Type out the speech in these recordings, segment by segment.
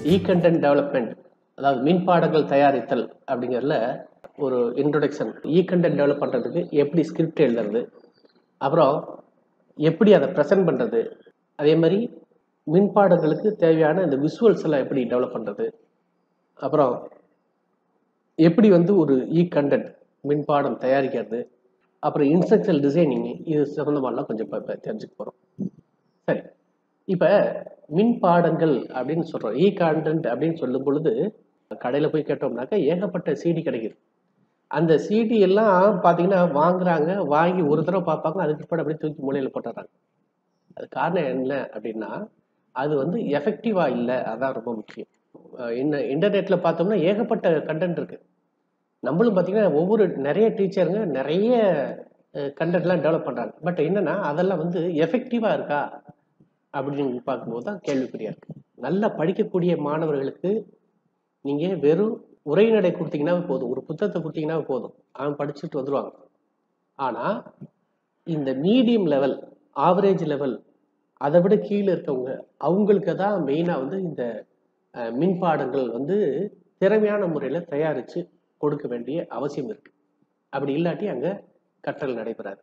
இ content development அதாவது மின்பாடங்கள் தயாரித்தல் அப்படிங்கிறதுல ஒரு இன்ட்ரொடக்ஷன் இ கண்டென்ட் டெவலப் பண்ணுறதுக்கு எப்படி ஸ்கிரிப்ட் எழுதுறது அப்புறம் எப்படி அதை ப்ரெசென்ட் பண்ணுறது அதே மாதிரி மின்பாடங்களுக்கு தேவையான இந்த விஷுவல்ஸ் எல்லாம் எப்படி டெவலப் பண்ணுறது அப்புறம் எப்படி வந்து ஒரு இ கண்டென்ட் மின்பாடம் தயாரிக்கிறது அப்புறம் இன்ஸ்ட்ரக்சரல் டிசைனிங் இது சம்மந்தமாலாம் கொஞ்சம் இப்போ தெரிஞ்சுக்க போகிறோம் சரி இப்போ மின்பாடங்கள் அப்படின்னு சொல்கிறோம் இ கான்டென்ட் அப்படின்னு சொல்லும் பொழுது கடையில் போய் கேட்டோம்னாக்கா ஏகப்பட்ட சிடி கிடைக்குது அந்த சிடி எல்லாம் பார்த்தீங்கன்னா வாங்குறாங்க வாங்கி ஒரு தடவை பார்ப்பாங்க அதுக்கு பிற்பாடு அப்படியே தூக்கி மூலையில் போட்டுறாங்க அது காரணம் என்ன அப்படின்னா அது வந்து எஃபெக்டிவாக இல்லை அதான் ரொம்ப முக்கியம் இன்ன இன்டர்நெட்டில் பார்த்தோம்னா ஏகப்பட்ட கண்டென்ட் இருக்குது நம்மளும் பார்த்தீங்கன்னா ஒவ்வொரு நிறைய டீச்சருங்க நிறைய கண்டென்ட்லாம் டெவலப் பண்ணுறாங்க பட் என்னென்னா அதெல்லாம் வந்து எஃபெக்டிவாக இருக்கா அப்படின்னு பார்க்கும்போது தான் கேள்விக்குறியாக இருக்குது நல்லா படிக்கக்கூடிய மாணவர்களுக்கு நீங்கள் வெறும் உரைநடை கொடுத்தீங்கன்னா போதும் ஒரு புத்தகத்தை கொடுத்தீங்கன்னா போதும் அவன் படிச்சுட்டு வந்துடுவாங்க ஆனால் இந்த மீடியம் லெவல் ஆவரேஜ் லெவல் அதை விட கீழே இருக்கவங்க அவங்களுக்கு தான் மெயினாக வந்து இந்த மின்பாடங்கள் வந்து திறமையான முறையில் தயாரித்து கொடுக்க வேண்டிய அவசியம் இருக்குது அப்படி இல்லாட்டி அங்கே கற்றல் நடைபெறாது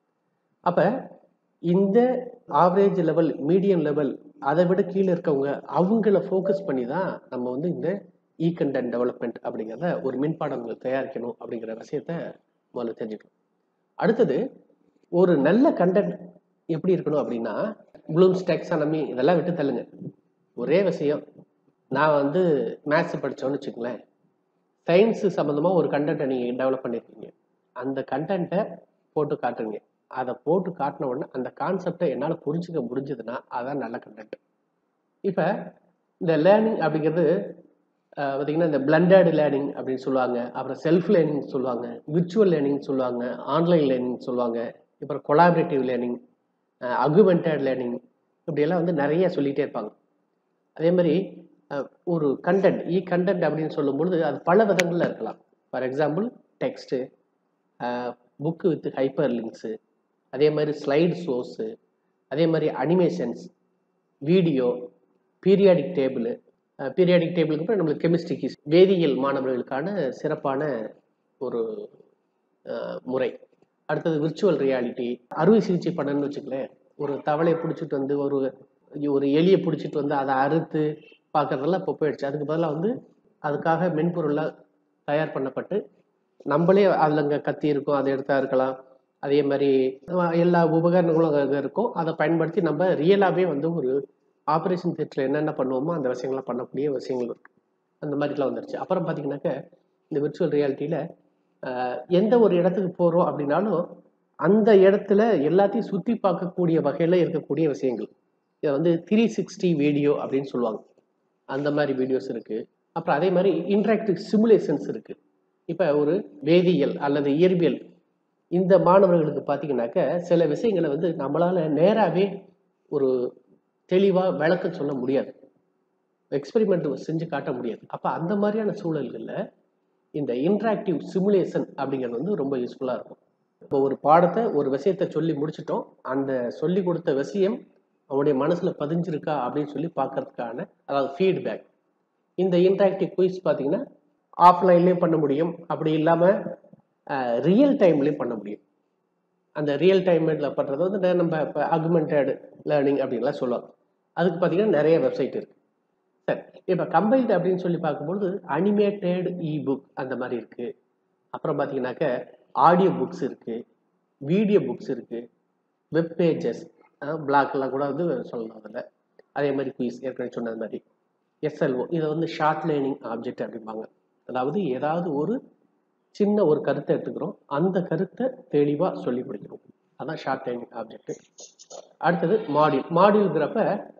அப்போ இந்த ஆவரேஜ் லெவல் மீடியம் லெவல் அதை விட கீழே இருக்கவங்க அவங்கள ஃபோக்கஸ் பண்ணி தான் நம்ம வந்து இந்த இ கண்டென்ட் டெவலப்மெண்ட் அப்படிங்கிறத ஒரு மின்பாடங்கள் தயாரிக்கணும் அப்படிங்கிற விஷயத்த முதல்ல தெரிஞ்சுக்கணும் அடுத்தது ஒரு நல்ல கண்டென்ட் எப்படி இருக்கணும் அப்படின்னா ப்ளூம்ஸ் டெக்ஸானமி இதெல்லாம் விட்டு தள்ளுங்க ஒரே விஷயம் நான் வந்து மேத்ஸ் படித்தோன்னு வச்சுக்கங்களேன் சயின்ஸு சம்மந்தமாக ஒரு கண்டென்ட்டை நீங்கள் டெவலப் பண்ணியிருக்கீங்க அந்த கண்டென்ட்டை போட்டு காட்டுறீங்க அதை போட்டு காட்டின உடனே அந்த கான்செப்டை என்னால் புரிஞ்சுக்க முடிஞ்சதுன்னா அதான் நல்ல கண்டென்ட் இப்போ இந்த லேர்னிங் அப்படிங்கிறது பார்த்திங்கன்னா இந்த பிளண்டட் லேர்னிங் அப்படின்னு சொல்லுவாங்க அப்புறம் செல்ஃப் லேர்னிங் சொல்லுவாங்க விர்ச்சுவல் லேர்னிங் சொல்லுவாங்க ஆன்லைன் லேர்னிங் சொல்லுவாங்க அப்புறம் கொலாபரேட்டிவ் லேர்னிங் அகுமெண்டட் லேர்னிங் இப்படியெல்லாம் வந்து நிறைய சொல்லிகிட்டே இருப்பாங்க அதே மாதிரி ஒரு கண்டென்ட் இ கண்டென்ட் அப்படின்னு சொல்லும்பொழுது அது பல விதங்களில் இருக்கலாம் for example text book with hyper links அதே மாதிரி ஸ்லைட் ஷோஸு அதே மாதிரி animations video periodic table periodic டேபிளுக்கு அப்புறம் நம்மளுக்கு கெமிஸ்ட்ரிக்கு வேதியியல் மாணவர்களுக்கான சிறப்பான ஒரு முறை அடுத்தது விர்ச்சுவல் ரியாலிட்டி அறுவை சிகிச்சை பண்ணணும்னு வச்சுக்கலேன் ஒரு தவளையை பிடிச்சிட்டு வந்து ஒரு ஒரு எலியை பிடிச்சிட்டு வந்து அதை அறுத்து பார்க்குறதெல்லாம் இப்போ போயிடுச்சு அதுக்கு பதிலாக வந்து அதுக்காக மென்பொருளாக தயார் பண்ணப்பட்டு நம்மளே அதில் அங்கே கத்தி இருக்கும் அதை எடுத்தா இருக்கலாம் அதே மாதிரி எல்லா உபகரணங்களும் அங்கே இருக்கும் அதை பயன்படுத்தி நம்ம ரியலாகவே வந்து ஒரு ஆப்ரேஷன் தியேட்டரில் என்னென்ன பண்ணுவோமோ அந்த விஷயங்கள்லாம் பண்ணக்கூடிய விஷயங்கள் இருக்குது அந்த மாதிரிலாம் வந்துருச்சு அப்புறம் பார்த்தீங்கன்னாக்க இந்த விர்ச்சுவல் ரியாலிட்டியில் எந்த ஒரு இடத்துக்கு போகிறோம் அப்படின்னாலும் அந்த இடத்துல எல்லாத்தையும் சுற்றி பார்க்கக்கூடிய வகையில் இருக்கக்கூடிய விஷயங்கள் இதை வந்து த்ரீ சிக்ஸ்டி வீடியோ அப்படின்னு சொல்லுவாங்க அந்த மாதிரி வீடியோஸ் இருக்குது அப்புறம் அதே மாதிரி இன்ட்ராக்டிவ் சிமுலேஷன்ஸ் இருக்குது இப்போ ஒரு வேதியியல் அல்லது இயற்பியல் இந்த மாணவர்களுக்கு பார்த்தீங்கன்னாக்க சில விஷயங்களை வந்து நம்மளால் நேராகவே ஒரு தெளிவாக விளக்கம் சொல்ல முடியாது எக்ஸ்பெரிமெண்ட் செஞ்சு காட்ட முடியாது அப்போ அந்த மாதிரியான சூழல்களில் இந்த இன்ட்ராக்டிவ் சிமுலேஷன் அப்படிங்கிறது வந்து ரொம்ப யூஸ்ஃபுல்லாக இருக்கும் இப்போ ஒரு பாடத்தை ஒரு விஷயத்தை சொல்லி முடிச்சிட்டோம் அந்த சொல்லி கொடுத்த விஷயம் அவனுடைய மனசில் பதிஞ்சிருக்கா அப்படின்னு சொல்லி பார்க்கறதுக்கான அதாவது ஃபீட்பேக் இந்த இன்ட்ராக்டிவ் குயிஸ் பார்த்தீங்கன்னா ஆஃப்லைன்லேயும் பண்ண முடியும் அப்படி இல்லாமல் ரியல் டைம்லேயும் பண்ண முடியும் அந்த ரியல் டைமில் பண்ணுறது வந்து நம்ம இப்போ அகுமெண்டட் லேர்னிங் அப்படின்லாம் சொல்லுவாங்க அதுக்கு பார்த்தீங்கன்னா நிறைய வெப்சைட் இருக்குது சரி இப்போ கம்பைல்டு அப்படின்னு சொல்லி பார்க்கும்போது அனிமேட்டட் இ புக் அந்த மாதிரி இருக்குது அப்புறம் பார்த்தீங்கன்னாக்க ஆடியோ புக்ஸ் இருக்குது வீடியோ புக்ஸ் இருக்குது வெப் பேஜஸ் பிளாக்லாம் கூட வந்து சொல்லலாம் அதில் அதே மாதிரி குயிஸ் ஏற்கனவே சொன்னது மாதிரி எஸ்எல்ஓ இதை வந்து ஷார்ட் லேர்னிங் ஆப்ஜெக்ட் அப்படிம்பாங்க அதாவது ஏதாவது ஒரு சின்ன ஒரு கருத்தை எடுத்துக்கிறோம் அந்த கருத்தை தெளிவாக சொல்லி முடிக்கணும் அதான் ஷார்ட் லேர்னிங் ஆப்ஜெக்ட் அடுத்தது மாடியூல் மாடியூல்ங்கிறப்ப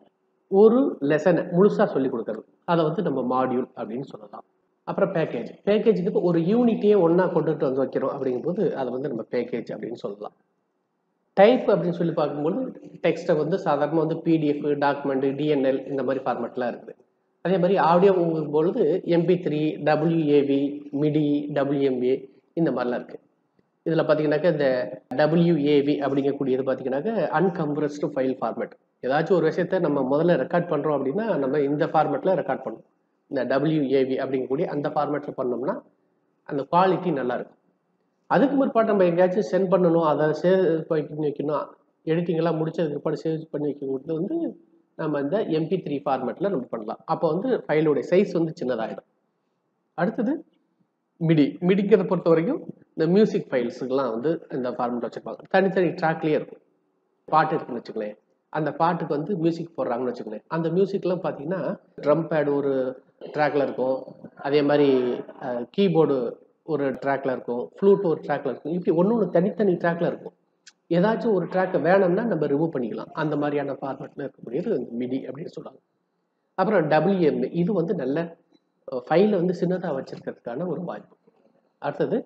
ஒரு லெசனை முழுசாக சொல்லி கொடுக்கறது அதை வந்து நம்ம மாடியூல் அப்படின்னு சொல்லலாம் அப்புறம் பேக்கேஜ் பேக்கேஜுக்கு ஒரு யூனிட்டையே ஒன்றா கொண்டுட்டு வந்து வைக்கிறோம் அப்படிங்கும்போது அதை வந்து நம்ம பேக்கேஜ் அப்படின்னு சொல்லலாம் டைப் அப்படின்னு சொல்லி பார்க்கும்போது டெக்ஸ்ட்டை வந்து சாதாரணமாக வந்து பிடிஎஃப் டாக்குமெண்ட் டிஎன்எல் இந்த மாதிரி ஃபார்மேட்லாம் இருக்குது அதே மாதிரி ஆடியோ பொழுது MP three WAV MIDI WMA இந்த மாதிரிலாம் இருக்குது இதில் பார்த்தீங்கன்னாக்கா இந்த டபிள்யூஏவி அப்படிங்கக்கூடியது பார்த்தீங்கன்னாக்கா அன்கம்ப்ரஸ்டு ஃபைல் ஃபார்மேட் ஏதாச்சும் ஒரு விஷயத்த நம்ம முதல்ல ரெக்கார்ட் பண்ணுறோம் அப்படின்னா நம்ம இந்த ஃபார்மேட்டில் ரெக்கார்ட் பண்ணணும் இந்த டபிள்யூஏவி அப்படிங்கக்கூடிய அந்த ஃபார்மேட்டில் பண்ணோம்னா அந்த குவாலிட்டி நல்லா இருக்கும் அதுக்கு முற்பாடு நம்ம எங்கேயாச்சும் சென்ட் பண்ணணும் அதை சேவ் பண்ணி வைக்கணும் எடிட்டிங் எல்லாம் முடிச்சதுக்கு பிற்பாடு சேவ் பண்ணி வைக்கிறது வந்து நம்ம இந்த எம்பி த்ரீ ஃபார்மேட்டில் நம்ம பண்ணலாம் அப்போ வந்து ஃபைலோடைய சைஸ் வந்து சின்னதாகிடும் அடுத்தது மிடி மிடிக்கிறத பொறுத்த வரைக்கும் இந்த மியூசிக் ஃபைல்ஸுக்கெல்லாம் வந்து இந்த ஃபார்மேட் வச்சுருப்பாங்க தனித்தனி ட்ராக்லேயே இருக்கும் பாட்டு இருக்குன்னு வச்சுக்கலேன் அந்த பாட்டுக்கு வந்து மியூசிக் போடுறாங்கன்னு வச்சுக்கலேன் அந்த மியூசிக்லாம் பார்த்தீங்கன்னா ட்ரம் பேட் ஒரு ட்ராக்ல இருக்கும் அதே மாதிரி கீபோர்டு ஒரு ட்ராக்ல இருக்கும் ஃப்ளூட் ஒரு ட்ராக்ல இருக்கும் இப்படி ஒன்று ஒன்று தனித்தனி ட்ராக்ல இருக்கும் ஏதாச்சும் ஒரு ட்ராக்கை வேணும்னா நம்ம ரிமூவ் பண்ணிக்கலாம் அந்த மாதிரியான ஃபார்மேட்டில் இருக்கக்கூடியது மிடி அப்படின்னு சொல்லுவாங்க அப்புறம் டபிள்யூஎம் இது வந்து நல்ல ஃபைலை வந்து சின்னதாக வச்சிருக்கிறதுக்கான ஒரு வாய்ப்பு அடுத்தது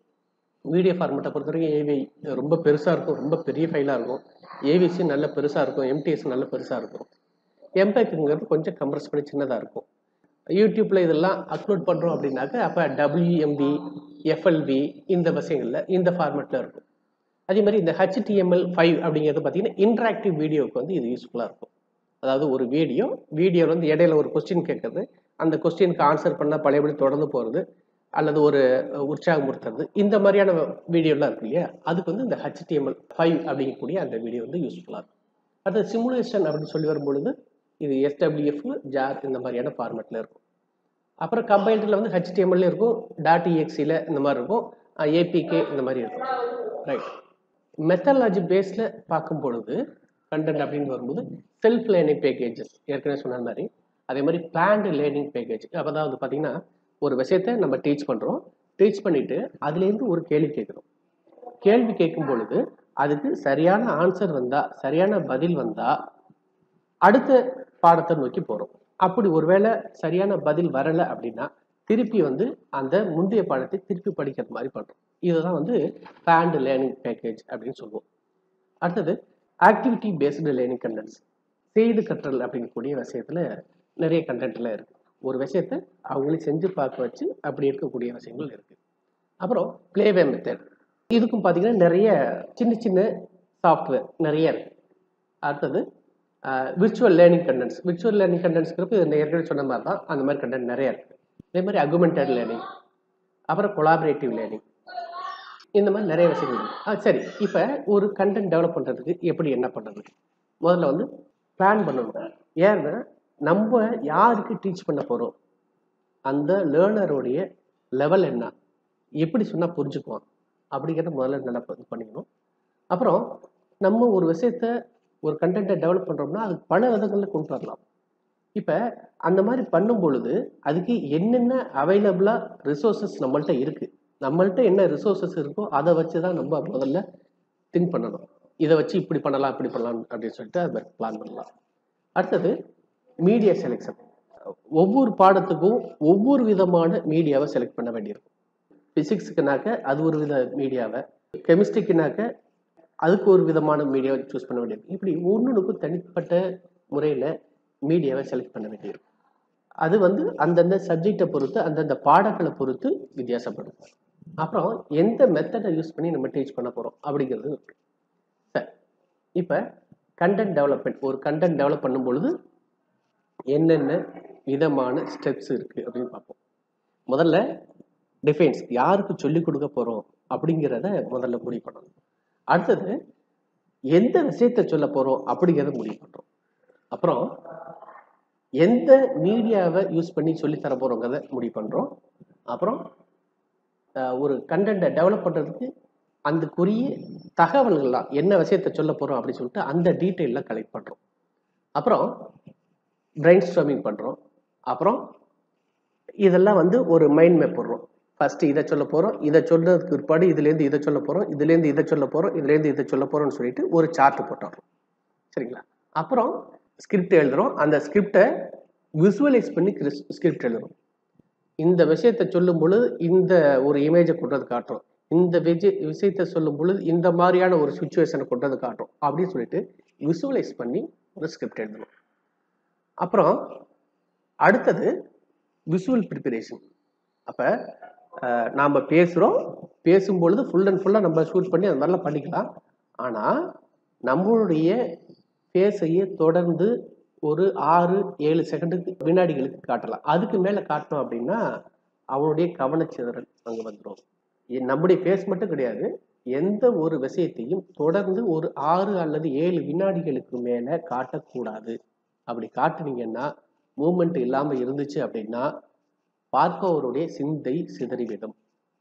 வீடியோ ஃபார்மேட்டை பொறுத்த வரைக்கும் ஏவி ரொம்ப பெருசாக இருக்கும் ரொம்ப பெரிய ஃபைலாக இருக்கும் ஏவிசி நல்ல பெருசாக இருக்கும் எம்டிஎஸ் நல்ல பெருசாக இருக்கும் எம்பேக்குங்கிறது கொஞ்சம் கம்ப்ரஸ் பண்ணி சின்னதாக இருக்கும் யூடியூப்பில் இதெல்லாம் அப்லோட் பண்ணுறோம் அப்படின்னாக்க அப்போ டபிள்யூஎம்பி எஃப்எல்வி இந்த விஷயங்களில் இந்த ஃபார்மேட்டில் இருக்கும் அதே மாதிரி இந்த ஹெச்டிஎம்எல் ஃபைவ் அப்படிங்கிறது பார்த்தீங்கன்னா இன்ட்ராக்டிவ் வீடியோவுக்கு வந்து இது யூஸ்ஃபுல்லாக இருக்கும் அதாவது ஒரு வீடியோ வீடியோ வந்து இடையில ஒரு கொஸ்டின் கேட்கறது அந்த கொஸ்டினுக்கு ஆன்சர் பண்ணால் பழையபடி தொடர்ந்து போகிறது அல்லது ஒரு உற்சாகப்படுத்துறது இந்த மாதிரியான வீடியோலாம் இருக்கு இல்லையா அதுக்கு வந்து இந்த ஹெச்டிஎம்எல் ஃபைவ் அப்படிங்கக்கூடிய அந்த வீடியோ வந்து யூஸ்ஃபுல்லாக இருக்கும் அடுத்து சிமுலேஷன் அப்படின்னு சொல்லி வரும்பொழுது இது எஸ்டபிள்யூஎஃப் ஜார் இந்த மாதிரியான ஃபார்மேட்டில் இருக்கும் அப்புறம் கம்பைண்டரில் வந்து ஹெச்டிஎம்எல் இருக்கும் டாட் இஎக்ஸியில் இந்த மாதிரி இருக்கும் ஏபிகே இந்த மாதிரி இருக்கும் ரைட் மெத்தடாலஜி பேஸில் பார்க்கும் பொழுது கண்டென்ட் அப்படின்னு வரும்போது செல்ஃப் லேர்னிங் பேக்கேஜஸ் ஏற்கனவே சொன்ன மாதிரி அதே மாதிரி பிளான்டு லேர்னிங் பேக்கேஜ் அப்போ தான் வந்து பார்த்தீங்கன்னா ஒரு விஷயத்தை நம்ம டீச் பண்ணுறோம் டீச் பண்ணிவிட்டு அதுலேருந்து ஒரு கேள்வி கேட்குறோம் கேள்வி கேட்கும் பொழுது அதுக்கு சரியான ஆன்சர் வந்தால் சரியான பதில் வந்தால் அடுத்த பாடத்தை நோக்கி போகிறோம் அப்படி ஒருவேளை சரியான பதில் வரலை அப்படின்னா திருப்பி வந்து அந்த முந்தைய பாடத்தை திருப்பி படிக்கிறது மாதிரி பண்ணுறோம் இதுதான் வந்து பிளான்டு லேர்னிங் பேக்கேஜ் அப்படின்னு சொல்லுவோம் அடுத்தது ஆக்டிவிட்டி பேஸ்டு லேர்னிங் கண்டென்ட்ஸ் செய்து கற்றல் அப்படிங்கக்கூடிய விஷயத்தில் நிறைய கண்டென்ட்லாம் இருக்குது ஒரு விஷயத்தை அவங்களே செஞ்சு பார்க்க வச்சு அப்படி இருக்கக்கூடிய விஷயங்கள் இருக்குது அப்புறம் ப்ளேவே மெத்தட் இதுக்கும் பார்த்தீங்கன்னா நிறைய சின்ன சின்ன சாஃப்ட்வேர் நிறைய இருக்குது அடுத்தது virtual learning contents virtual learning கண்டென்ட்ஸ்ங்கிறப்ப இது ஏற்கனவே சொன்ன மாதிரி தான் அந்த மாதிரி கண்டென்ட் நிறைய இருக்குது அதே மாதிரி அகுமெண்டட் லேர்னிங் அப்புறம் கொலாபரேட்டிவ் லேர்னிங் இந்த மாதிரி நிறைய விஷயங்கள் இருக்கு ஆ சரி இப்போ ஒரு கண்டென்ட் டெவலப் பண்ணுறதுக்கு எப்படி என்ன பண்ணுறது முதல்ல வந்து பிளான் பண்ணணும் ஏன்னா நம்ம யாருக்கு டீச் பண்ண போகிறோம் அந்த லேர்னருடைய லெவல் என்ன எப்படி சொன்னால் புரிஞ்சுக்குவான் அப்படிங்கிறத முதல்ல நல்லா இது பண்ணிக்கணும் அப்புறம் நம்ம ஒரு விஷயத்த ஒரு கண்டென்ட்டை டெவலப் பண்ணுறோம்னா அது பல விதங்களில் கொண்டு வரலாம் இப்போ அந்த மாதிரி பண்ணும் பொழுது அதுக்கு என்னென்ன அவைலபிளாக ரிசோர்ஸஸ் நம்மள்ட்ட இருக்குது நம்மள்ட்ட என்ன ரிசோர்ஸஸ் இருக்கோ அதை வச்சு தான் நம்ம முதல்ல திங்க் பண்ணணும் இதை வச்சு இப்படி பண்ணலாம் இப்படி பண்ணலாம் அப்படின்னு சொல்லிட்டு அதை பிளான் பண்ணலாம் அடுத்தது மீடியா செலெக்ஷன் ஒவ்வொரு பாடத்துக்கும் ஒவ்வொரு விதமான மீடியாவை செலக்ட் பண்ண வேண்டியிருக்கும் ஃபிசிக்ஸுக்குனாக்க அது ஒரு வித மீடியாவை கெமிஸ்ட்ரிக்குனாக்க அதுக்கு ஒரு விதமான மீடியாவை சூஸ் பண்ண வேண்டியிருக்கும் இப்படி ஒன்றுக்கும் தனிப்பட்ட முறையில் மீடியாவை செலக்ட் பண்ண வேண்டியிருக்கும் அது வந்து அந்தந்த சப்ஜெக்டை பொறுத்து அந்தந்த பாடங்களை பொறுத்து வித்தியாசப்படும் அப்புறம் எந்த மெத்தடை யூஸ் பண்ணி நம்ம டீச் பண்ண போகிறோம் அப்படிங்கிறது இருக்கு சரி இப்போ கண்டென்ட் டெவலப்மெண்ட் ஒரு கண்டென்ட் டெவலப் பண்ணும் பொழுது என்னென்ன விதமான ஸ்டெப்ஸ் இருக்குது அப்படின்னு பார்ப்போம் முதல்ல டிஃபைன்ஸ் யாருக்கு சொல்லிக் கொடுக்க போகிறோம் அப்படிங்கிறத முதல்ல முடிவு பண்ணணும் அடுத்தது எந்த விஷயத்தை சொல்ல போகிறோம் அப்படிங்கிறத முடிவு பண்ணுறோம் அப்புறம் எந்த மீடியாவை யூஸ் பண்ணி சொல்லித்தர போகிறோங்கிறத முடிவு பண்ணுறோம் அப்புறம் ஒரு கண்டென்ட்டை டெவலப் பண்ணுறதுக்கு அதுக்குரிய தகவல்கள்லாம் என்ன விஷயத்த சொல்ல போகிறோம் அப்படின்னு சொல்லிட்டு அந்த டீட்டெயிலில் கலெக்ட் பண்ணுறோம் அப்புறம் பிரெயின் ஸ்ட்ரமிங் பண்ணுறோம் அப்புறம் இதெல்லாம் வந்து ஒரு மைண்ட் மேப் போடுறோம் ஃபஸ்ட்டு இதை சொல்ல போகிறோம் இதை சொல்றதுக்கு பிற்பாடு இதுலேருந்து இதை சொல்ல போகிறோம் இதுலேருந்து இதை சொல்ல போகிறோம் இதுலேருந்து இதை சொல்ல போகிறோம்னு சொல்லிட்டு ஒரு சார்ட் போட்டுறோம் சரிங்களா அப்புறம் ஸ்கிரிப்ட் எழுதுகிறோம் அந்த ஸ்கிரிப்டை விசுவலைஸ் பண்ணி ஸ்கிரிப்ட் எழுதுறோம் இந்த விஷயத்தை சொல்லும் பொழுது இந்த ஒரு இமேஜை கொண்டு வந்து காட்டுறோம் இந்த விஜய் விஷயத்தை சொல்லும் பொழுது இந்த மாதிரியான ஒரு சுச்சுவேஷனை கொண்டு வந்து காட்டுறோம் அப்படின்னு சொல்லிட்டு விசுவலைஸ் பண்ணி ஒரு ஸ்கிரிப்ட் எழுதணும் அப்புறம் அடுத்தது விசுவல் ப்ரிப்பரேஷன் அப்போ நாம் பேசுகிறோம் பேசும்பொழுது ஃபுல் அண்ட் ஃபுல்லாக நம்ம ஷூட் பண்ணி அது மாதிரிலாம் பண்ணிக்கலாம் ஆனால் நம்மளுடைய ஃபேஸையே தொடர்ந்து ஒரு ஆறு ஏழு செகண்டுக்கு வினாடிகளுக்கு காட்டலாம் அதுக்கு மேலே காட்டணும் அப்படின்னா அவனுடைய கவனச்சிதறல் அங்கே வந்துடும் நம்முடைய பேஸ் மட்டும் கிடையாது எந்த ஒரு விஷயத்தையும் தொடர்ந்து ஒரு ஆறு அல்லது ஏழு வினாடிகளுக்கு மேலே காட்டக்கூடாது அப்படி காட்டுனீங்கன்னா மூமெண்ட் இல்லாமல் இருந்துச்சு அப்படின்னா பார்ப்பவருடைய சிந்தை சிதறிவிடும்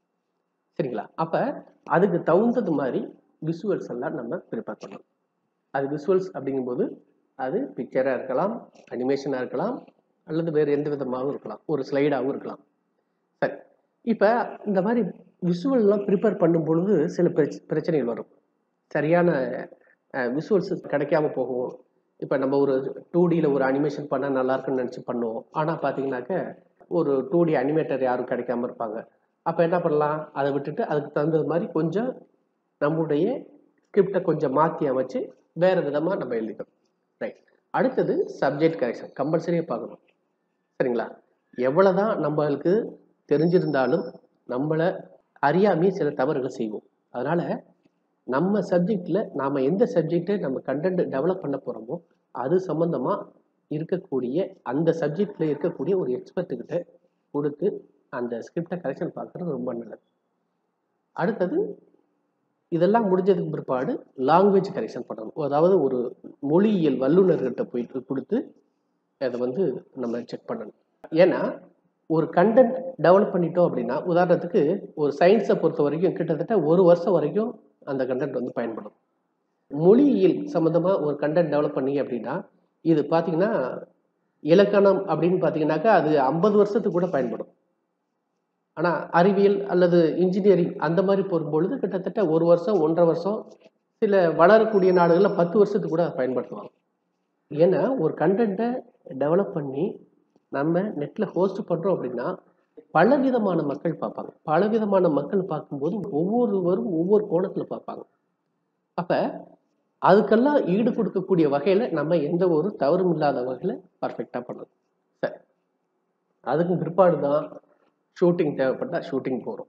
சரிங்களா அப்ப அதுக்கு தகுந்தது மாதிரி விஷுவல்ஸ் எல்லாம் நம்ம ப்ரிப்பேர் பண்ணணும் அது விஷுவல்ஸ் அப்படிங்கும்போது அது பிக்சராக இருக்கலாம் அனிமேஷனாக இருக்கலாம் அல்லது வேறு எந்த விதமாகவும் இருக்கலாம் ஒரு ஸ்லைடாகவும் இருக்கலாம் சரி இப்போ இந்த மாதிரி விஷுவல்லாம் ப்ரிப்பேர் பண்ணும் பொழுது சில பிரச்ச பிரச்சனைகள் வரும் சரியான விஷுவல்ஸ் கிடைக்காம போகும் இப்போ நம்ம ஒரு டூ டியில் ஒரு அனிமேஷன் பண்ணால் நல்லா இருக்குன்னு நினச்சி பண்ணுவோம் ஆனால் பார்த்தீங்கன்னாக்க ஒரு டூ டி அனிமேட்டர் யாரும் கிடைக்காம இருப்பாங்க அப்போ என்ன பண்ணலாம் அதை விட்டுட்டு அதுக்கு தகுந்தது மாதிரி கொஞ்சம் நம்முடைய ஸ்கிரிப்டை கொஞ்சம் மாற்றி அமைச்சு வேறு விதமாக நம்ம எழுதிக்கணும் ரைட் அடுத்தது சப்ஜெக்ட் கரெக்ஷன் கம்பல்சரியாக பார்க்கணும் சரிங்களா எவ்வளோதான் நம்மளுக்கு தெரிஞ்சிருந்தாலும் நம்மளை அறியாமையே சில தவறுகளை செய்வோம் அதனால் நம்ம சப்ஜெக்டில் நாம் எந்த சப்ஜெக்டை நம்ம கண்டென்ட் டெவலப் பண்ண போகிறோமோ அது சம்மந்தமாக இருக்கக்கூடிய அந்த சப்ஜெக்டில் இருக்கக்கூடிய ஒரு எக்ஸ்பர்ட்டுக்கிட்ட கொடுத்து அந்த ஸ்கிரிப்டை கரெக்ஷன் பார்க்குறது ரொம்ப நல்லது அடுத்தது இதெல்லாம் முடிஞ்சதுக்கு பிற்பாடு லாங்குவேஜ் கரெக்ஷன் பண்ணணும் அதாவது ஒரு மொழியியல் வல்லுநர்கிட்ட போயிட்டு கொடுத்து அதை வந்து நம்ம செக் பண்ணணும் ஏன்னா ஒரு கண்டென்ட் டெவலப் பண்ணிட்டோம் அப்படின்னா உதாரணத்துக்கு ஒரு சயின்ஸை பொறுத்த வரைக்கும் கிட்டத்தட்ட ஒரு வருஷம் வரைக்கும் அந்த கண்டென்ட் வந்து பயன்படும் மொழியியல் சம்மந்தமாக ஒரு கண்டென்ட் டெவலப் பண்ணீங்க அப்படின்னா இது பார்த்தீங்கன்னா இலக்கணம் அப்படின்னு பார்த்தீங்கன்னாக்கா அது ஐம்பது வருஷத்துக்கு கூட பயன்படும் ஆனால் அறிவியல் அல்லது இன்ஜினியரிங் அந்த மாதிரி போகும்பொழுது கிட்டத்தட்ட ஒரு வருஷம் ஒன்றரை வருஷம் சில வளரக்கூடிய நாடுகளில் பத்து வருஷத்துக்கு கூட அதை பயன்படுத்துவாங்க ஏன்னா ஒரு கண்டென்ட்டை டெவலப் பண்ணி நம்ம நெட்டில் ஹோஸ்ட் பண்ணுறோம் அப்படின்னா பல விதமான மக்கள் பார்ப்பாங்க பல விதமான மக்கள் பார்க்கும்போது ஒவ்வொருவரும் ஒவ்வொரு கோணத்தில் பார்ப்பாங்க அப்போ அதுக்கெல்லாம் ஈடு கொடுக்கக்கூடிய வகையில் நம்ம எந்த ஒரு தவறும் இல்லாத வகையில் பர்ஃபெக்டாக பண்ணணும் சரி அதுக்கு பிற்பாடு தான் ஷூட்டிங் தேவைப்பட்டால் ஷூட்டிங் போகிறோம்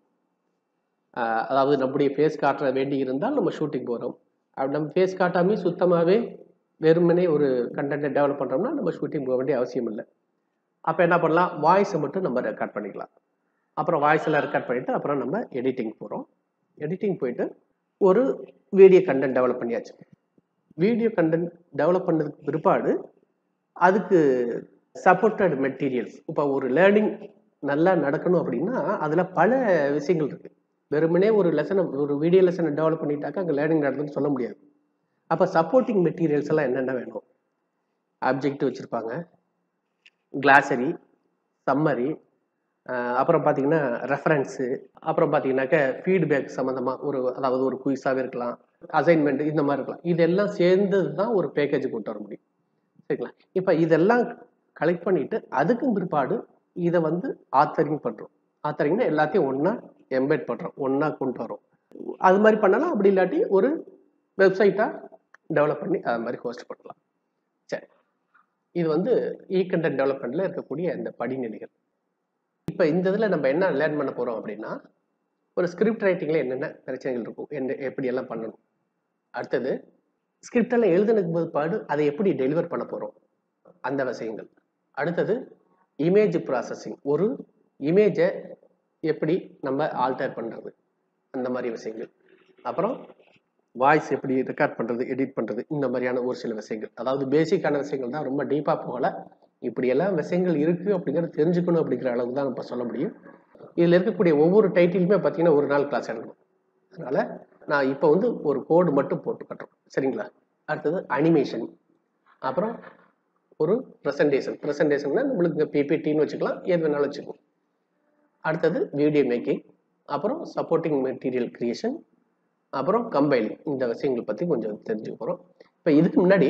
அதாவது நம்முடைய ஃபேஸ் காட்ட வேண்டி இருந்தால் நம்ம ஷூட்டிங் போகிறோம் அப்படி நம்ம ஃபேஸ் காட்டாமே சுத்தமாகவே வெறுமனே ஒரு கண்டென்ட்டை டெவலப் பண்ணுறோம்னா நம்ம ஷூட்டிங் போக வேண்டிய அவசியம் இல்லை அப்போ என்ன பண்ணலாம் வாய்ஸை மட்டும் நம்ம ரெக்கார்ட் பண்ணிக்கலாம் அப்புறம் வாய்ஸ் எல்லாம் ரெக்கார்ட் பண்ணிவிட்டு அப்புறம் நம்ம எடிட்டிங் போகிறோம் எடிட்டிங் போயிட்டு ஒரு வீடியோ கண்டென்ட் டெவலப் பண்ணியாச்சு வீடியோ கண்டென்ட் டெவலப் பண்ணதுக்கு பிற்பாடு அதுக்கு சப்போர்ட்டட் மெட்டீரியல்ஸ் இப்போ ஒரு லேர்னிங் நல்லா நடக்கணும் அப்படின்னா அதில் பல விஷயங்கள் இருக்குது வெறுமனே ஒரு லெசனை ஒரு வீடியோ லெசனை டெவலப் பண்ணிட்டாக்கா அங்கே லேர்னிங் நடக்குதுன்னு சொல்ல முடியாது அப்போ சப்போர்ட்டிங் மெட்டீரியல்ஸ் எல்லாம் என்னென்ன வேணும் ஆப்ஜெக்ட் வச்சுருப்பாங்க கிளாசரி சம்மரி அப்புறம் பார்த்தீங்கன்னா ரெஃபரன்ஸு அப்புறம் பார்த்தீங்கன்னாக்க ஃபீட்பேக் சம்மந்தமாக ஒரு அதாவது ஒரு குயிஸாகவே இருக்கலாம் அசைன்மெண்ட் இந்த மாதிரி இருக்கலாம் இதெல்லாம் சேர்ந்தது தான் ஒரு பேக்கேஜ் கொண்டு வர முடியும் சரிங்களா இப்போ இதெல்லாம் கலெக்ட் பண்ணிட்டு அதுக்கும் பிற்பாடு இதை வந்து ஆத்தரிங் பண்ணுறோம் ஆத்தரிங்னா எல்லாத்தையும் ஒன்றா எம்பெட் பண்ணுறோம் ஒன்றா கொண்டு வரோம் அது மாதிரி பண்ணலாம் அப்படி இல்லாட்டி ஒரு வெப்சைட்டாக டெவலப் பண்ணி அது மாதிரி ஹோஸ்ட் பண்ணலாம் சரி இது வந்து இ கண்டென்ட் டெவலப்மெண்ட்டில் இருக்கக்கூடிய இந்த படிநிலைகள் இப்போ இந்த இதில் நம்ம என்ன லேர்ன் பண்ண போகிறோம் அப்படின்னா ஒரு ஸ்கிரிப்ட் ரைட்டிங்கில் என்னென்ன பிரச்சனைகள் இருக்கும் என்ன எப்படியெல்லாம் பண்ணணும் அடுத்தது ஸ்கிரிப்டெல்லாம் எழுதுனதுக்கு பிற்பாடு அதை எப்படி டெலிவர் பண்ண போகிறோம் அந்த விஷயங்கள் அடுத்தது இமேஜ் ப்ராசஸிங் ஒரு இமேஜை எப்படி நம்ம ஆல்டர் பண்ணுறது அந்த மாதிரி விஷயங்கள் அப்புறம் வாய்ஸ் எப்படி ரெக்கார்ட் பண்ணுறது எடிட் பண்ணுறது இந்த மாதிரியான ஒரு சில விஷயங்கள் அதாவது பேசிக்கான விஷயங்கள் தான் ரொம்ப டீப்பாக போகல இப்படியெல்லாம் விஷயங்கள் இருக்குது அப்படிங்கிறத தெரிஞ்சுக்கணும் அப்படிங்கிற அளவுக்கு தான் நம்ம சொல்ல முடியும் இதில் இருக்கக்கூடிய ஒவ்வொரு டைட்டிலுமே பார்த்தீங்கன்னா ஒரு நாள் கிளாஸ் எடுக்கணும் அதனால் நான் இப்போ வந்து ஒரு கோடு மட்டும் போட்டு கட்டுறோம் சரிங்களா அடுத்தது அனிமேஷன் அப்புறம் ஒரு ப்ரெசன்டேஷன் ப்ரெசன்டேஷன்னா நம்மளுக்கு பிபிடின்னு வச்சுக்கலாம் எது வேணாலும் வச்சுக்கலாம் அடுத்தது வீடியோ மேக்கிங் அப்புறம் சப்போர்ட்டிங் மெட்டீரியல் கிரியேஷன் அப்புறம் கம்பைலிங் இந்த விஷயங்களை பற்றி கொஞ்சம் தெரிஞ்சுக்க போகிறோம் இப்போ இதுக்கு முன்னாடி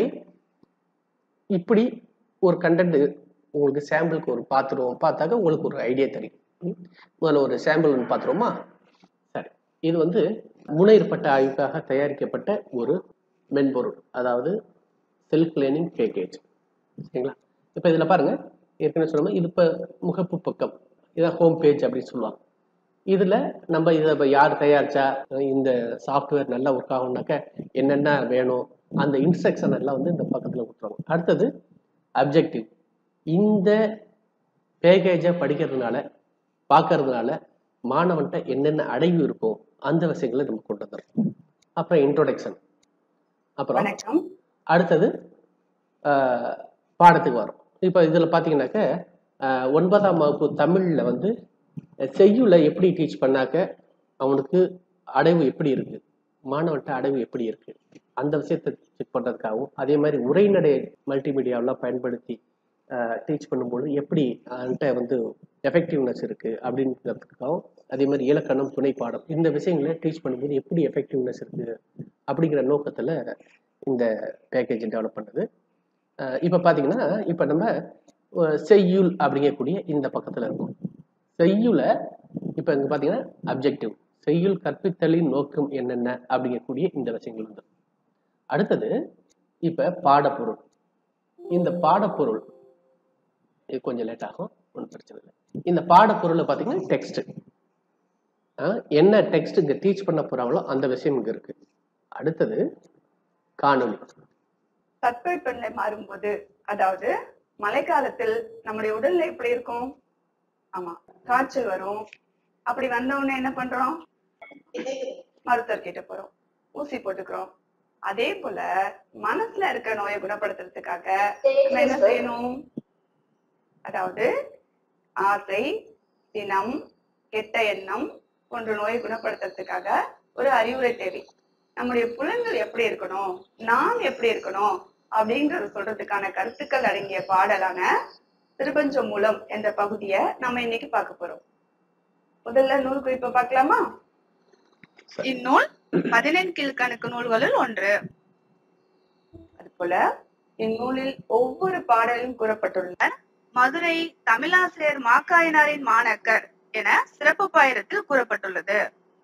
இப்படி ஒரு கண்டென்ட் உங்களுக்கு சாம்பிளுக்கு ஒரு பார்த்துருவோம் பார்த்தாக்க உங்களுக்கு ஒரு ஐடியா தெரியும் ம். முதல்ல ஒரு சாம்பிள் ஒன்று பார்த்துருவோமா சரி இது வந்து முனையற்பட்ட ஆய்வுக்காக தயாரிக்கப்பட்ட ஒரு மென்பொருள் அதாவது செல்ஃப் லேர்னிங் பேக்கேஜ் சரிங்களா இப்போ இதில் பாருங்கள் ஏற்கனவே சொன்ன மாதிரி இது இப்போ முகப்பு பக்கம் இதான் ஹோம் பேஜ் அப்படின்னு சொல்லுவாங்க இதில் நம்ம இதை இப்போ யார் தயாரிச்சா இந்த சாஃப்ட்வேர் நல்லா ஒர்க் ஆகும்னாக்க என்னென்ன வேணும் அந்த இன்ஸ்ட்ரக்ஷன் எல்லாம் வந்து இந்த பக்கத்தில் கொடுத்துருவாங்க அடுத்தது அப்ஜெக்டிவ் இந்த பேக்கேஜை படிக்கிறதுனால பார்க்கறதுனால மாணவன்கிட்ட என்னென்ன அடைவு இருக்கோ அந்த விஷயங்களை நம்ம கொண்டு வந்துடும் அப்புறம் இன்ட்ரோடக்ஷன் அப்புறம் வணக்கம் அடுத்தது ஆஹ், பாடத்துக்கு வரும் இப்போ இதில் பார்த்தீங்கன்னாக்க ஆஹ், ஒன்பதாம் வகுப்பு தமிழில் வந்து செய்யுளை எப்படி டீச் பண்ணாக்க அவனுக்கு அடைவு எப்படி இருக்கு மாணவன்கிட்ட அடைவு எப்படி இருக்கு அந்த விஷயத்தை செக் பண்ணுறதுக்காகவும் அதே மாதிரி உரைநடை மல்டிமீடியாவெலாம் பயன்படுத்தி டீச் பண்ணும்போது எப்படி அவன்கிட்ட வந்து எஃபெக்டிவ்னஸ் இருக்கு அப்படிங்கிறதுக்காகவும் அதே மாதிரி இலக்கணம் துணை பாடம் இந்த விஷயங்களை டீச் பண்ணும்போது எப்படி எஃபெக்டிவ்னஸ் இருக்கு அப்படிங்கிற நோக்கத்தில் இந்த பேக்கேஜ் டெவலப் பண்ணது அஹ் இப்ப பாத்தீங்கன்னா இப்ப நம்ம அஹ் செய்யுள் அப்படிங்கக்கூடிய இந்த பக்கத்துல இருக்கும் செய்யுளை இப்ப இங்க பாத்தீங்கன்னா அப்ஜெக்டிவ் செய்யுள் கற்பித்தலின் நோக்கம் என்னென்ன அப்படிங்கக்கூடிய இந்த விஷயங்கள் வந்து அடுத்தது இப்ப பாடப்பொருள் இந்த பாடப்பொருள் இது கொஞ்சம் லேட் ஆகும் ஒன்றும் பிரச்சனை இல்லை இந்த பாடப்பொருளை பார்த்தீங்கன்னா டெக்ஸ்ட் என்ன டெக்ஸ்ட் இங்க டீச் பண்ண போறாங்களோ அந்த விஷயம் இங்க இருக்கு அடுத்தது காணொளி தட்பவெப்பநிலை மாறும்போது அதாவது மழைக்காலத்தில் நம்முடைய உடல்நிலை எப்படி இருக்கும் ஆமா காய்ச்சல் வரும் அப்படி வந்த உடனே என்ன பண்றோம் மருத்துவர் கிட்ட போறோம் ஊசி போட்டுக்கிறோம் அதே போல மனசுல இருக்க நோயை குணப்படுத்துறதுக்காக நம்ம என்ன செய்யணும் அதாவது ஆசை சினம் கெட்ட எண்ணம் போன்ற நோயை குணப்படுத்துறதுக்காக ஒரு அறிவுரை தேவை நம்முடைய புலன்கள் எப்படி இருக்கணும் நாம் எப்படி இருக்கணும் அப்படிங்கறது சொல்றதுக்கான கருத்துக்கள் அடங்கிய பாடலான திருப்பஞ்சம் மூலம் என்ற பகுதியை நம்ம இன்னைக்கு பார்க்க போறோம் முதல்ல நூல் குறிப்பை பார்க்கலாமா இந்நூல் பதினெண் கீழ்கணக்கு நூல்களுள் ஒன்று அதுபோல இந்நூலில் ஒவ்வொரு பாடலும் கூறப்பட்டுள்ள மதுரை தமிழாசிரியர் மாக்காயனாரின் மாணக்கர் என சிறப்பு பாயிரத்தில் கூறப்பட்டுள்ளது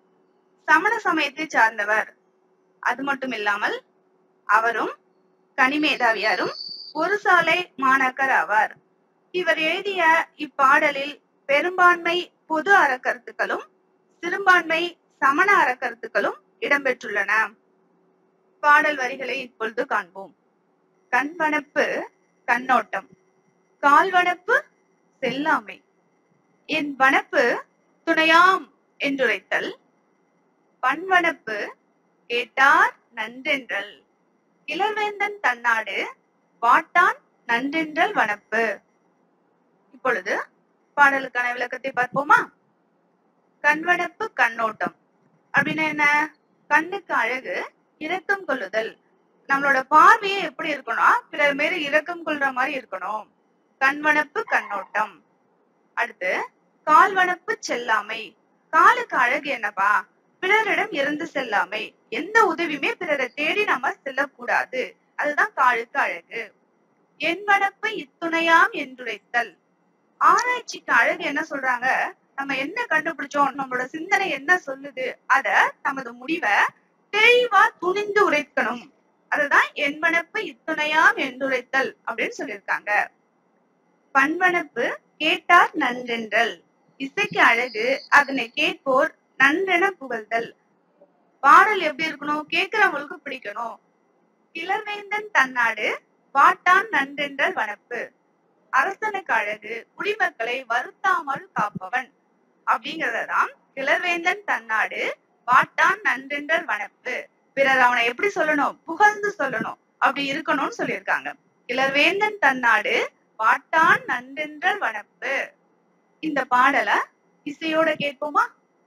சமண சமயத்தை சார்ந்தவர் அது மட்டும் இல்லாமல் அவரும் கனிமேதாவியாரும் ஒரு சாலை மாணாக்கர் ஆவார் இவர் எழுதிய இப்பாடலில் பெரும்பான்மை பொது அறக்கருத்துக்களும் சிறுபான்மை சமண அறக்கருத்துக்களும் இடம்பெற்றுள்ளன பாடல் வரிகளை இப்பொழுது காண்போம் கண்வனப்பு கண்ணோட்டம் கால்வனப்பு செல்லாமை என் வனப்பு துணையாம் என்றுரைத்தல் பண்வனப்பு கேட்டார் நன்றென்றல் இளவேந்தன் தன்னாடு வாட்டான் நன்றென்றல் வனப்பு இப்பொழுது பாடலுக்கான விளக்கத்தை பார்ப்போமா கண்வனப்பு கண்ணோட்டம் அப்படின்னா என்ன கண்ணுக்கு அழகு இரக்கம் கொள்ளுதல் நம்மளோட பார்வையே எப்படி இருக்கணும் பிறர் மேல இரக்கம் கொள்ற மாதிரி இருக்கணும் கண்வனப்பு கண்ணோட்டம் அடுத்து கால்வனப்பு செல்லாமை காலுக்கு அழகு என்னப்பா பிறரிடம் இருந்து செல்லாமை எந்த உதவியுமே பிறரை தேடி நாம செல்லக்கூடாது அதுதான் காலுக்கு அழகு என் வனப்பு இத்துணையாம் என்றுரைத்தல் ஆராய்ச்சிக்கு அழகு என்ன சொல்றாங்க நம்ம என்ன கண்டுபிடிச்சோம் நம்மளோட சிந்தனை என்ன சொல்லுது அத நமது முடிவை தெளிவா துணிந்து உரைக்கணும் அதுதான் என்வனப்பு இத்துணையாம் என்றுரைத்தல் அப்படின்னு சொல்லியிருக்காங்க பண்வனப்பு கேட்டார் நன்றென்றல் இசைக்கு அழகு அதனை கேட்போர் நன்றென புகழ்தல் பாடல் எப்படி இருக்கணும் கேட்கிறவங்களுக்கு பிடிக்கணும் கிளர்வேந்தன் தன்னாடு பாட்டான் நன்றென்றல் வனப்பு அரசனுக்கு அழகு குடிமக்களை வருத்தாமல் காப்பவன் அப்படிங்கறதான் கிளர்வேந்தன் தன்னாடு பாட்டான் நன்றென்றல் வனப்பு பிறர் அவனை எப்படி சொல்லணும் புகழ்ந்து சொல்லணும் அப்படி இருக்கணும்னு சொல்லியிருக்காங்க கிளர்வேந்தன் தன்னாடு பாட்டான் நன்றென்றல் வனப்பு இந்த பாடலை இசையோட கேட்போமா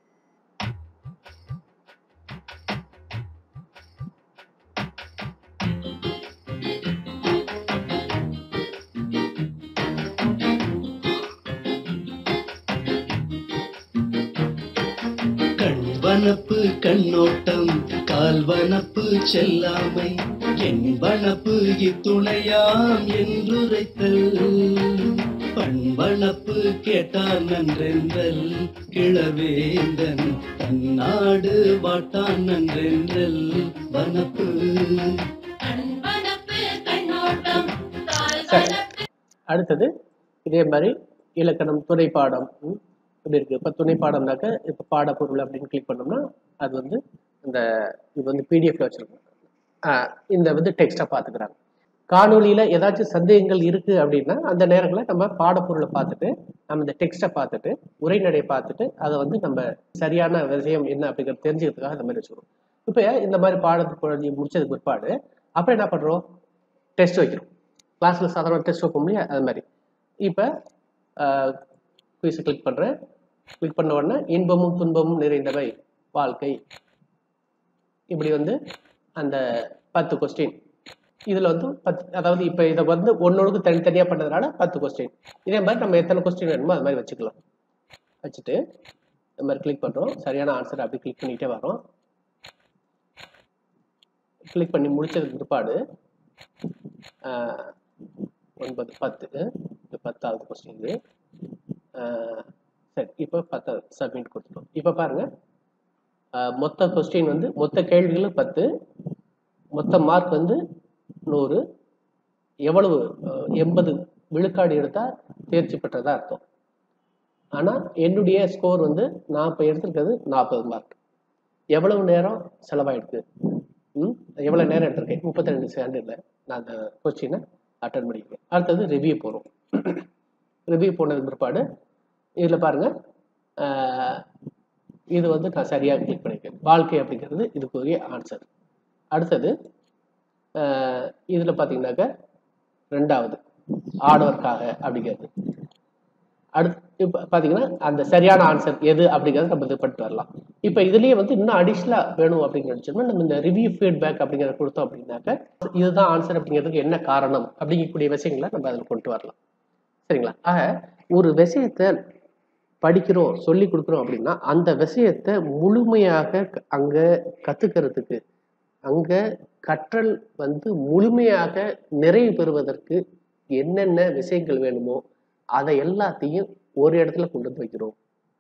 கண்வனப்பு கண்ணோட்டம் கால்வனப்பு செல்லாமை என் வனப்பு இத்துணையாம் என்றுரைத்தல் பண்வனப்பு கேட்டான் நன்றென்றல் கிழவேந்தன் தன்னாடு வாட்டான் நன்றென்றல் வனப்பு கண்வனப்பு கண்ணோட்டம் சரி கால்வனப்பு அடுத்தது இதே மாதிரி இலக்கணம் துணைப்பாடம் ம், இப்படி இருக்கு இப்போ துணைப்பாடம்னாக்க இப்போ பாடப்பொருள் அப்படின்னு கிளிக் பண்ணோம்னா அது வந்து இந்த இது வந்து பிடிஎஃப்ல வச்சிருக்கோம் ஆ, இந்த வந்து டெக்ஸ்டா பார்த்துக்கிறாங்க காணொளியில ஏதாச்சும் சந்தேகங்கள் இருக்கு அப்படின்னா அந்த நேரங்களில் நம்ம பாடப்பொருளை பார்த்துட்டு நம்ம இந்த டெக்ஸ்ட்டை பார்த்துட்டு உரைநடையை பார்த்துட்டு அதை வந்து நம்ம சரியான விஷயம் என்ன அப்படிங்கிறது தெரிஞ்சுக்கிறதுக்காக இந்த மாதிரி வச்சுக்கிறோம் இப்போ இந்த மாதிரி பாடத்து முடிச்சதுக்கு பிற்பாடு அப்புறம் என்ன பண்ணுறோம் டெஸ்ட் வைக்கிறோம் கிளாஸில் சாதாரண டெஸ்ட் வைப்போம் இல்லையா அது மாதிரி இப்போ குயிஸை கிளிக் பண்ணுறேன் கிளிக் பண்ண உடனே இன்பமும் துன்பமும் நிறைந்தவை வாழ்க்கை இப்படி வந்து அந்த பத்து கொஸ்டின் இதில் வந்து பத்து அதாவது இப்போ இதை வந்து ஒன்னொருக்கு தனித்தனியாக பண்ணதுனால பத்து கொஸ்டின் இதே மாதிரி நம்ம எத்தனை கொஸ்டின் வேணுமோ அது மாதிரி வச்சுக்கலாம் வச்சுட்டு இந்த மாதிரி கிளிக் பண்ணுறோம் சரியான ஆன்சர் அப்படி கிளிக் பண்ணிகிட்டே வரோம் கிளிக் பண்ணி முடிச்சதுக்கு பிற்பாடு ஆஹ், ஒன்பது பத்து இது பத்தாவது கொஸ்டின் இது ஆஹ், சரி இப்போ பத்தாவது சப்மிட் கொடுத்துட்டோம் இப்போ பாருங்க ஆஹ், மொத்த கொஸ்டின் வந்து மொத்த கேள்விகளும் பத்து மொத்த மார்க் வந்து நூறு எவ்வளவு அஹ், எண்பது விழுக்காடு எடுத்தால் தேர்ச்சி பெற்றதா அர்த்தம் ஆனால் என்னுடைய ஸ்கோர் வந்து நான் இப்போ எடுத்திருக்கிறது நாற்பது மார்க் எவ்வளவு நேரம் செலவாயிருக்கு ம் எவ்வளோ நேரம் எடுத்திருக்கேன் முப்பத்தி ரெண்டு செகண்டில் நான் அந்த கொஸ்டினை அட்டன் பண்ணிக்கிறேன் அடுத்தது ரிவ்யூ போகிறோம் ரிவ்யூ போனதுக்கு பிற்பாடு இதில் பாருங்கள் இது வந்து நான் சரியாக கிளிக் பண்ணிக்கிறேன் வாழ்க்கை அப்படிங்கிறது இதுக்குரிய ஆன்சர் அடுத்தது இதில் பார்த்தீங்கன்னாக்க ரெண்டாவது ஆடவர்க்காக அப்படிங்கிறது அடுத்து இப்போ பார்த்தீங்கன்னா அந்த சரியான ஆன்சர் எது அப்படிங்கிறத நம்ம இது பண்ணிட்டு வரலாம் இப்போ இதுலேயே வந்து இன்னும் அடிஷ்னலாக வேணும் அப்படின்னு நினச்சோம்னா நம்ம இந்த ரிவ்யூ ஃபீட்பேக் அப்படிங்கிறத கொடுத்தோம் அப்படின்னாக்க இதுதான் ஆன்சர் அப்படிங்கிறதுக்கு என்ன காரணம் அப்படிங்கக்கூடிய விஷயங்களை நம்ம அதில் கொண்டு வரலாம் சரிங்களா ஆக ஒரு விஷயத்தை படிக்கிறோம் சொல்லி கொடுக்குறோம் அப்படின்னா அந்த விஷயத்தை முழுமையாக க- அங்க கத்துக்கிறதுக்கு அங்க கற்றல் வந்து முழுமையாக நிறைவு பெறுவதற்கு என்னென்ன விஷயங்கள் வேணுமோ அதை எல்லாத்தையும் ஒரு இடத்துல கொண்டு வந்து வைக்கிறோம்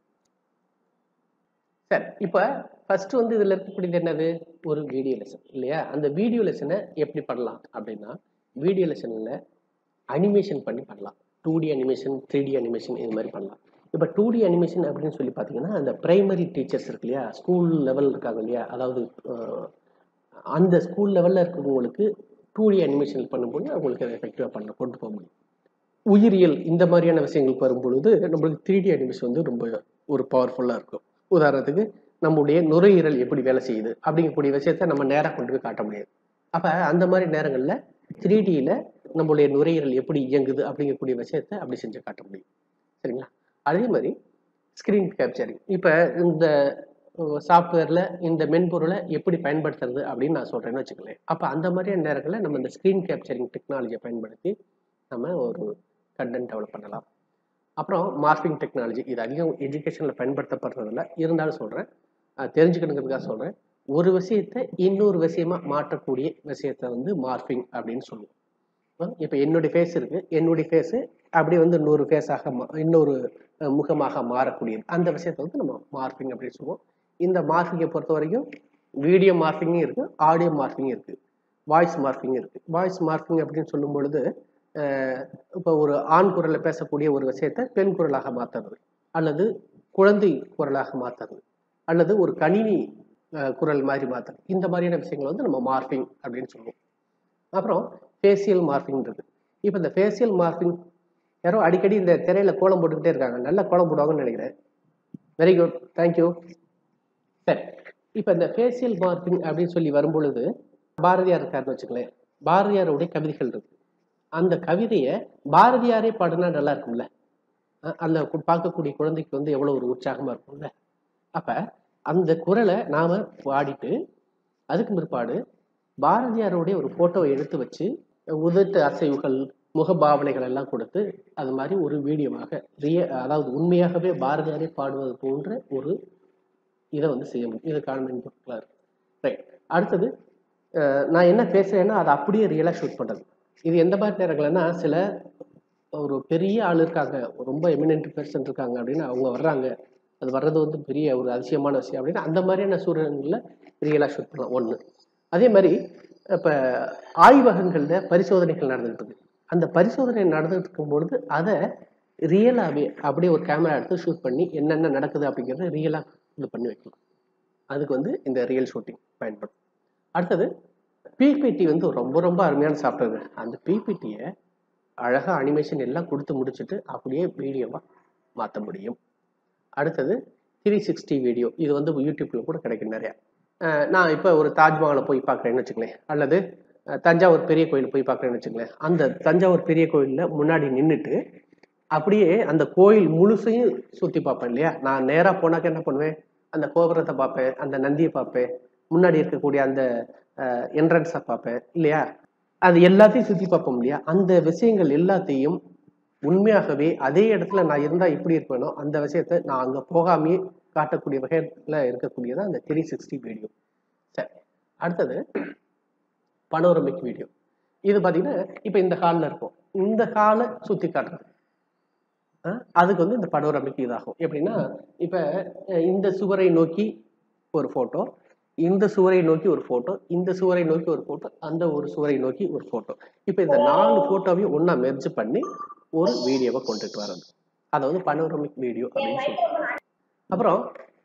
சரி இப்போ ஃபர்ஸ்ட் வந்து இதுல இருக்கக்கூடியது என்னது ஒரு வீடியோ லெசன் இல்லையா அந்த வீடியோ லெசனை எப்படி பண்ணலாம் அப்படின்னா வீடியோ லெசன்ல அனிமேஷன் பண்ணி பண்ணலாம் two D animation three D animation இது மாதிரி பண்ணலாம் இப்போ டூ டி அனிமேஷன் அப்படின்னு சொல்லி பார்த்தீங்கன்னா அந்த பிரைமரி டீச்சர்ஸ் இருக்கு இல்லையா ஸ்கூல் லெவல் இருக்காங்க இல்லையா அதாவது அஹ், அந்த ஸ்கூல் லெவலில் இருக்கிறவங்களுக்கு டூ டி அனிமேஷன் பண்ணும்போது அவங்களுக்கு அதை எஃபெக்டிவாக பண்ண கொண்டு போக முடியும் உயிரியல் இந்த மாதிரியான விஷயங்களுக்கு வரும்பொழுது நம்மளுக்கு த்ரீ டி அனிமேஷன் வந்து ரொம்ப ஒரு பவர்ஃபுல்லாக இருக்கும் உதாரணத்துக்கு நம்முடைய நுரையீரல் எப்படி வேலை செய்யுது அப்படிங்கக்கூடிய விஷயத்த நம்ம நேராக கொண்டு போய் காட்ட முடியாது அப்போ அந்த மாதிரி நேரங்களில் த்ரீ டியில் நம்மளுடைய நுரையீரல் எப்படி இயங்குது அப்படிங்கக்கூடிய விஷயத்த அப்படி செஞ்சு காட்ட முடியும் சரிங்களா அதே மாதிரி ஸ்க்ரீன் கேப்சரிங் இப்போ இந்த சாஃப்ட்வேரில் இந்த மென்பொருளை எப்படி பயன்படுத்துறது அப்படின்னு நான் சொல்கிறேன்னு வச்சுக்கலேன் அப்போ அந்த மாதிரியான நேரங்களில் நம்ம இந்த ஸ்க்ரீன் கேப்சரிங் டெக்னாலஜியை பயன்படுத்தி நம்ம ஒரு கண்டென்ட் டெவலப் பண்ணலாம் அப்புறம் மார்க்கிங் டெக்னாலஜி இது அதிகம் எஜுகேஷனில் பயன்படுத்தப்படுறதில்ல இருந்தாலும் சொல்கிறேன் தெரிஞ்சுக்கணுங்கிறதுக்காக சொல்கிறேன் ஒரு விஷயத்தை இன்னொரு விஷயமா மாற்றக்கூடிய விஷயத்தை வந்து மார்பிங் அப்படின்னு சொல்லுவோம் இப்போ என்னுடைய ஃபேஸ் இருக்கு என்னுடைய ஃபேஸு அப்படி வந்து இன்னொரு ஃபேஸாக இன்னொரு அஹ், முகமாக மாறக்கூடியது அந்த விஷயத்தை வந்து நம்ம மார்பிங் அப்படின்னு சொல்லுவோம் இந்த மார்பிங்கை பொறுத்த வரைக்கும் வீடியோ மார்பிங்கும் இருக்கு ஆடியோ மார்பிங்கும் இருக்கு வாய்ஸ் மார்பிங் இருக்கு வாய்ஸ் மார்பிங் அப்படின்னு சொல்லும் பொழுது அஹ், இப்போ ஒரு ஆண் குரல்ல பேசக்கூடிய ஒரு விஷயத்தை பெண் குரலாக மாற்றுறது அல்லது குழந்தை குரலாக மாற்றுறது அல்லது ஒரு கணினி அஹ், குரல் மாதிரி மாற்றுறது இந்த மாதிரியான விஷயங்களை வந்து நம்ம மார்பிங் அப்படின்னு சொல்லுவோம் அப்புறம் ஃபேஷியல் மார்பிங்கிறது இப்போ இந்த ஃபேஷியல் மார்பிங் யாரோ அடிக்கடி இந்த திரையில கோலம் போட்டுக்கிட்டே இருக்காங்க நல்ல கோலம் போடுவாங்கன்னு நினைக்கிறேன் வெரி குட் தேங்க்யூ சரி இப்போ இந்த ஃபேஷியல் மார்பிங் அப்படின்னு சொல்லி வரும்பொழுது பாரதியார் இருக்காருன்னு வச்சுக்கலேன் பாரதியாருடைய கவிதைகள் இருக்கு அந்த கவிதையை பாரதியாரே பாடினா நல்லா இருக்கும்ல அஹ் அந்த கு- பார்க்கக்கூடிய குழந்தைக்கு வந்து எவ்வளோ ஒரு உற்சாகமா இருக்கும்ல அப்ப அந்த குரலை நாம பாடிட்டு அதுக்கு பிற்பாடு பாரதியாருடைய ஒரு போட்டோவை எடுத்து வச்சு உதட்டு அசைவுகள் முகபாவனைகள் எல்லாம் கொடுத்து அது மாதிரி ஒரு வீடியோவாக ரிய அதாவது உண்மையாகவே பாரதியாரே பாடுவது போன்ற ஒரு இதை வந்து செய்ய முடியும் இதுக்கான மென்பொருட்களாக இருக்கு ரைட் அடுத்தது அஹ், நான் என்ன பேசுறேன்னா அதை அப்படியே ரியலாக ஷூட் பண்ணுறது இது எந்த மாதிரி நேரங்கள்னா சில ஒரு பெரிய ஆள் இருக்காங்க ரொம்ப எமினென்ட் பர்சன் இருக்காங்க அப்படின்னு அவங்க வர்றாங்க அது வர்றது வந்து பெரிய ஒரு அதிசயமான விஷயம் அப்படின்னு அந்த மாதிரியான சூழ்நிலைகளில் ரியலாக ஷூட் பண்ணலாம் ஒன்று அதே மாதிரி இப்போ ஆய்வகங்களில் பரிசோதனைகள் நடந்துகிட்டு இருக்கு அந்த பரிசோதனை நடந்துகிட்டு இருக்கும்பொழுது அதை ரியலாகவே அப்படியே ஒரு கேமரா எடுத்து ஷூட் பண்ணி என்னென்ன நடக்குது அப்படிங்கிறத ரியலாக இது பண்ணி வைக்கலாம் அதுக்கு வந்து இந்த ரியல் ஷூட்டிங் பயன்படும் அடுத்தது பிபிடி வந்து ரொம்ப ரொம்ப அருமையான சாஃப்ட்வேர் அந்த பிபிடியை அழகாக அனிமேஷன் எல்லாம் கொடுத்து முடிச்சுட்டு அப்படியே வீடியோவாக மாற்ற முடியும் அடுத்தது த்ரீ சிக்ஸ்டி வீடியோ இது வந்து யூடியூப்பில் கூட கிடைக்கும் நிறையா அஹ் நான் இப்போ ஒரு தாஜ்மஹாலை போய் பார்க்குறேன்னு வச்சுங்களேன் அல்லது அஹ் தஞ்சாவூர் பெரிய கோயில் போய் பார்க்குறேன்னு வச்சுங்களேன் அந்த தஞ்சாவூர் பெரிய கோயிலில் முன்னாடி நின்றுட்டு அப்படியே அந்த கோயில் முழுசையும் சுற்றி பார்ப்பேன் இல்லையா நான் நேராக போனாக்க என்ன பண்ணுவேன் அந்த கோபுரத்தை பார்ப்பேன் அந்த நந்தியை பார்ப்பேன் முன்னாடி இருக்கக்கூடிய அந்த என்ட்ரன்ஸை பார்ப்பேன் இல்லையா அது எல்லாத்தையும் சுற்றி பார்ப்போம் இல்லையா அந்த விஷயங்கள் எல்லாத்தையும் உண்மையாகவே அதே இடத்துல நான் இருந்தால் எப்படி இருப்பேனோ அந்த விஷயத்தை நான் அங்கே போகாமையே காட்டக்கூடிய வகையில் இருக்கக்கூடியது அந்த த்ரீ சிக்ஸ்டி வீடியோ சரி அடுத்தது பனோரமிக் வீடியோ இது பார்த்தீங்கன்னா இப்போ இந்த ஹாலில் இருக்கும் இந்த ஹாலை சுற்றி காட்டுறது அஹ் அதுக்கு வந்து இந்த பனோரமிக் இதாகும் எப்படின்னா இப்போ இந்த சுவரை நோக்கி ஒரு ஃபோட்டோ இந்த சுவரை நோக்கி ஒரு ஃபோட்டோ இந்த சுவரை நோக்கி ஒரு ஃபோட்டோ அந்த ஒரு சுவரை நோக்கி ஒரு ஃபோட்டோ இப்போ இந்த நாலு ஃபோட்டோவையும் ஒன்றா மெர்ஜ் பண்ணி ஒரு வீடியோவை கொண்டுட்டு வர்றது அதை வந்து பனோரமிக் வீடியோ அப்படின்னு சொல்லுவாங்க அப்புறம்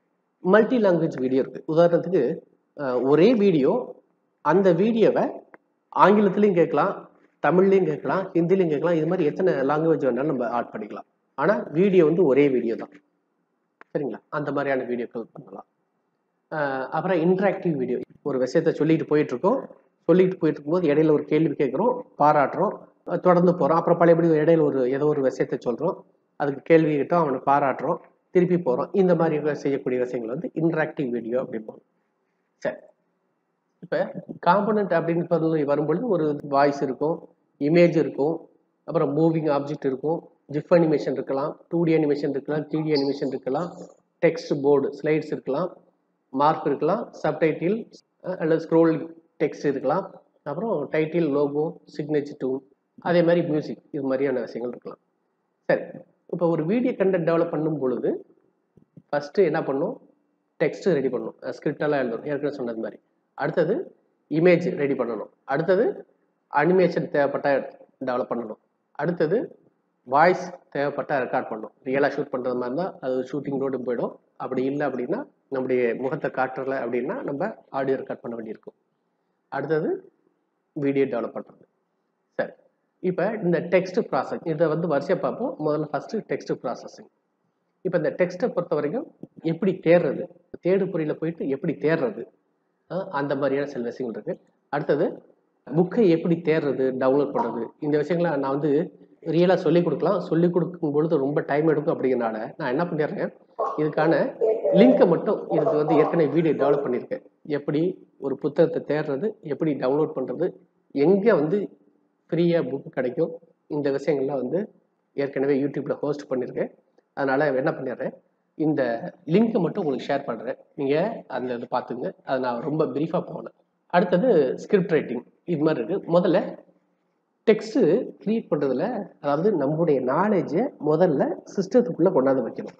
மல்டி லாங்குவேஜ் வீடியோ இருக்கு உதாரணத்துக்கு அஹ், ஒரே வீடியோ அந்த வீடியோவை ஆங்கிலத்திலையும் கேட்கலாம் தமிழ்லையும் கேட்கலாம் ஹிந்திலையும் கேட்கலாம் இது மாதிரி எத்தனை லாங்குவேஜ் வேணாலும் நம்ம ஆட் பண்ணிக்கலாம் ஆனால் வீடியோ வந்து ஒரே வீடியோ தான் சரிங்களா அந்த மாதிரியான வீடியோக்கள் பண்ணலாம் அஹ், அப்புறம் இன்ட்ராக்டிவ் வீடியோ ஒரு விஷயத்த சொல்லிட்டு போயிட்டு இருக்கோம் சொல்லிட்டு போயிட்டு இருக்கும்போது இடையில ஒரு கேள்வி கேட்குறோம் பாராட்டுறோம் அஹ் தொடர்ந்து போகிறோம் அப்புறம் பழையபடி இடையில ஒரு ஏதோ ஒரு விஷயத்த சொல்கிறோம் அதுக்கு கேள்வி கிட்டோம் அவனை பாராட்டுறோம் திருப்பி போகிறோம் இந்த மாதிரி செய்யக்கூடிய விஷயங்கள் வந்து இன்ட்ராக்டிவ் வீடியோ அப்படிம்போம் சரி இப்போ காம்பனண்ட் அப்படின்னு சொல்லி வரும்பொழுது ஒரு வாய்ஸ் இருக்கும் இமேஜ் இருக்கும் அப்புறம் மூவிங் ஆப்ஜெக்ட் இருக்கும் ஜிஃப் அனிமேஷன் இருக்கலாம் டூ டி அனிமேஷன் இருக்கலாம் த்ரீ டி அனிமேஷன் இருக்கலாம் டெக்ஸ்ட் போர்டு ஸ்லைட்ஸ் இருக்கலாம் மார்க் இருக்கலாம் சப்டைட்டில் அல்லது ஸ்க்ரோல் டெக்ஸ்ட் இருக்கலாம் அப்புறம் டைட்டில் லோகோ சிக்னேச்சர் டூல் அதே மாதிரி மியூசிக் இது மாதிரியான விஷயங்கள் இருக்கலாம் சரி இப்போ ஒரு வீடியோ கண்டென்ட் டெவலப் பண்ணும் பொழுது ஃபஸ்ட்டு என்ன பண்ணும் டெக்ஸ்ட் ரெடி பண்ணணும் ஸ்கிரிப்ட் எல்லாம் எழுதணும் ஏற்கனவே சொன்னது மாதிரி அடுத்தது இமேஜ் ரெடி பண்ணணும் அடுத்தது அனிமேஷன் தேவைப்பட்ட டெவலப் பண்ணணும் அடுத்தது வாய்ஸ் தேவைப்பட்ட ரெக்கார்ட் பண்ணணும் ரியலாக ஷூட் பண்ணுறது மாதிரி இருந்தால் அது ஷூட்டிங் ரோடு போயிடும் அப்படி இல்லை அப்படின்னா நம்முடைய முகத்தை காட்டுறல அப்படின்னா நம்ம ஆடியோ ரெக்கார்ட் பண்ண வேண்டியிருக்கும் அடுத்தது வீடியோ டெவலப் பண்ணுறது சரி இப்போ இந்த டெக்ஸ்ட் ப்ராசஸ் இதை வந்து வரிசையாக பார்ப்போம் முதல்ல ஃபஸ்ட்டு டெக்ஸ்ட் ப்ராசஸிங் இப்போ இந்த டெக்ஸ்ட்டை பொறுத்த வரைக்கும் எப்படி தேடுறது தேடு பொறியில் போயிட்டு எப்படி தேடுறது அஹ் அந்த மாதிரியான சில விஷயங்கள் இருக்கு அடுத்தது புக்கை எப்படி தேடுறது டவுன்லோட் பண்ணுறது இந்த விஷயங்களை நான் வந்து ரியலாக சொல்லிக் கொடுக்கலாம் சொல்லிக் கொடுக்கும் பொழுது ரொம்ப டைம் எடுக்கும் அப்படிங்கிறனால நான் என்ன பண்ணிடுறேன் இதுக்கான லிங்கை மட்டும் இதுக்கு வந்து ஏற்கனவே வீடியோ டெவலப் பண்ணியிருக்கேன் எப்படி ஒரு புத்தகத்தை தேடுறது எப்படி டவுன்லோட் பண்ணுறது எங்கே வந்து ஃப்ரீயாக புக் கிடைக்கும் இந்த விஷயங்கள்லாம் வந்து ஏற்கனவே யூடியூப்பில் ஹோஸ்ட் பண்ணியிருக்கேன் அதனால் என்ன பண்ணிடுறேன் இந்த லிங்க்கை மட்டும் உங்களுக்கு ஷேர் பண்ணுறேன் நீங்கள் அதில் இது பார்த்துங்க அதை நான் ரொம்ப ப்ரீஃபாக போகல அடுத்தது ஸ்கிரிப்ட் ரைட்டிங் இது மாதிரி இருக்குது முதல்ல டெக்ஸ்ட்டு க்ரியேட் பண்ணுறதுல அதாவது நம்முடைய நாலேஜை முதல்ல சிஸ்டத்துக்குள்ளே கொண்டாந்து வைக்கணும்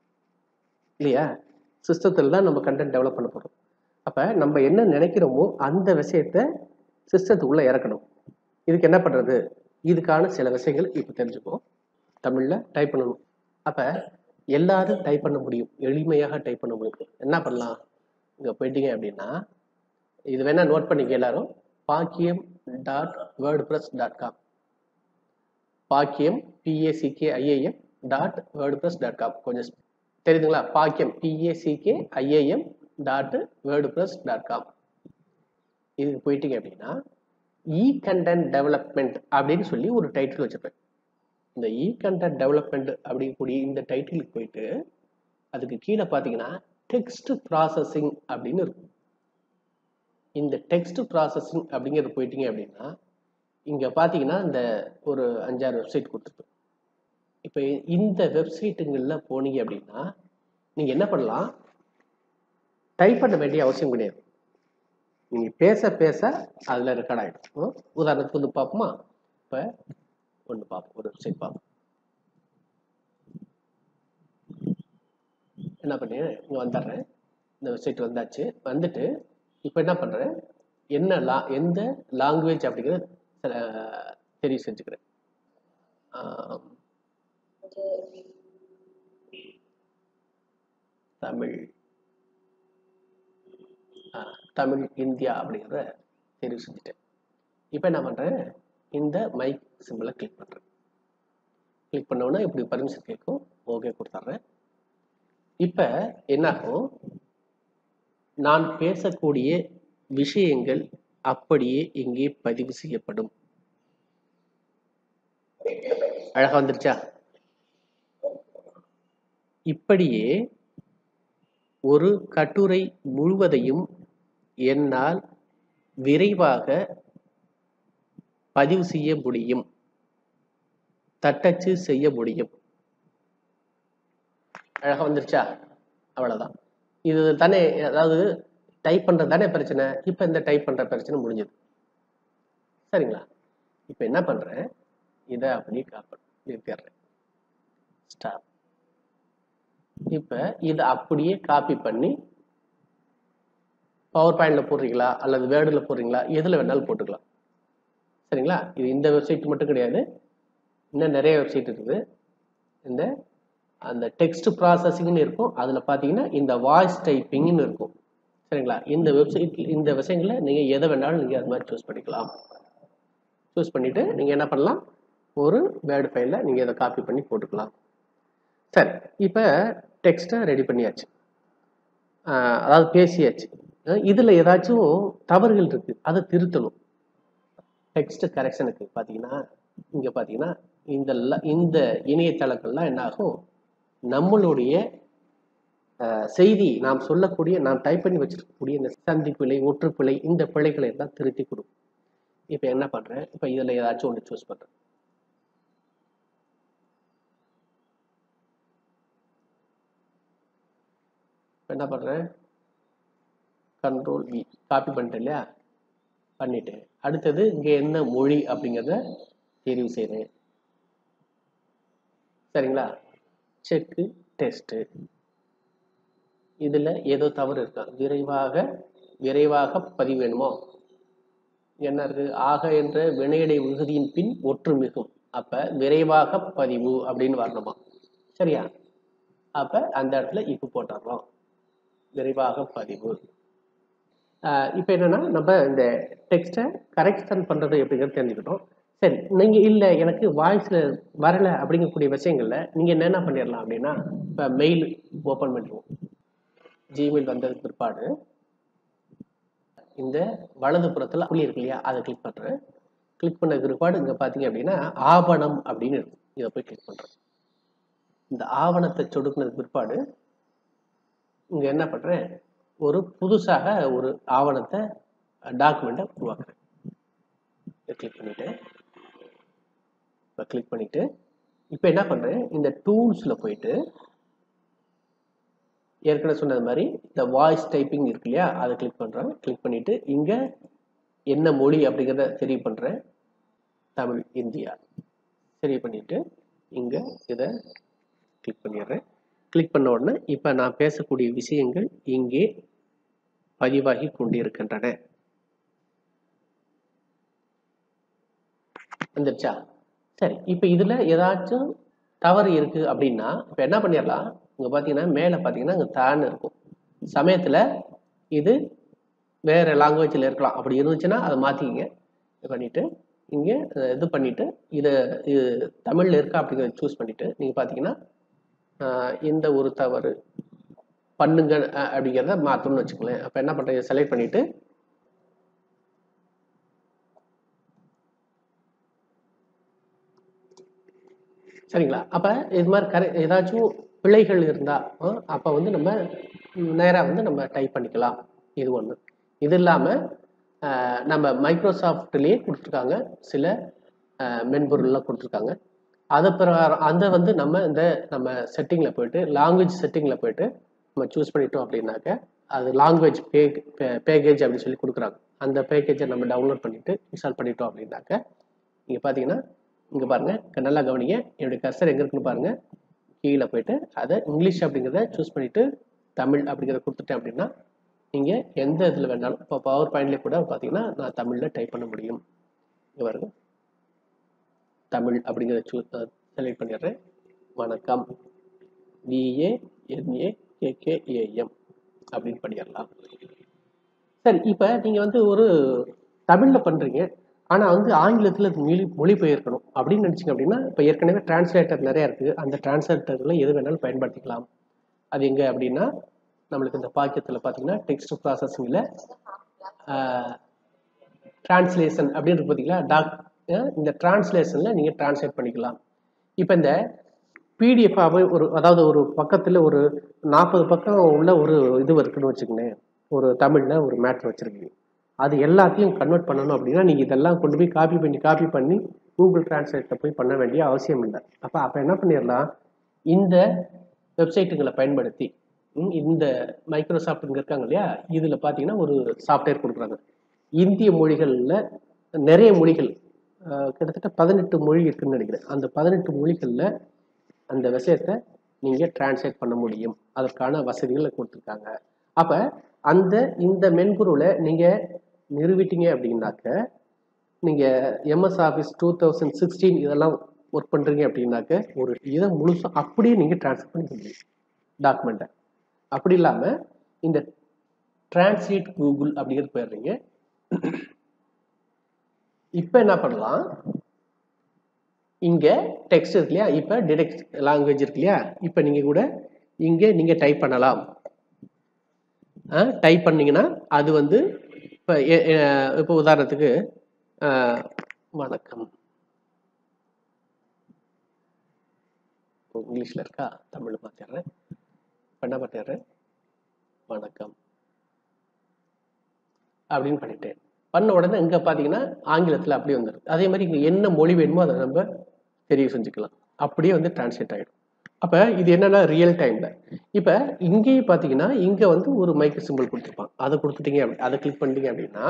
இல்லையா சிஸ்டத்தில் தான் நம்ம கண்டென்ட் டெவலப் பண்ண போகிறோம் அப்போ நம்ம என்ன நினைக்கிறோமோ அந்த விஷயத்த சிஸ்டத்துக்குள்ளே இறக்கணும் இதுக்கு என்ன பண்ணுறது இதுக்கான சில விஷயங்கள் இப்போ தெரிஞ்சுப்போம் தமிழில் டைப் பண்ணணும் அப்போ எல்லாரும் டைப் பண்ண முடியும் எளிமையாக டைப் பண்ண முடியும் என்ன பண்ணலாம் இங்கே போயிட்டீங்க அப்படின்னா இது வேணா நோட் பண்ணிக்க எல்லாரும் Bakkiyam dot WordPress dot com Bakkiyam B A C K I A M dot WordPress dot com கொஞ்சம் தெரியுதுங்களா Bakkiyam B A C K I A M dot WordPress dot com இதுக்கு போயிட்டீங்க அப்படின்னா இ கண்டென்ட் டெவலப்மெண்ட் அப்படின்னு சொல்லி ஒரு டைட்டில் வச்சிருப்பேன் இந்த இ கண்டென்ட் டெவலப்மெண்ட் அப்படிங்கக்கூடிய இந்த டைட்டிலுக்கு போயிட்டு அதுக்கு கீழே பார்த்தீங்கன்னா டெக்ஸ்ட் ப்ராசஸிங் அப்படின்னு இருக்கும் இந்த டெக்ஸ்ட் ப்ராசஸிங் அப்படிங்கிறது போயிட்டீங்க அப்படின்னா இங்கே பார்த்தீங்கன்னா இந்த ஒரு அஞ்சாறு வெப்சைட் கொடுத்துருக்கு இப்போ இந்த வெப்சைட்டுங்களில் போனீங்க அப்படின்னா நீங்கள் என்ன பண்ணலாம் டைப் பண்ண வேண்டிய அவசியம் கிடையாது நீங்கள் பேச பேச அதில் ரெக்கார்ட் ஆகிடும் உதாரணத்துக்கு வந்து பார்ப்போமா இப்போ ஒன்று பார்ப்போம் ஒரு வெப்சைட் பார்ப்போம் என்ன பண்ணேன் இங்கே வந்துடுறேன் இந்த வெப்சைட் வந்தாச்சு வந்துட்டு இப்போ என்ன பண்ணுறேன் என்ன லா எந்த லாங்குவேஜ் அப்படிங்கிறத சில தெரிவு செஞ்சுக்கிறேன் ஆம், தமிழ் ஆ, தமிழ் இந்தியா அப்படிங்கிறத தெரிவு செஞ்சுட்டேன் இப்போ என்ன பண்ணுறேன் இந்த மைக் சிம்பிளை கிளிக் பண்ணுறேன் கிளிக் பண்ணோன்னா இப்படி பர்மிஷன் கேட்கும் ஓகே கொடுத்துட்றேன் இப்போ என்னாகும் நான் பேசக்கூடிய விஷயங்கள் அப்படியே இங்கே பதிவு செய்யப்படும் அழகா வந்துருச்சா இப்படியே ஒரு கட்டுரை முழுவதையும் என்னால் விரைவாக பதிவு செய்ய முடியும் தட்டச்சு செய்ய முடியும் அழகா வந்துருச்சா அவ்வளவுதான் இது தானே அதாவது டைப் பண்றது தானே பிரச்சனை இப்போ இந்த டைப் பண்ற பிரச்சனை முடிஞ்சது சரிங்களா இப்போ என்ன பண்றேன் இதை அப்படியே காப்பேன் நிறுத்திடுறேன் ஸ்டாப் இப்போ இதை அப்படியே காப்பி பண்ணி பவர் பாயிண்ட்ல போடுறீங்களா அல்லது வேர்டில் போடுறீங்களா எதில் வேணாலும் போட்டுக்கலாம் சரிங்களா இது இந்த வெப்சைட் மட்டும் கிடையாது இன்னும் நிறைய வெப்சைட் இருக்குது இந்த அந்த டெக்ஸ்ட் ப்ராசஸிங்னு இருக்கும் அதில் பார்த்தீங்கன்னா இந்த வாய்ஸ் டைப்பிங்னு இருக்கும் சரிங்களா இந்த வெப்சைட் இந்த விஷயங்களில் நீங்கள் எதை வேணாலும் நீங்கள் அது மாதிரி சூஸ் பண்ணிக்கலாம் சூஸ் பண்ணிவிட்டு நீங்கள் என்ன பண்ணலாம் ஒரு வேர்டு ஃபைலில் நீங்கள் இதை காப்பி பண்ணி போட்டுக்கலாம் சரி இப்போ டெக்ஸ்ட்டை ரெடி பண்ணியாச்சு ஆஹ் அதாவது பேசியாச்சு இதில் ஏதாச்சும் தவறுகள் இருக்குது அதை திருத்தணும் டெக்ஸ்ட் கரெக்ஷனுக்கு பார்த்தீங்கன்னா இங்கே பார்த்தீங்கன்னா இந்த ல- இந்த இணையதளங்கள்லாம் என்ன ஆகும் நம்மளுடைய அஹ், செய்தி நாம் சொல்லக்கூடிய நாம் டைப் பண்ணி வச்சிருக்கக்கூடிய இந்த சந்தி பிழை ஒற்றுப்பிழை இந்த பிழைகளை எல்லாம் திருத்தி கொடுக்கும் இப்போ என்ன பண்ணுறேன் இப்போ இதில் ஏதாச்சும் ஒன்று சூஸ் பண்ணுறேன் இப்போ என்ன பண்ணுறேன் கண்ட்ரோல் வி காப்பி பண்ணிட்டேன் இல்லையா பண்ணிட்டு அடுத்தது இங்கே என்ன மொழி அப்படிங்கிறத தெரிவு செய்கிறேன் சரிங்களா செக்கு டெஸ்ட்டு இதில் ஏதோ தவறு இருக்கா விரைவாக விரைவாக பதிவு வேணுமோ என்ன இருக்கு ஆக என்ற வினையடை விகுதியின் பின் ஒற்று மிகும் அப்ப விரைவாக பதிவு அப்படின்னு வரணுமா சரியா அப்ப அந்த இடத்துல இப்பு போட்டுடுறோம் விரைவாக பதிவு ஆஹ் இப்ப என்னன்னா நம்ம இந்த டெக்ஸ்ட்டை கரெக்ஷன் பண்றது எப்படிங்கிறது தெரிஞ்சுக்கிட்டோம் சரி நீங்க இல்ல எனக்கு வாய்ஸ்ல வரல அப்படிங்கக்கூடிய விஷயங்கள்ல நீங்க என்னென்ன பண்ணிடலாம் அப்படின்னா இப்ப மெயில் ஓபன் பண்ணிடுவோம் ஜிமெயில் வந்ததுக்கு பிற்பாடு இந்த வலது புறத்துல புள்ளி இருக்கு இல்லையா அதை கிளிக் பண்றேன் கிளிக் பண்ண பிற்பாடு இங்க பாத்தீங்க அப்படின்னா ஆவணம் அப்படின்னு இருக்கும் இதை போய் கிளிக் பண்றேன் இந்த ஆவணத்தை சொடுக்குனது பிற்பாடு இங்க என்ன பண்றேன் ஒரு புதுசாக ஒரு ஆவணத்தை டாக்குமெண்ட்டை உருவாக்குறேன் கிளிக் பண்ணிட்டு இப்போ கிளிக் பண்ணிட்டு இப்போ என்ன பண்றேன் இந்த டூல்ஸ்ல போயிட்டு ஏற்கனவே சொன்னது மாதிரி இந்த வாய்ஸ் டைப்பிங் இருக்கு இல்லையா அதை கிளிக் பண்றேன் கிளிக் பண்ணிட்டு இங்க என்ன மொழி அப்படிங்கிறத தெரிவு பண்றேன் தமிழ் இந்தியா சரி பண்ணிட்டு இங்க இதை கிளிக் பண்ணிடுறேன் கிளிக் பண்ண உடனே இப்போ நான் பேசக்கூடிய விஷயங்கள் இங்கே பதிவாகி கொண்டிருக்கின்றன வந்துருச்சா சரி இப்போ இதுல ஏதாச்சும் தவறு இருக்கு அப்படின்னா இப்போ என்ன பண்ணிடலாம் இங்க பாத்தீங்கன்னா மேல பாத்தீங்கன்னா இங்க தான் இருக்கும் சமயத்துல இது வேற லாங்குவேஜ்ல இருக்கலாம் அப்படி இருந்துச்சுன்னா அதை மாத்திக்கங்க இது பண்ணிட்டு இங்க அஹ், இது பண்ணிட்டு இதை இது தமிழ்ல இருக்கா அப்படிங்கிறத சூஸ் பண்ணிட்டு நீங்க பாத்தீங்கன்னா ஆஹ், இந்த ஒரு தவறு பண்ணுங்க அஹ், அப்படிங்கிறத மாத்தணும்னு வச்சுக்கோங்களேன் அப்ப என்ன பண்றீங்க செலக்ட் பண்ணிட்டு சரிங்களா அப்ப இது மாதிரி கரை ஏதாச்சும் பிழைகள் இருந்தா அஹ், அப்ப வந்து நம்ம ம், நேரா வந்து நம்ம டைப் பண்ணிக்கலாம் இது ஒண்ணு இது இல்லாம அஹ், நம்ம மைக்ரோசாஃப்ட்லயே கொடுத்துருக்காங்க சில அஹ், மென்பொருள்லாம் கொடுத்துருக்காங்க அது பிரகாரம் அந்த வந்து நம்ம இந்த நம்ம செட்டிங்ல போயிட்டு லாங்குவேஜ் செட்டிங்ல போயிட்டு நம்ம சூஸ் பண்ணிட்டோம் அப்படின்னாக்க அது லாங்குவேஜ் பே பேக்கேஜ் அப்படின்னு சொல்லி கொடுக்குறாங்க அந்த பேக்கேஜை நம்ம டவுன்லோட் பண்ணிட்டு இன்ஸ்டால் பண்ணிட்டோம் அப்படின்னாக்க இங்க பாத்தீங்கன்னா இங்க பாருங்க இங்க நல்லா கவனிங்க என்னுடைய கர்சர் எங்க இருக்குன்னு பாருங்க கீழே போயிட்டு அதை இங்கிலீஷ் அப்படிங்கிறத சூஸ் பண்ணிட்டு தமிழ் அப்படிங்கிறத கொடுத்துட்டேன் அப்படின்னா நீங்க எந்த இதுல வேணாலும் இப்போ பவர் பாயிண்ட்லேயே கூட பார்த்தீங்கன்னா நான் தமிழ்ல டைப் பண்ண முடியும் இங்க பாருங்க தமிழ் அப்படிங்கிறத சூ செலக்ட் பண்ணிடுறேன் வணக்கம் விஏ என்ஏ கேகேஏஎம் அப்படின்னு பண்ணிடலாம் சரி இப்போ நீங்கள் வந்து ஒரு தமிழில் பண்ணுறீங்க ஆனால் வந்து ஆங்கிலத்தில் அது மொழி மொழிபெயர்க்கணும் அப்படின்னு நினச்சிங்க அப்படின்னா இப்போ ஏற்கனவே டிரான்ஸ்லேட்டர் நிறையா இருக்குது அந்த டிரான்ஸ்லேட்டரில் எது வேணாலும் பயன்படுத்திக்கலாம் அது எங்கே அப்படின்னா நம்மளுக்கு இந்த பாக்கியத்தில் பார்த்தீங்கன்னா டெக்ஸ்ட் ப்ராசஸிங்கில் டிரான்ஸ்லேஷன் அப்படின்னு இருக்கு பார்த்தீங்களா டாக் இந்த டிரான்ஸ்லேஷனில் நீங்கள் டிரான்ஸ்லேட் பண்ணிக்கலாம் இப்போ இந்த பிடிஎஃபாகவே ஒரு அதாவது ஒரு பக்கத்தில் ஒரு நாற்பது பக்கம் உள்ள ஒரு இது இருக்குன்னு வச்சுக்கோங்களேன் ஒரு தமிழில் ஒரு மேட்ரு வச்சுருக்கீங்க அது எல்லாத்தையும் கன்வெர்ட் பண்ணணும் அப்படின்னா நீங்கள் இதெல்லாம் கொண்டு போய் காப்பி பண்ணி காப்பி பண்ணி கூகுள் டிரான்ஸ்லேட்டில் போய் பண்ண வேண்டிய அவசியம் இல்லை அப்போ அப்போ என்ன பண்ணிடலாம் இந்த வெப்சைட்டுங்களை பயன்படுத்தி ம், இந்த மைக்ரோசாஃப்ட் இங்கே இருக்காங்க இல்லையா இதில் பார்த்தீங்கன்னா ஒரு சாஃப்ட்வேர் கொடுக்குறாங்க இந்திய மொழிகளில் நிறைய மொழிகள் அஹ், கிட்டத்தட்ட பதினெட்டு மொழி இருக்குன்னு நினைக்கிறேன் அந்த பதினெட்டு மொழிகளில் அந்த விஷயத்தை நீங்கள் டிரான்ஸ்லேட் பண்ண முடியும் அதற்கான வசதிகளை கொடுத்துருக்காங்க அப்போ அந்த இந்த மென்பொருளை நீங்கள் நிறுவிட்டீங்க அப்படின்னாக்க நீங்கள் MS Office two thousand sixteen இதெல்லாம் ஒர்க் பண்ணுறீங்க அப்படின்னாக்க ஒரு இதை முழுசாக அப்படியே நீங்கள் ட்ரான்ஸ்ஃபர் பண்ணிக்க முடியும் டாக்குமெண்ட்டை அப்படி இல்லாமல் இந்த டிரான்ஸ்லேட் கூகுள் அப்படிங்கிறது போயிடுறீங்க இப்போ என்ன பண்ணலாம் இங்கே டெக்ஸ்ட் இருக்கு இல்லையா இப்போ டிடெக்ட் லாங்குவேஜ் இருக்கு இல்லையா இப்போ நீங்கள் கூட இங்கே நீங்கள் டைப் பண்ணலாம் டைப் பண்ணீங்கன்னா அது வந்து இப்போ இப்போ உதாரணத்துக்கு ஆ, வணக்கம் இங்கிலீஷில் இருக்கா தமிழ் மாற்றிடுறேன் இப்போ என்ன பண்ணிடுறேன் வணக்கம் அப்படின்னு பண்ணிட்டேன் பண்ண உடனே இங்கே பார்த்தீங்கன்னா ஆங்கிலத்தில் அப்படியே வந்துடும் அதே மாதிரி இங்கே என்ன மொழி வேணுமோ அதை நம்ம தெரிவு செஞ்சுக்கலாம் அப்படியே வந்து டிரான்ஸ்லேட் ஆகிடும் அப்போ இது என்னன்னா ரியல் டைமில் இப்போ இங்கேயும் பார்த்தீங்கன்னா இங்கே வந்து ஒரு மைக்ரோ சிம்பிள் கொடுத்துருப்பான் அதை கொடுத்துட்டீங்க அப்படி அதை கிளிக் பண்ணிட்டீங்க அப்படின்னா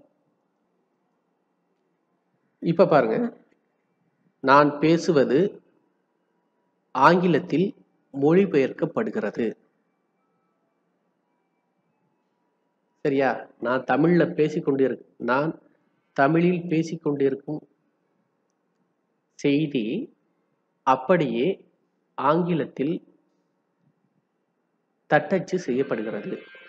இப்போ பாருங்க நான் பேசுவது ஆங்கிலத்தில் மொழிபெயர்க்கப்படுகிறது சரியா நான் தமிழ்ல பேசிக்கொண்டிரு நான் தமிழில் பேசிக்கொண்டிருக்கும் செய்தி அப்படியே ஆங்கிலத்தில் தட்டச்சு செய்யப்படுகிறது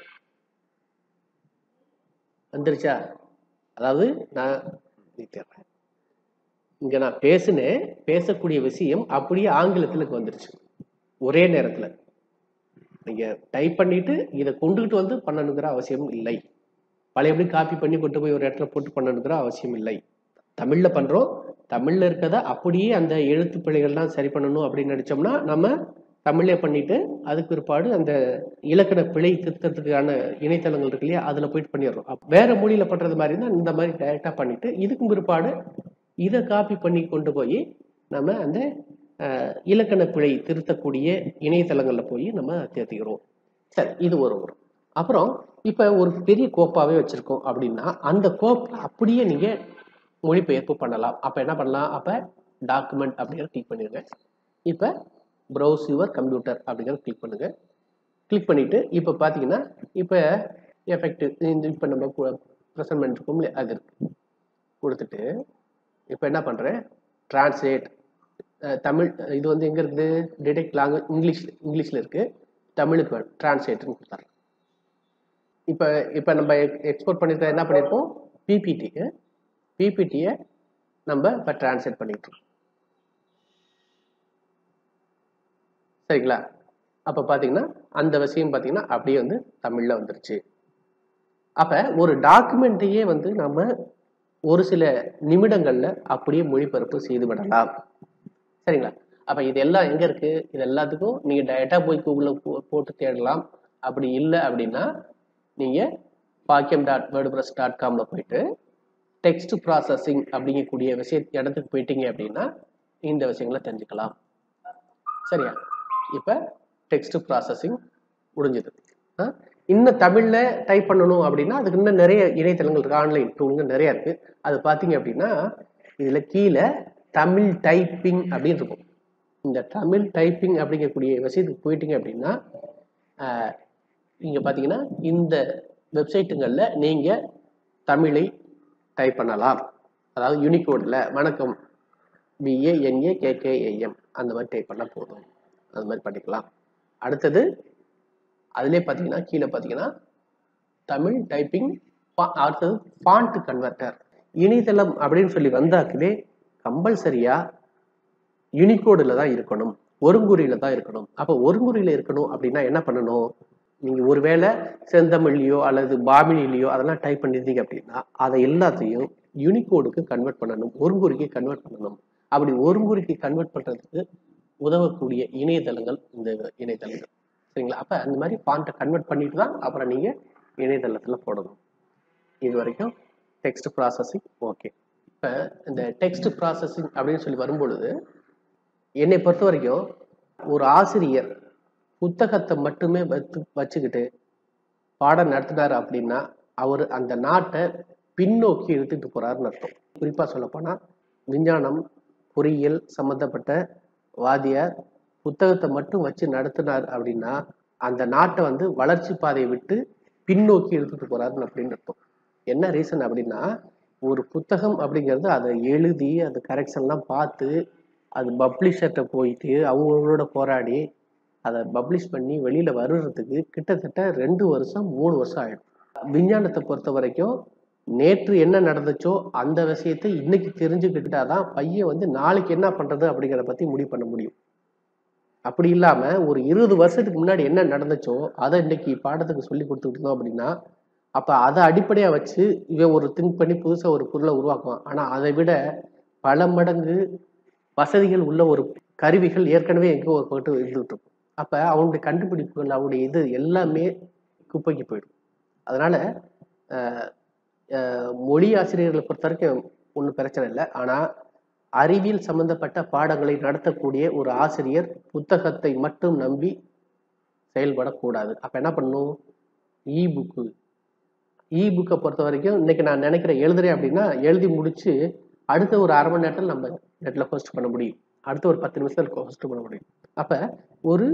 வந்துருச்சா அதாவது நான் நிறுத்திடுறேன். இங்க நான் பேசினேன் பேசக்கூடிய விஷயம் அப்படியே ஆங்கிலத்தில் வந்துருச்சு ஒரே நேரத்துல நீங்க டைப் பண்ணிட்டு இதை கொண்டுகிட்டு வந்து பண்ணணுங்கிற அவசியம் இல்லை பழையபடி காப்பி பண்ணி கொண்டு போய் ஒரு இடத்துல போட்டு பண்ணணுங்கிற அவசியம் இல்லை தமிழ்ல பண்றோம் தமிழ்ல இருக்கதை அப்படியே அந்த எழுத்து பிழைகள்லாம் சரி பண்ணணும் அப்படின்னு நினைச்சோம்னா நம்ம தமிழ்ல பண்ணிட்டு அதுக்கு பிற்பாடு அந்த இலக்கண பிழை திருத்தத்துக்கான இணையதளங்கள் இருக்கு இல்லையா அதுல போயிட்டு பண்ணிடுறோம் அப்ப வேற மொழியில பண்றது மாதிரி இருந்தா இந்த மாதிரி டைரக்டா பண்ணிட்டு இதுக்கும் பிற்பாடு இதை காப்பி பண்ணி கொண்டு போய் நம்ம அந்த அஹ், இலக்கண பிழை திருத்தக்கூடிய இணையதளங்கள்ல போய் நம்ம தேர்த்திக்கிறோம் சரி இது ஒரு ஒரு அப்புறம் இப்ப ஒரு பெரிய கோப்பாவே வச்சிருக்கோம் அப்படின்னா அந்த கோப்பை அப்படியே நீங்க மொழிபெயர்ப்பு பண்ணலாம் அப்ப என்ன பண்ணலாம் அப்ப டாக்குமெண்ட் அப்படிங்கிற கிளிக் பண்ணிருங்க இப்ப ப்ரௌஸ் யுவர் கம்ப்யூட்டர் அப்படிங்கிறத கிளிக் பண்ணுங்க கிளிக் பண்ணிட்டு இப்போ பார்த்தீங்கன்னா இப்போ எஃபெக்டிவ் இந்த இப்போ நம்ம ப்ரெசன்ட் பண்ணிருக்கோம் இல்லையா அது இருக்கு கொடுத்துட்டு இப்போ என்ன பண்ணுறேன் டிரான்ஸ்லேட் தமிழ் இது வந்து எங்கே இருக்குது டிடெக்ட் லாங்குவேஜ் இங்கிலீஷ் இங்கிலீஷில் இருக்குது தமிழுக்கு டிரான்ஸ்லேட்னு கொடுத்துட்றேன் இப்போ இப்போ நம்ம எக்ஸ்போர்ட் பண்ணிருக்க என்ன பண்ணியிருக்கோம் பிபிடிக்கு பிபிடியை நம்ம இப்போ டிரான்ஸ்லேட் பண்ணிட்டு இருக்கோம் சரிங்களா அப்போ பார்த்தீங்கன்னா அந்த விஷயம் பார்த்தீங்கன்னா அப்படியே வந்து தமிழில் வந்துருச்சு அப்போ ஒரு டாக்குமெண்ட்டையே வந்து நம்ம ஒரு சில நிமிடங்களில் அப்படியே மொழிபெயர்ப்பு செய்து விடலாம் சரிங்களா அப்போ இது எல்லாம் எங்கே இருக்குது இது எல்லாத்துக்கும் நீங்கள் டைரெக்டாக போய் கூகுளில் போட்டு தேடலாம் அப்படி இல்லை அப்படின்னா நீங்கள் பாக்கியம் டாட் வேர்டு டாட் காமில் போயிட்டு டெக்ஸ்ட் ப்ராசஸிங் அப்படிங்கக்கூடிய விஷய இடத்துக்கு போயிட்டீங்க அப்படின்னா இந்த விஷயங்களை தெரிஞ்சுக்கலாம் சரியா இப்போ டெக்ஸ்ட் ப்ராசஸிங் முடிஞ்சது ஆ? இன்னும் தமிழில் டைப் பண்ணணும் அப்படின்னா அதுக்கு இன்னும் நிறைய இணையதளங்கள் இருக்குது ஆன்லைன் டூலுங்க நிறைய இருக்குது அது பார்த்தீங்க அப்படின்னா இதில் கீழே தமிழ் டைப்பிங் அப்படின்னு இருக்கும் இந்த தமிழ் டைப்பிங் அப்படிங்கக்கூடிய விஷயத்துக்கு போயிட்டீங்க அப்படின்னா இங்கே பார்த்தீங்கன்னா இந்த வெப்சைட்டுங்களில் நீங்கள் தமிழை டைப் பண்ணலாம் அதாவது யூனிகோடில் வணக்கம் பிஏஎன்ஏ கேகேஏஎம் அந்த மாதிரி டைப் பண்ணால் போதும் அந்த மாதிரி பண்ணிக்கலாம் அடுத்தது அதிலே பார்த்தீங்கன்னா கீழே பார்த்தீங்கன்னா தமிழ் டைப்பிங் அடுத்தது ஃபாண்ட் கன்வெர்ட்டர் இணையதளம் அப்படின்னு சொல்லி வந்தாக்குதே கம்பல்சரியா யூனிகோடில் தான் இருக்கணும் ஒருங்குறியில தான் இருக்கணும் அப்போ ஒருங்குறியில இருக்கணும் அப்படின்னா என்ன பண்ணணும் நீங்க ஒருவேளை செந்தமிழ்லையோ அல்லது பாமினிலையோ அதெல்லாம் டைப் பண்ணியிருந்தீங்க அப்படின்னா அதை எல்லாத்தையும் யூனிகோடுக்கு கன்வெர்ட் பண்ணணும் ஒருங்குறிக்கு கன்வெர்ட் பண்ணணும் அப்படி ஒருங்குறிக்கு கன்வெர்ட் பண்றதுக்கு உதவக்கூடிய இணையதளங்கள் இந்த இணையதளங்கள் சரிங்களா அப்ப அந்த மாதிரி ஃபாண்ட்டை கன்வெர்ட் பண்ணிட்டு தான் அப்புறம் நீங்க இணையதளத்துல போடணும் இது வரைக்கும் டெக்ஸ்ட் ப்ராசஸிங் ஓகே இப்போ இந்த டெக்ஸ்ட் ப்ராசஸிங் அப்படின்னு சொல்லி வரும்பொழுது என்னை பொறுத்த வரைக்கும் ஒரு ஆசிரியர் புத்தகத்தை மட்டுமே வச்சு வச்சுக்கிட்டு பாடம் நடத்தினார் அப்படின்னா அவர் அந்த நாட்டை பின்னோக்கி எடுத்துட்டு போறாருன்னு அர்த்தம் குறிப்பாக சொல்லப்போனால் விஞ்ஞானம் பொறியியல் சம்மந்தப்பட்ட வாதியார் புத்தகத்தை மட்டும் வச்சு நடத்தினார் அப்படின்னா அந்த நாட்டை வந்து வளர்ச்சி பாதையை விட்டு பின்னோக்கி எடுத்துட்டு போறாருன்னு அப்படின்னு அர்த்தம் என்ன ரீசன் அப்படின்னா ஒரு புத்தகம் அப்படிங்கிறது அதை எழுதி அது கரெக்ஷன்லாம் பார்த்து அது பப்ளிஷர்கிட்ட போயிட்டு அவங்களோட போராடி அதை பப்ளிஷ் பண்ணி வெளியில வர்றதுக்கு கிட்டத்தட்ட ரெண்டு வருஷம் மூணு வருஷம் ஆயிடும் விஞ்ஞானத்தை பொறுத்த வரைக்கும் நேற்று என்ன நடந்துச்சோ அந்த விஷயத்தை இன்னைக்கு தெரிஞ்சுக்கிட்டாதான் பையன் வந்து நாளைக்கு என்ன பண்றது அப்படிங்கிறத பத்தி முடிவு பண்ண முடியும் அப்படி இல்லாம ஒரு இருபது வருஷத்துக்கு முன்னாடி என்ன நடந்துச்சோ அதை இன்னைக்கு பாடத்துக்கு சொல்லி கொடுத்துட்டு இருந்தோம் அப்படின்னா அப்ப அதை அடிப்படையா வச்சு இவன் ஒரு திங்க் பண்ணி புதுசா ஒரு பொருளை உருவாக்குவான் ஆனா அதை விட பல மடங்கு வசதிகள் உள்ள ஒரு கருவிகள் ஏற்கனவே எங்கோ ஒரு போட்டு இருந்துட்டு இருக்கும் அப்ப அவனுடைய கண்டுபிடிப்புகள் அவனுடைய இது எல்லாமே குப்பைக்கு போயிடும் அதனால அஹ், அஹ், மொழி ஆசிரியர்களை பொறுத்த வரைக்கும் ஒன்றும் பிரச்சனை இல்லை ஆனா அறிவியல் சம்பந்தப்பட்ட பாடங்களை நடத்தக்கூடிய ஒரு ஆசிரியர் புத்தகத்தை மட்டும் நம்பி செயல்படக்கூடாது அப்ப என்ன பண்ணும் இ புக்கு இ புக்கை பொறுத்த வரைக்கும் இன்னைக்கு நான் நினைக்கிறேன் எழுதுறேன் அப்படின்னா எழுதி முடிச்சு அடுத்த ஒரு அரை மணி நேரத்தில் நம்ம நெட்டில் போஸ்ட் பண்ண முடியும் அடுத்த ஒரு பத்து நிமிஷத்தில் போஸ்ட் பண்ண முடியும் அப்போ ஒரு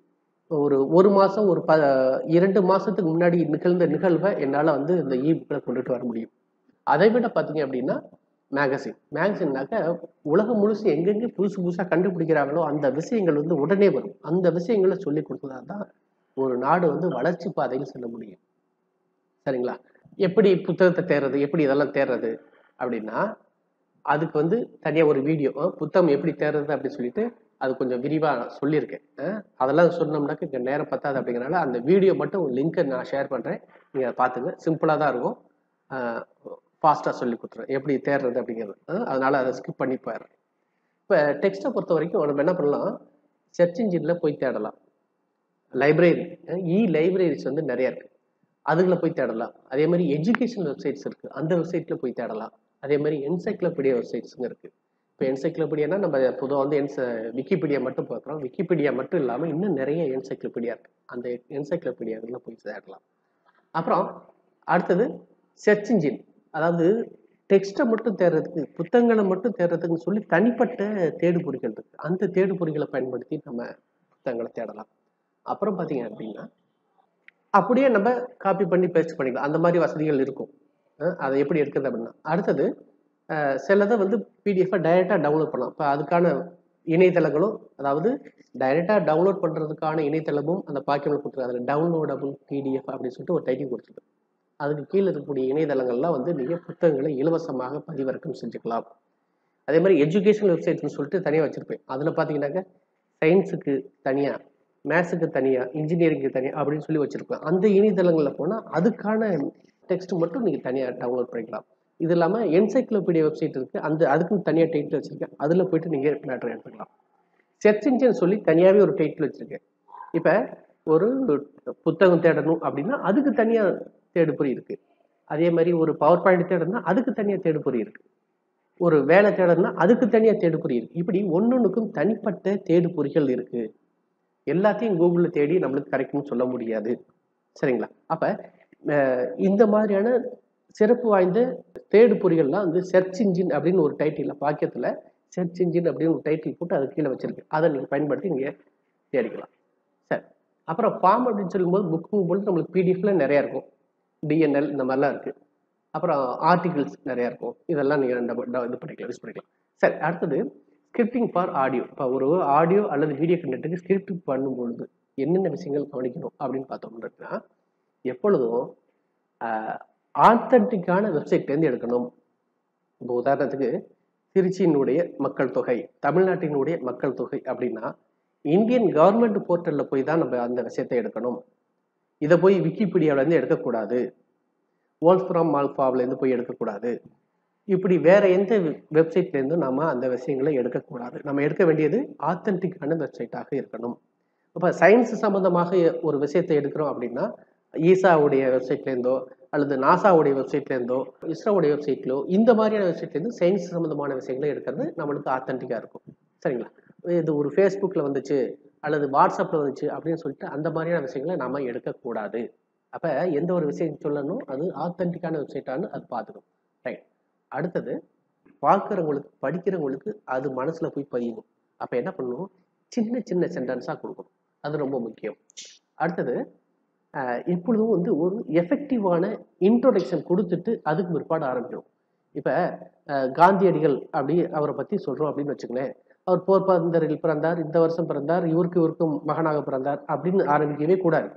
ஒரு ஒரு மாதம் ஒரு ப இரண்டு மாதத்துக்கு முன்னாடி நிகழ்ந்த நிகழ்வை என்னால் வந்து இந்த இ புக்கில் கொண்டுட்டு வர முடியும் அதை விட பார்த்தீங்க அப்படின்னா மேகசின் மேகசின்னாக்க உலகம் முழுசு எங்கெங்கே புதுசு புதுசாக கண்டுபிடிக்கிறாங்களோ அந்த விஷயங்கள் வந்து உடனே வரும் அந்த விஷயங்களை சொல்லி கொடுத்ததா தான் ஒரு நாடு வந்து வளர்ச்சி பாதையில் செல்ல முடியும் சரிங்களா எப்படி புத்தகத்தை தேர்றது எப்படி இதெல்லாம் தேர்றது அப்படின்னா அதுக்கு வந்து தனியாக ஒரு வீடியோ புத்தகம் எப்படி தேர்றது அப்படின்னு சொல்லிட்டு அது கொஞ்சம் விரிவாக சொல்லியிருக்கேன் அஹ் அதெல்லாம் சொன்னோம்னாக்க இங்கே நேரம் பத்தாது அப்படிங்கிறனால அந்த வீடியோ மட்டும் லிங்க்கை நான் ஷேர் பண்ணுறேன் நீங்கள் அதை பார்த்துங்க சிம்பிளாக தான் இருக்கும் ஃபாஸ்ட்டாக சொல்லி கொடுத்துறேன் எப்படி தேர்றது அப்படிங்கிறது அஹ் அதனால அதை ஸ்கிப் பண்ணி போயிடுறேன் இப்போ டெக்ஸ்ட்டை பொறுத்த வரைக்கும் நம்ம என்ன பண்ணலாம் சர்ச் இன்ஜினில் போய் தேடலாம் லைப்ரரி இ லைப்ரரிஸ் வந்து நிறைய இருக்கு அதுல போய் தேடலாம் அதே மாதிரி எஜுகேஷன் வெப்சைட்ஸ் இருக்கு அந்த வெப்சைட்ல போய் தேடலாம் அதே மாதிரி என்சைக்ளோபீடியா வெப்சைட்ஸுங்க இருக்கு இப்போ என்சைக்ளோபீடியானா நம்ம பொதுவாக வந்து என்ச விக்கிபீடியா மட்டும் பார்க்குறோம் விக்கிபீடியா மட்டும் இல்லாமல் இன்னும் நிறைய என்சைக்ளோபீடியா இருக்கு அந்த என்சைக்ளோபீடியாவில் போய் தேடலாம் அப்புறம் அடுத்தது சர்ச் இன்ஜின் அதாவது டெக்ஸ்ட்டை மட்டும் தேடுறதுக்கு புத்தகங்களை மட்டும் தேடுறதுக்குன்னு சொல்லி தனிப்பட்ட தேடுபொறிகள் இருக்கு அந்த தேடுபொறிகளை பயன்படுத்தி நம்ம புத்தகங்களை தேடலாம் அப்புறம் பார்த்தீங்க அப்படின்னா அப்படியே நம்ம காப்பி பண்ணி பேஸ்ட் பண்ணிக்கலாம் அந்த மாதிரி வசதிகள் இருக்கும் அஹ் அதை எப்படி எடுக்கிறது அப்படின்னா அடுத்தது அஹ் சிலதை வந்து பிடிஎஃபாக டைரெக்டாக டவுன்லோட் பண்ணலாம் இப்போ அதுக்கான இணையதளங்களும் அதாவது டைரெக்டாக டவுன்லோட் பண்ணுறதுக்கான இணையதளமும் அந்த பாக்கியமில் கொடுத்துருக்கு அதில் டவுன்லோடபுள் பிடிஎஃப் அப்படின்னு சொல்லிட்டு ஒரு டைட்டில் கொடுத்துருக்கு அதுக்கு கீழே இருக்கக்கூடிய இணையதளங்கள்லாம் வந்து நீங்கள் புத்தகங்களை இலவசமாக பதிவிறக்கம் செஞ்சுக்கலாம் அதே மாதிரி எஜுகேஷன் வெப்சைட்ஸ்னு சொல்லிட்டு தனியாக வச்சுருப்பேன் அதில் பார்த்தீங்கன்னாக்க சயின்ஸுக்கு தனியாக மேத்ஸுக்கு தனியாக இன்ஜினியரிங்க்கு தனியாக அப்படின்னு சொல்லி வச்சுருப்பேன் அந்த இணையதளங்களில் போனால் அதுக்கான டெக்ஸ்ட் மட்டும் நீங்கள் தனியாக டவுன்லோட் பண்ணிக்கலாம் இது இல்லாமல் என்சைக்ளோபீடியா வெப்சைட் இருக்குது அந்த அதுக்கும் தனியாக டைட்டில் வச்சுருக்கேன் அதில் போயிட்டு நீங்கள் மேட்ரு எடுத்துக்கலாம் சர்ச் இன்ஜின் சொல்லி தனியாகவே ஒரு டைட்டில் வச்சுருக்கேன் இப்போ ஒரு புத்தகம் தேடணும் அப்படின்னா அதுக்கு தனியாக தேடுபொறி இருக்குது அதே மாதிரி ஒரு பவர் பாயிண்ட் தேடணும்னா அதுக்கு தனியாக தேடுபொறி இருக்குது ஒரு வேலை தேடணும்னா அதுக்கு தனியாக தேடுபொறி இருக்குது இப்படி ஒன்னொன்றுக்கும் தனிப்பட்ட தேடுபொறிகள் இருக்குது எல்லாத்தையும் கூகுளில் தேடி நம்மளுக்கு கிடைக்கும்னு சொல்ல முடியாது சரிங்களா அப்போ இந்த மாதிரியான சிறப்பு வாய்ந்த தேடு பொறிகள்லாம் வந்து சர்ச் இன்ஜின் அப்படின்னு ஒரு டைட்டில் பாக்கியத்தில் சர்ச் இன்ஜின் அப்படின்னு ஒரு டைட்டில் போட்டு அது கீழே வச்சிருக்கு அதை நீங்கள் பயன்படுத்தி நீங்கள் தேடிக்கலாம் சரி அப்புறம் ஃபார்ம் அப்படின்னு சொல்லும்போது புக்குங்கும் பொழுது நம்மளுக்கு பிடிஎஃப்ல நிறையா இருக்கும் டிஎன்எல் இந்த மாதிரிலாம் இருக்குது அப்புறம் ஆர்டிகிள்ஸ் நிறையா இருக்கும் இதெல்லாம் நீங்கள் இது பண்ணிக்கலாம் யூஸ் பண்ணிக்கலாம் சரி அடுத்தது ஸ்கிரிப்டிங் ஃபார் ஆடியோ இப்போ ஒரு ஆடியோ அல்லது வீடியோ கண்டென்ட்டுக்கு ஸ்கிரிப்ட் பண்ணும் பொழுது என்னென்ன விஷயங்கள் கவனிக்கணும் அப்படின்னு பார்த்தோம்னா எப்பொழுதும் ஆத்தன்டிக்கான வெப்சைட்லேருந்து எடுக்கணும் இப்போ உதாரணத்துக்கு திருச்சியினுடைய மக்கள் தொகை தமிழ்நாட்டினுடைய மக்கள் தொகை அப்படின்னா இந்தியன் கவர்மெண்ட் போர்ட்டலில் போய் தான் நம்ம அந்த விஷயத்தை எடுக்கணும் இதை போய் விக்கிபீடியாவிலேருந்து எடுக்கக்கூடாது வால்ஃப்ராம் மால்ஃபாவிலேருந்து போய் எடுக்கக்கூடாது இப்படி வேற எந்த வெப்சைட்லேருந்தும் நம்ம அந்த விஷயங்களை எடுக்கக்கூடாது நம்ம எடுக்க வேண்டியது ஆத்தென்டிக்கான வெப்சைட்டாக இருக்கணும் இப்போ சயின்ஸ் சம்பந்தமாக ஒரு விஷயத்தை எடுக்கிறோம் அப்படின்னா ஈசாவுடைய வெப்சைட்லேருந்தோ அல்லது நாசாவுடைய வெப்சைட்லேருந்தோ இஸ்ரோவுடைய வெப்சைட்லோ இந்த மாதிரியான வெப்சைட்லேருந்து சயின்ஸ் சம்பந்தமான விஷயங்களை எடுக்கிறது நம்மளுக்கு ஆத்தென்டிக்காக இருக்கும் சரிங்களா இது ஒரு ஃபேஸ்புக்கில் வந்துச்சு அல்லது வாட்ஸ்அப்பில் வந்துச்சு அப்படின்னு சொல்லிட்டு அந்த மாதிரியான விஷயங்களை நாம எடுக்கக்கூடாது அப்போ எந்த ஒரு விஷயம் சொல்லணும் அது ஆத்தென்டிக்கான வெப்சைட்டானு அது பார்த்துக்கணும் ரைட் அடுத்தது பார்க்குறவங்களுக்கு படிக்கிறவங்களுக்கு அது மனசில் போய் பதியணும் அப்போ என்ன பண்ணணும் சின்ன சின்ன சென்டென்ஸாக கொடுக்கணும் அது ரொம்ப முக்கியம் அடுத்தது ஆஹ் எப்பொழுதும் வந்து ஒரு எஃபெக்டிவான இன்ட்ரோடக்ஷன் கொடுத்துட்டு அதுக்கு பிற்பாடு ஆரம்பிக்கணும் இப்போ காந்தியடிகள் அப்படி அவரை பற்றி சொல்கிறோம் அப்படின்னு வச்சுக்கங்களேன் அவர் போர்பந்தரில் பிறந்தார் இந்த வருஷம் பிறந்தார் இவருக்கு இவருக்கும் மகனாக பிறந்தார் அப்படின்னு ஆரம்பிக்கவே கூடாது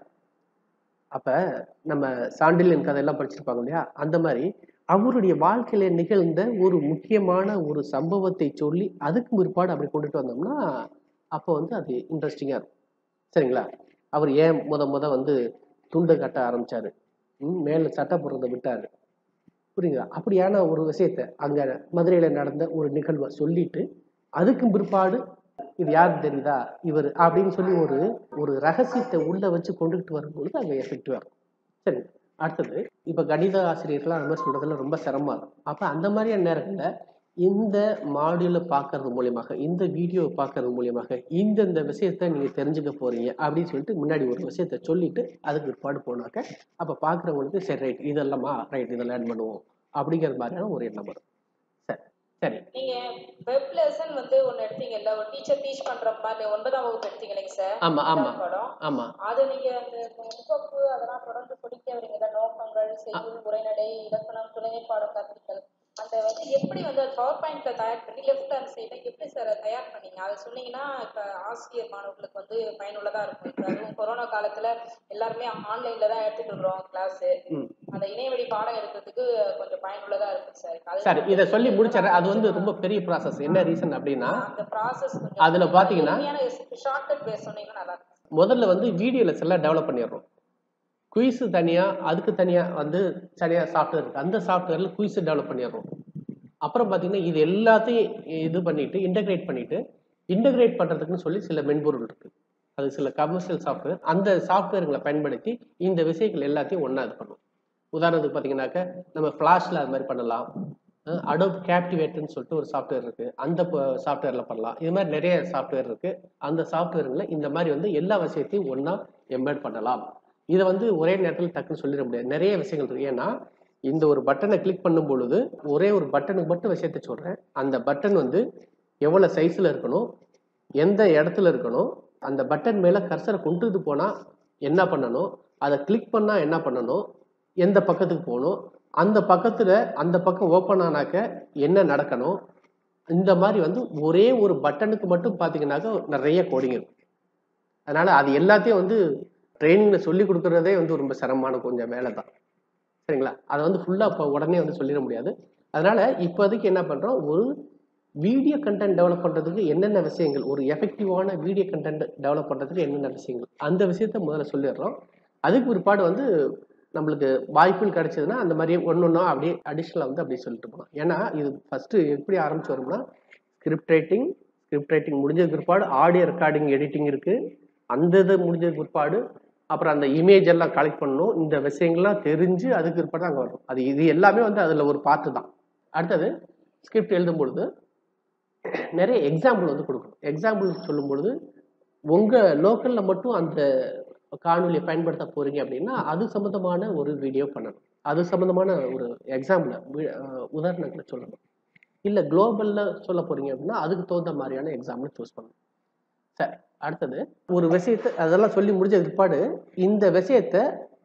அப்ப நம்ம சாண்டில்யன் கதையெல்லாம் படிச்சிருப்பாங்க இல்லையா அந்த மாதிரி அவருடைய வாழ்க்கையில நிகழ்ந்த ஒரு முக்கியமான ஒரு சம்பவத்தை சொல்லி அதுக்கு பிற்பாடு அப்படி கொண்டுட்டு வந்தோம்னா அப்போ வந்து அது இன்ட்ரெஸ்டிங்கா இருக்கும் சரிங்களா அவர் ஏன் முத முத வந்து துண்டு கட்ட ஆரம்பிச்சாரு ம், மேல சட்டை போடுறதை விட்டாரு புரியுங்களா அப்படியான ஒரு விஷயத்த அங்க மதுரையில நடந்த ஒரு நிகழ்வை சொல்லிட்டு அதுக்கு பிற்பாடு இது யாருக்கு தெரியுதா இவர் அப்படின்னு சொல்லி ஒரு ஒரு ரகசியத்தை உள்ள வச்சு கொண்டுகிட்டு வரும்பொழுது அங்க எஃபெக்டிவா இருக்கும் சரி அடுத்தது இப்ப கணித ஆசிரியர்கள்லாம் அந்த மாதிரி சொல்றதுல ரொம்ப சிரமமா இருக்கும் அப்ப அந்த மாதிரியான நேரங்கள்ல இந்த மாடியூலை பார்க்கறது மூலியமாக இந்த வீடியோவை பார்க்கறது மூலியமாக இந்தந்த விஷயத்த நீங்க தெரிஞ்சுக்க போறீங்க அப்படின்னு சொல்லிட்டு முன்னாடி ஒரு விஷயத்த சொல்லிட்டு அதுக்கு பிற்பாடு போனாக்க அப்ப பாக்குறவங்களுக்கு சரி ரைட் இதெல்லாமா ரைட் இதெல்லாம் ஆட் பண்ணுவோம் அப்படிங்கிற மாதிரியான ஒரு எண்ணம் வரும் சரி சரி நீங்க வெப் லெசன் வந்து ஒண்ணு எடுத்தீங்கல்ல ஒரு டீச்சர் டீச் பண்ற மாதிரி ஒன்பதாம் வகுப்பு எடுத்தீங்க இல்லைங்க சார் ஆமா ஆமா படம் ஆமா அது நீங்க அந்த முகப்பு அதெல்லாம் தொடர்ந்து சொல்லிட்டே வரீங்கல்ல நோக்கங்கள் செய்யுள் உரைநடை இலக்கணம் துணை பாடம் கற்பித்தல் அந்த வந்து எப்படி வந்து பவர் பாயிண்ட்ல தயார் பண்ணி லெஃப்ட் ஹேண்ட் சைட்ல எப்படி சார் தயார் பண்ணீங்க அதை சொன்னீங்கன்னா இப்ப ஆசிரியர் மாணவர்களுக்கு வந்து பயனுள்ளதா இருக்கும் இப்ப அதுவும் கொரோனா காலத்துல எல்லாருமே ஆன்லைன்ல தான் எடுத்துட்டு இருக்கிறோம் கிளாஸ் ம் அந்த இணையவழி பாடம் எடுக்கிறதுக்கு கொஞ்சம் பயனுள்ளதா இருக்கு சார் அது சரி இதை சொல்லி முடிச்சிடறேன் அது வந்து ரொம்ப பெரிய ப்ராசஸ் என்ன ரீசன் அப்படின்னா அந்த ப்ராசஸ் கொஞ்சம் அதுல பாத்தீங்கன்னா ஷார்ட்கட் பேஸ் சொன்னீங்கன்னா நல்லா இருக்கும் முதல்ல வந்து வீடியோ லெஸ் எல்லாம் டெவலப் பண்ணிடுறோம் குயிஸ் தனியா அதுக்கு தனியா வந்து தனியா சாஃப்ட்வேர் இருக்கு அந்த சாஃப்ட்வேர்ல குயிஸ் டெவலப் பண்ணிடுறோம் அப்புறம் பாத்தீங்கன்னா இது எல்லாத்தையும் இது பண்ணிட்டு இன்டகிரேட் பண்ணிட்டு இன்டகிரேட் பண்றதுக்குன்னு சொல்லி சில மென்பொருள் இருக்கு அது சில கமர்ஷியல் சாஃப்ட்வேர் அந்த சாஃப்ட்வேர்களை பயன்படுத்தி இந்த விஷயங்கள் எல்லாத்தையும் ஒண்ணா இது பண்ணும் உதாரணத்துக்கு பார்த்தீங்கன்னாக்க நம்ம ஃப்ளாஷில் அது மாதிரி பண்ணலாம் அடோப் கேப்டிவேட்னு சொல்லிட்டு ஒரு சாஃப்ட்வேர் இருக்கு அந்த சாஃப்ட்வேர்ல பண்ணலாம் இது மாதிரி நிறைய சாஃப்ட்வேர் இருக்கு அந்த சாஃப்ட்வேர்ல இந்த மாதிரி வந்து எல்லா விஷயத்தையும் ஒண்ணா எம்பெட் பண்ணலாம் இதை வந்து ஒரே நேரத்தில் டக்குன்னு சொல்லிட முடியாது நிறைய விஷயங்கள் இருக்கு ஏன்னா இந்த ஒரு பட்டனை கிளிக் பண்ணும் பொழுது ஒரே ஒரு பட்டனுக்கு மட்டும் விஷயத்த சொல்றேன் அந்த பட்டன் வந்து எவ்வளவு சைஸ்ல இருக்கணும் எந்த இடத்துல இருக்கணும் அந்த பட்டன் மேல கர்சரை கொண்டுட்டு போனா என்ன பண்ணணும் அதை கிளிக் பண்ணா என்ன பண்ணணும் எந்த பக்கத்துக்கு போகணும் அந்த பக்கத்துல அந்த பக்கம் ஓப்பன் ஆனாக்க என்ன நடக்கணும் இந்த மாதிரி வந்து ஒரே ஒரு பட்டனுக்கு மட்டும் பார்த்தீங்கன்னாக்க நிறைய கோடிங் இருக்கும் அதனால அது எல்லாத்தையும் வந்து ட்ரைனிங்ல சொல்லி கொடுக்கறதே வந்து ரொம்ப சிரமமான கொஞ்சம் வேலை தான் சரிங்களா அதை வந்து ஃபுல்லாக இப்போ உடனே வந்து சொல்லிட முடியாது அதனால இப்போதைக்கு என்ன பண்றோம் ஒரு வீடியோ கண்டென்ட் டெவலப் பண்றதுக்கு என்னென்ன விஷயங்கள் ஒரு எஃபெக்டிவான வீடியோ கண்டென்ட் டெவலப் பண்றதுக்கு என்னென்ன விஷயங்கள் அந்த விஷயத்த முதல்ல சொல்லிடுறோம் அதுக்கு பிற்பாடு வந்து நம்மளுக்கு வாய்ப்புகள் கிடைச்சதுன்னா அந்த மாதிரி ஒன்று ஒன்றா அப்படியே அடிஷ்னலாக வந்து அப்படியே சொல்லிட்டு போகலாம் ஏன்னா இது ஃபர்ஸ்ட் எப்படி ஆரம்பிச்சு வரும்னா ஸ்கிரிப்ட் ரைட்டிங் ஸ்கிரிப்ட் ரைட்டிங் முடிஞ்சதுக்கு பிற்பாடு ஆடியோ ரெக்கார்டிங் எடிட்டிங் இருக்கு அந்த இது முடிஞ்சதுக்கு பிற்பாடு அப்புறம் அந்த இமேஜ் எல்லாம் கலெக்ட் பண்ணணும் இந்த விஷயங்கள்லாம் தெரிஞ்சு அதுக்கு பிற்பாடு அங்கே வரும் அது இது எல்லாமே வந்து அதில் ஒரு பார்ட்டு தான் அடுத்தது ஸ்கிரிப்ட் எழுதும் பொழுது நிறைய எக்ஸாம்பிள் வந்து கொடுக்கணும் எக்ஸாம்பிள் சொல்லும் பொழுது உங்கள் லோக்கலில் மட்டும் அந்த காணொலியை பயன்படுத்த போறீங்க அப்படின்னா அது சம்மந்தமான ஒரு வீடியோ பண்ணணும் அது சம்மந்தமான ஒரு எக்ஸாம்பிள் உதாரணங்களை சொல்லணும் இல்லை குளோபலில் சொல்ல போறீங்க அப்படின்னா அதுக்கு தகுந்த மாதிரியான எக்ஸாம்பிள் சூஸ் பண்ணணும் சரி அடுத்தது ஒரு விஷயத்தை அதெல்லாம் சொல்லி முடிஞ்ச பிற்பாடு இந்த விஷயத்தை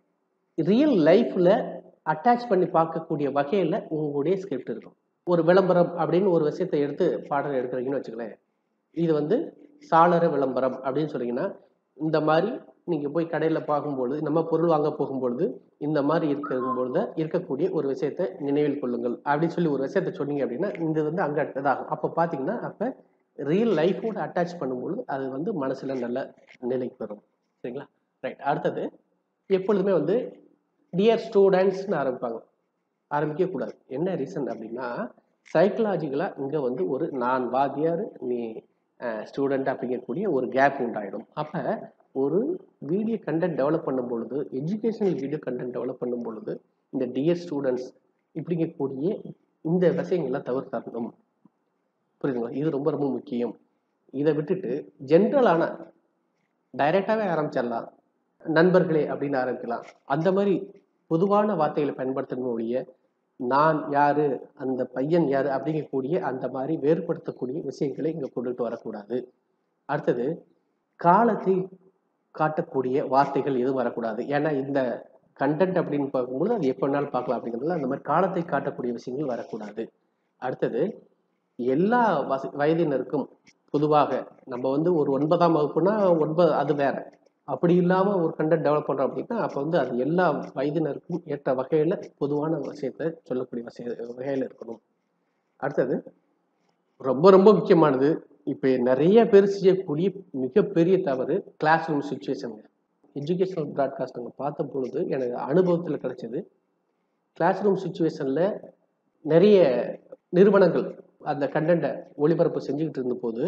ரியல் லைஃப்ல அட்டாச் பண்ணி பார்க்கக்கூடிய வகையில் உங்களுடைய ஸ்கிரிப்ட் இருக்கும் ஒரு விளம்பரம் அப்படின்னு ஒரு விஷயத்தை எடுத்து பாடல் எடுக்கிறீங்கன்னு வச்சுக்கலேன் இது வந்து சாளர விளம்பரம் அப்படின்னு சொன்னீங்கன்னா இந்த மாதிரி நீங்கள் போய் கடையில் பார்க்கும்பொழுது நம்ம பொருள் வாங்க போகும்பொழுது இந்த மாதிரி இருக்கும்பொழுது இருக்கக்கூடிய ஒரு விஷயத்தை நினைவில் கொள்ளுங்கள் அப்படின்னு சொல்லி ஒரு விஷயத்த சொன்னீங்க அப்படின்னா இது வந்து அங்கே இதாகும் அப்போ பார்த்தீங்கன்னா அப்போ ரியல் லைஃபோட அட்டாச் பண்ணும்பொழுது அது வந்து மனசில் நல்ல நிலைக்கு வரும் சரிங்களா ரைட் அடுத்தது எப்பொழுதுமே வந்து டியர் ஸ்டூடெண்ட்ஸ்னு ஆரம்பிப்பாங்க ஆரம்பிக்கக்கூடாது என்ன ரீசன் அப்படின்னா சைக்கலாஜிக்கலாக இங்கே வந்து ஒரு நான் வாத்தியார் நீ ஸ்டூடெண்ட் அப்படிங்கக்கூடிய ஒரு கேப் உண்டாயிடும் அப்போ ஒரு வீடியோ கண்டென்ட் டெவலப் பண்ணும் பொழுது எஜுகேஷனல் வீடியோ கண்டென்ட் டெவலப் பண்ணும் பொழுது இந்த டியர் ஸ்டூடெண்ட்ஸ் இப்படிங்கக்கூடிய இந்த விஷயங்களை தவிர்த்தரணும் புரியுதுங்களா இது ரொம்ப ரொம்ப முக்கியம் இதை விட்டுட்டு ஜென்ரலான டைரெக்டாகவே ஆரம்பிச்சிடலாம் நண்பர்களே அப்படின்னு ஆரம்பிக்கலாம் அந்த மாதிரி பொதுவான வார்த்தைகளை பயன்படுத்தக்கூடிய நான் யாரு அந்த பையன் யாரு அப்படிங்கக்கூடிய அந்த மாதிரி வேறுபடுத்தக்கூடிய விஷயங்களை இங்கே கொண்டுட்டு வரக்கூடாது அடுத்தது காலத்தை காட்டக்கூடிய வார்த்தைகள் எதுவும் வரக்கூடாது ஏன்னா இந்த கண்டென்ட் அப்படின்னு பார்க்கும்போது அது எப்போ வேணாலும் பார்க்கலாம் அப்படிங்கிறதுல அந்த மாதிரி காலத்தை காட்டக்கூடிய விஷயங்கள் வரக்கூடாது அடுத்தது எல்லா வச வயதினருக்கும் பொதுவாக நம்ம வந்து ஒரு ஒன்பதாம் வகுப்புனா ஒன்பது அது வேற அப்படி இல்லாமல் ஒரு கண்டென்ட் டெவலப் பண்ணுறோம் அப்படின்னா அப்போ வந்து அது எல்லா வயதினருக்கும் ஏற்ற வகையில் பொதுவான விஷயத்தை சொல்லக்கூடிய விஷய வகையில் இருக்கணும் அடுத்தது ரொம்ப ரொம்ப முக்கியமானது இப்போ நிறைய பேர் செய்யக்கூடிய மிகப்பெரிய தவறு கிளாஸ் ரூம் சுச்சுவேஷனுங்க எஜுகேஷனல் ப்ராட்காஸ்ட் நாங்கள் பார்த்த பொழுது எனக்கு அனுபவத்தில் கிடைச்சது கிளாஸ் ரூம் சுச்சுவேஷனில் நிறைய நிறுவனங்கள் அந்த கண்டென்ட்டை ஒளிபரப்பு செஞ்சுக்கிட்டு இருந்தபோது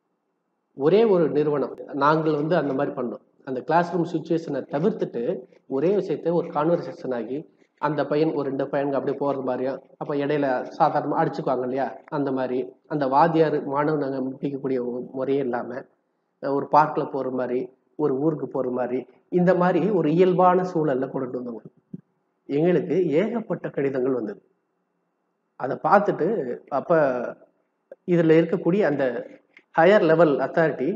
ஒரே ஒரு நிறுவனம் நாங்கள் வந்து அந்த மாதிரி பண்ணோம் அந்த கிளாஸ் ரூம் சுச்சுவேஷனை தவிர்த்துட்டு ஒரே விஷயத்தை ஒரு கான்வர்சேஷன் ஆகி அந்த பையன் ஒரு ரெண்டு பையனுக்கு அப்படியே போகிறது மாதிரியும் அப்போ இடையில சாதாரணமாக அடிச்சுக்குவாங்க இல்லையா அந்த மாதிரி அந்த வாத்தியார் மாணவனாங்க பிடிக்கக்கூடிய முறையே இல்லாமல் ஒரு பார்க்கில் போகிற மாதிரி ஒரு ஊருக்கு போகிற மாதிரி இந்த மாதிரி ஒரு இயல்பான சூழல்ல கொண்டுட்டு வந்தவங்க எங்களுக்கு ஏகப்பட்ட கடிதங்கள் வந்தது அதை பார்த்துட்டு அப்போ இதில் இருக்கக்கூடிய அந்த ஹையர் லெவல் அத்தாரிட்டி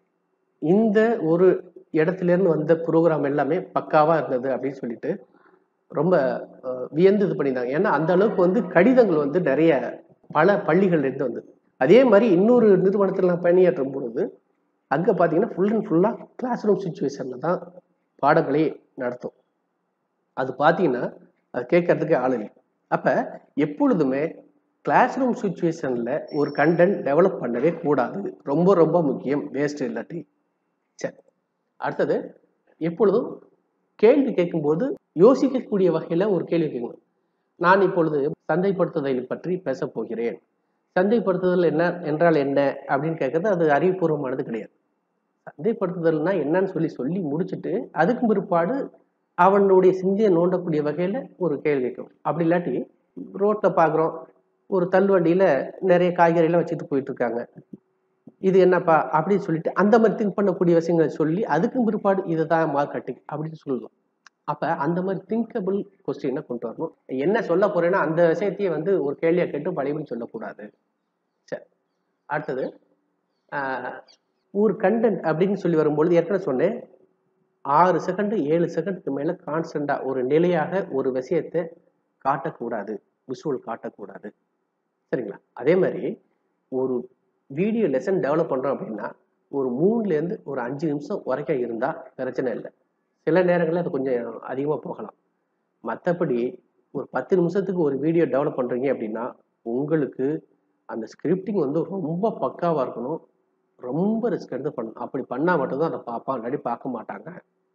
இந்த ஒரு இடத்துலேருந்து வந்த ப்ரோக்ராம் எல்லாமே பக்காவாக இருந்தது அப்படின்னு சொல்லிட்டு ரொம்ப அஹ், வியந்து இது பண்ணியிருந்தாங்க ஏன்னா அந்த அளவுக்கு வந்து கடிதங்கள் வந்து நிறைய பல பள்ளிகள்ல இருந்து வந்தது அதே மாதிரி இன்னொரு நிறுவனத்தில் நான் பணியாற்றும் பொழுது அங்கே பார்த்தீங்கன்னா ஃபுல் அண்ட் ஃபுல்லாக கிளாஸ் ரூம் சுச்சுவேஷனில் தான் பாடங்களே நடத்தும் அது பார்த்தீங்கன்னா அது கேட்கறதுக்கு ஆள் இல்லை அப்போ எப்பொழுதுமே கிளாஸ் ரூம் சுச்சுவேஷனில் ஒரு கண்டென்ட் டெவலப் பண்ணவே கூடாது ரொம்ப ரொம்ப முக்கியம் வேஸ்ட் இல்லாட்டி சரி அடுத்தது எப்பொழுதும் கேள்வி கேட்கும்போது யோசிக்கக்கூடிய வகையில் ஒரு கேள்வி கேட்கணும் நான் இப்பொழுது சந்தைப்படுத்துதலை பற்றி பேசப் போகிறேன் சந்தைப்படுத்துதல் என்ன என்றால் என்ன அப்படின்னு கேட்கறது அது அறிவுபூர்வமானது கிடையாது சந்தைப்படுத்துதல்னா என்னன்னு சொல்லி சொல்லி முடிச்சுட்டு அதுக்கு பிற்பாடு அவனுடைய சிந்தையை நோண்டக்கூடிய வகையில் ஒரு கேள்வி கேட்கணும் அப்படி இல்லாட்டி ரோட்டில் பார்க்குறோம் ஒரு தள்ளுவண்டியில் நிறைய காய்கறிலாம் வச்சுட்டு போயிட்டு இருக்காங்க இது என்னப்பா அப்படின்னு சொல்லிட்டு அந்த மாதிரி திங்க் பண்ணக்கூடிய விஷயங்களை சொல்லி அதுக்கும் பிற்பாடு இதுதான் மார்க்கெட்டிங் அப்படின்னு சொல்லலாம் அப்ப அந்த மாதிரி திங்கபிள் கொஸ்டினை கொண்டு வரணும் என்ன சொல்ல போறேன்னா அந்த விஷயத்தையே வந்து ஒரு கேள்வியை கேட்டு பழையபடி சொல்லக்கூடாது சரி அடுத்தது ஆஹ், ஒரு கண்டென்ட் அப்படின்னு சொல்லி வரும்பொழுது ஏற்கனவே சொன்னேன் ஆறு செகண்ட் ஏழு செகண்டுக்கு மேல கான்ஸ்டண்டா ஒரு நிலையாக ஒரு விஷயத்தை காட்டக்கூடாது விஷுவல் காட்டக்கூடாது சரிங்களா அதே மாதிரி ஒரு வீடியோ லெசன் டெவலப் பண்றோம் அப்படின்னா ஒரு மூணுல இருந்து ஒரு அஞ்சு நிமிஷம் வரைக்கும் இருந்தா பிரச்சனை இல்லை சில நேரங்களில் அது கொஞ்சம் அதிகமாக போகலாம் மற்றபடி ஒரு பத்து நிமிஷத்துக்கு ஒரு வீடியோ டெவலப் பண்றீங்க அப்படின்னா உங்களுக்கு அந்த ஸ்கிரிப்டிங் வந்து ரொம்ப பக்காவா இருக்கணும் ரொம்ப ரிஸ்க் எடுத்து பண்ணணும் அப்படி பண்ணால் மட்டும்தான் அதை பார்ப்பான் இல்லாட்டி பார்க்க மாட்டாங்க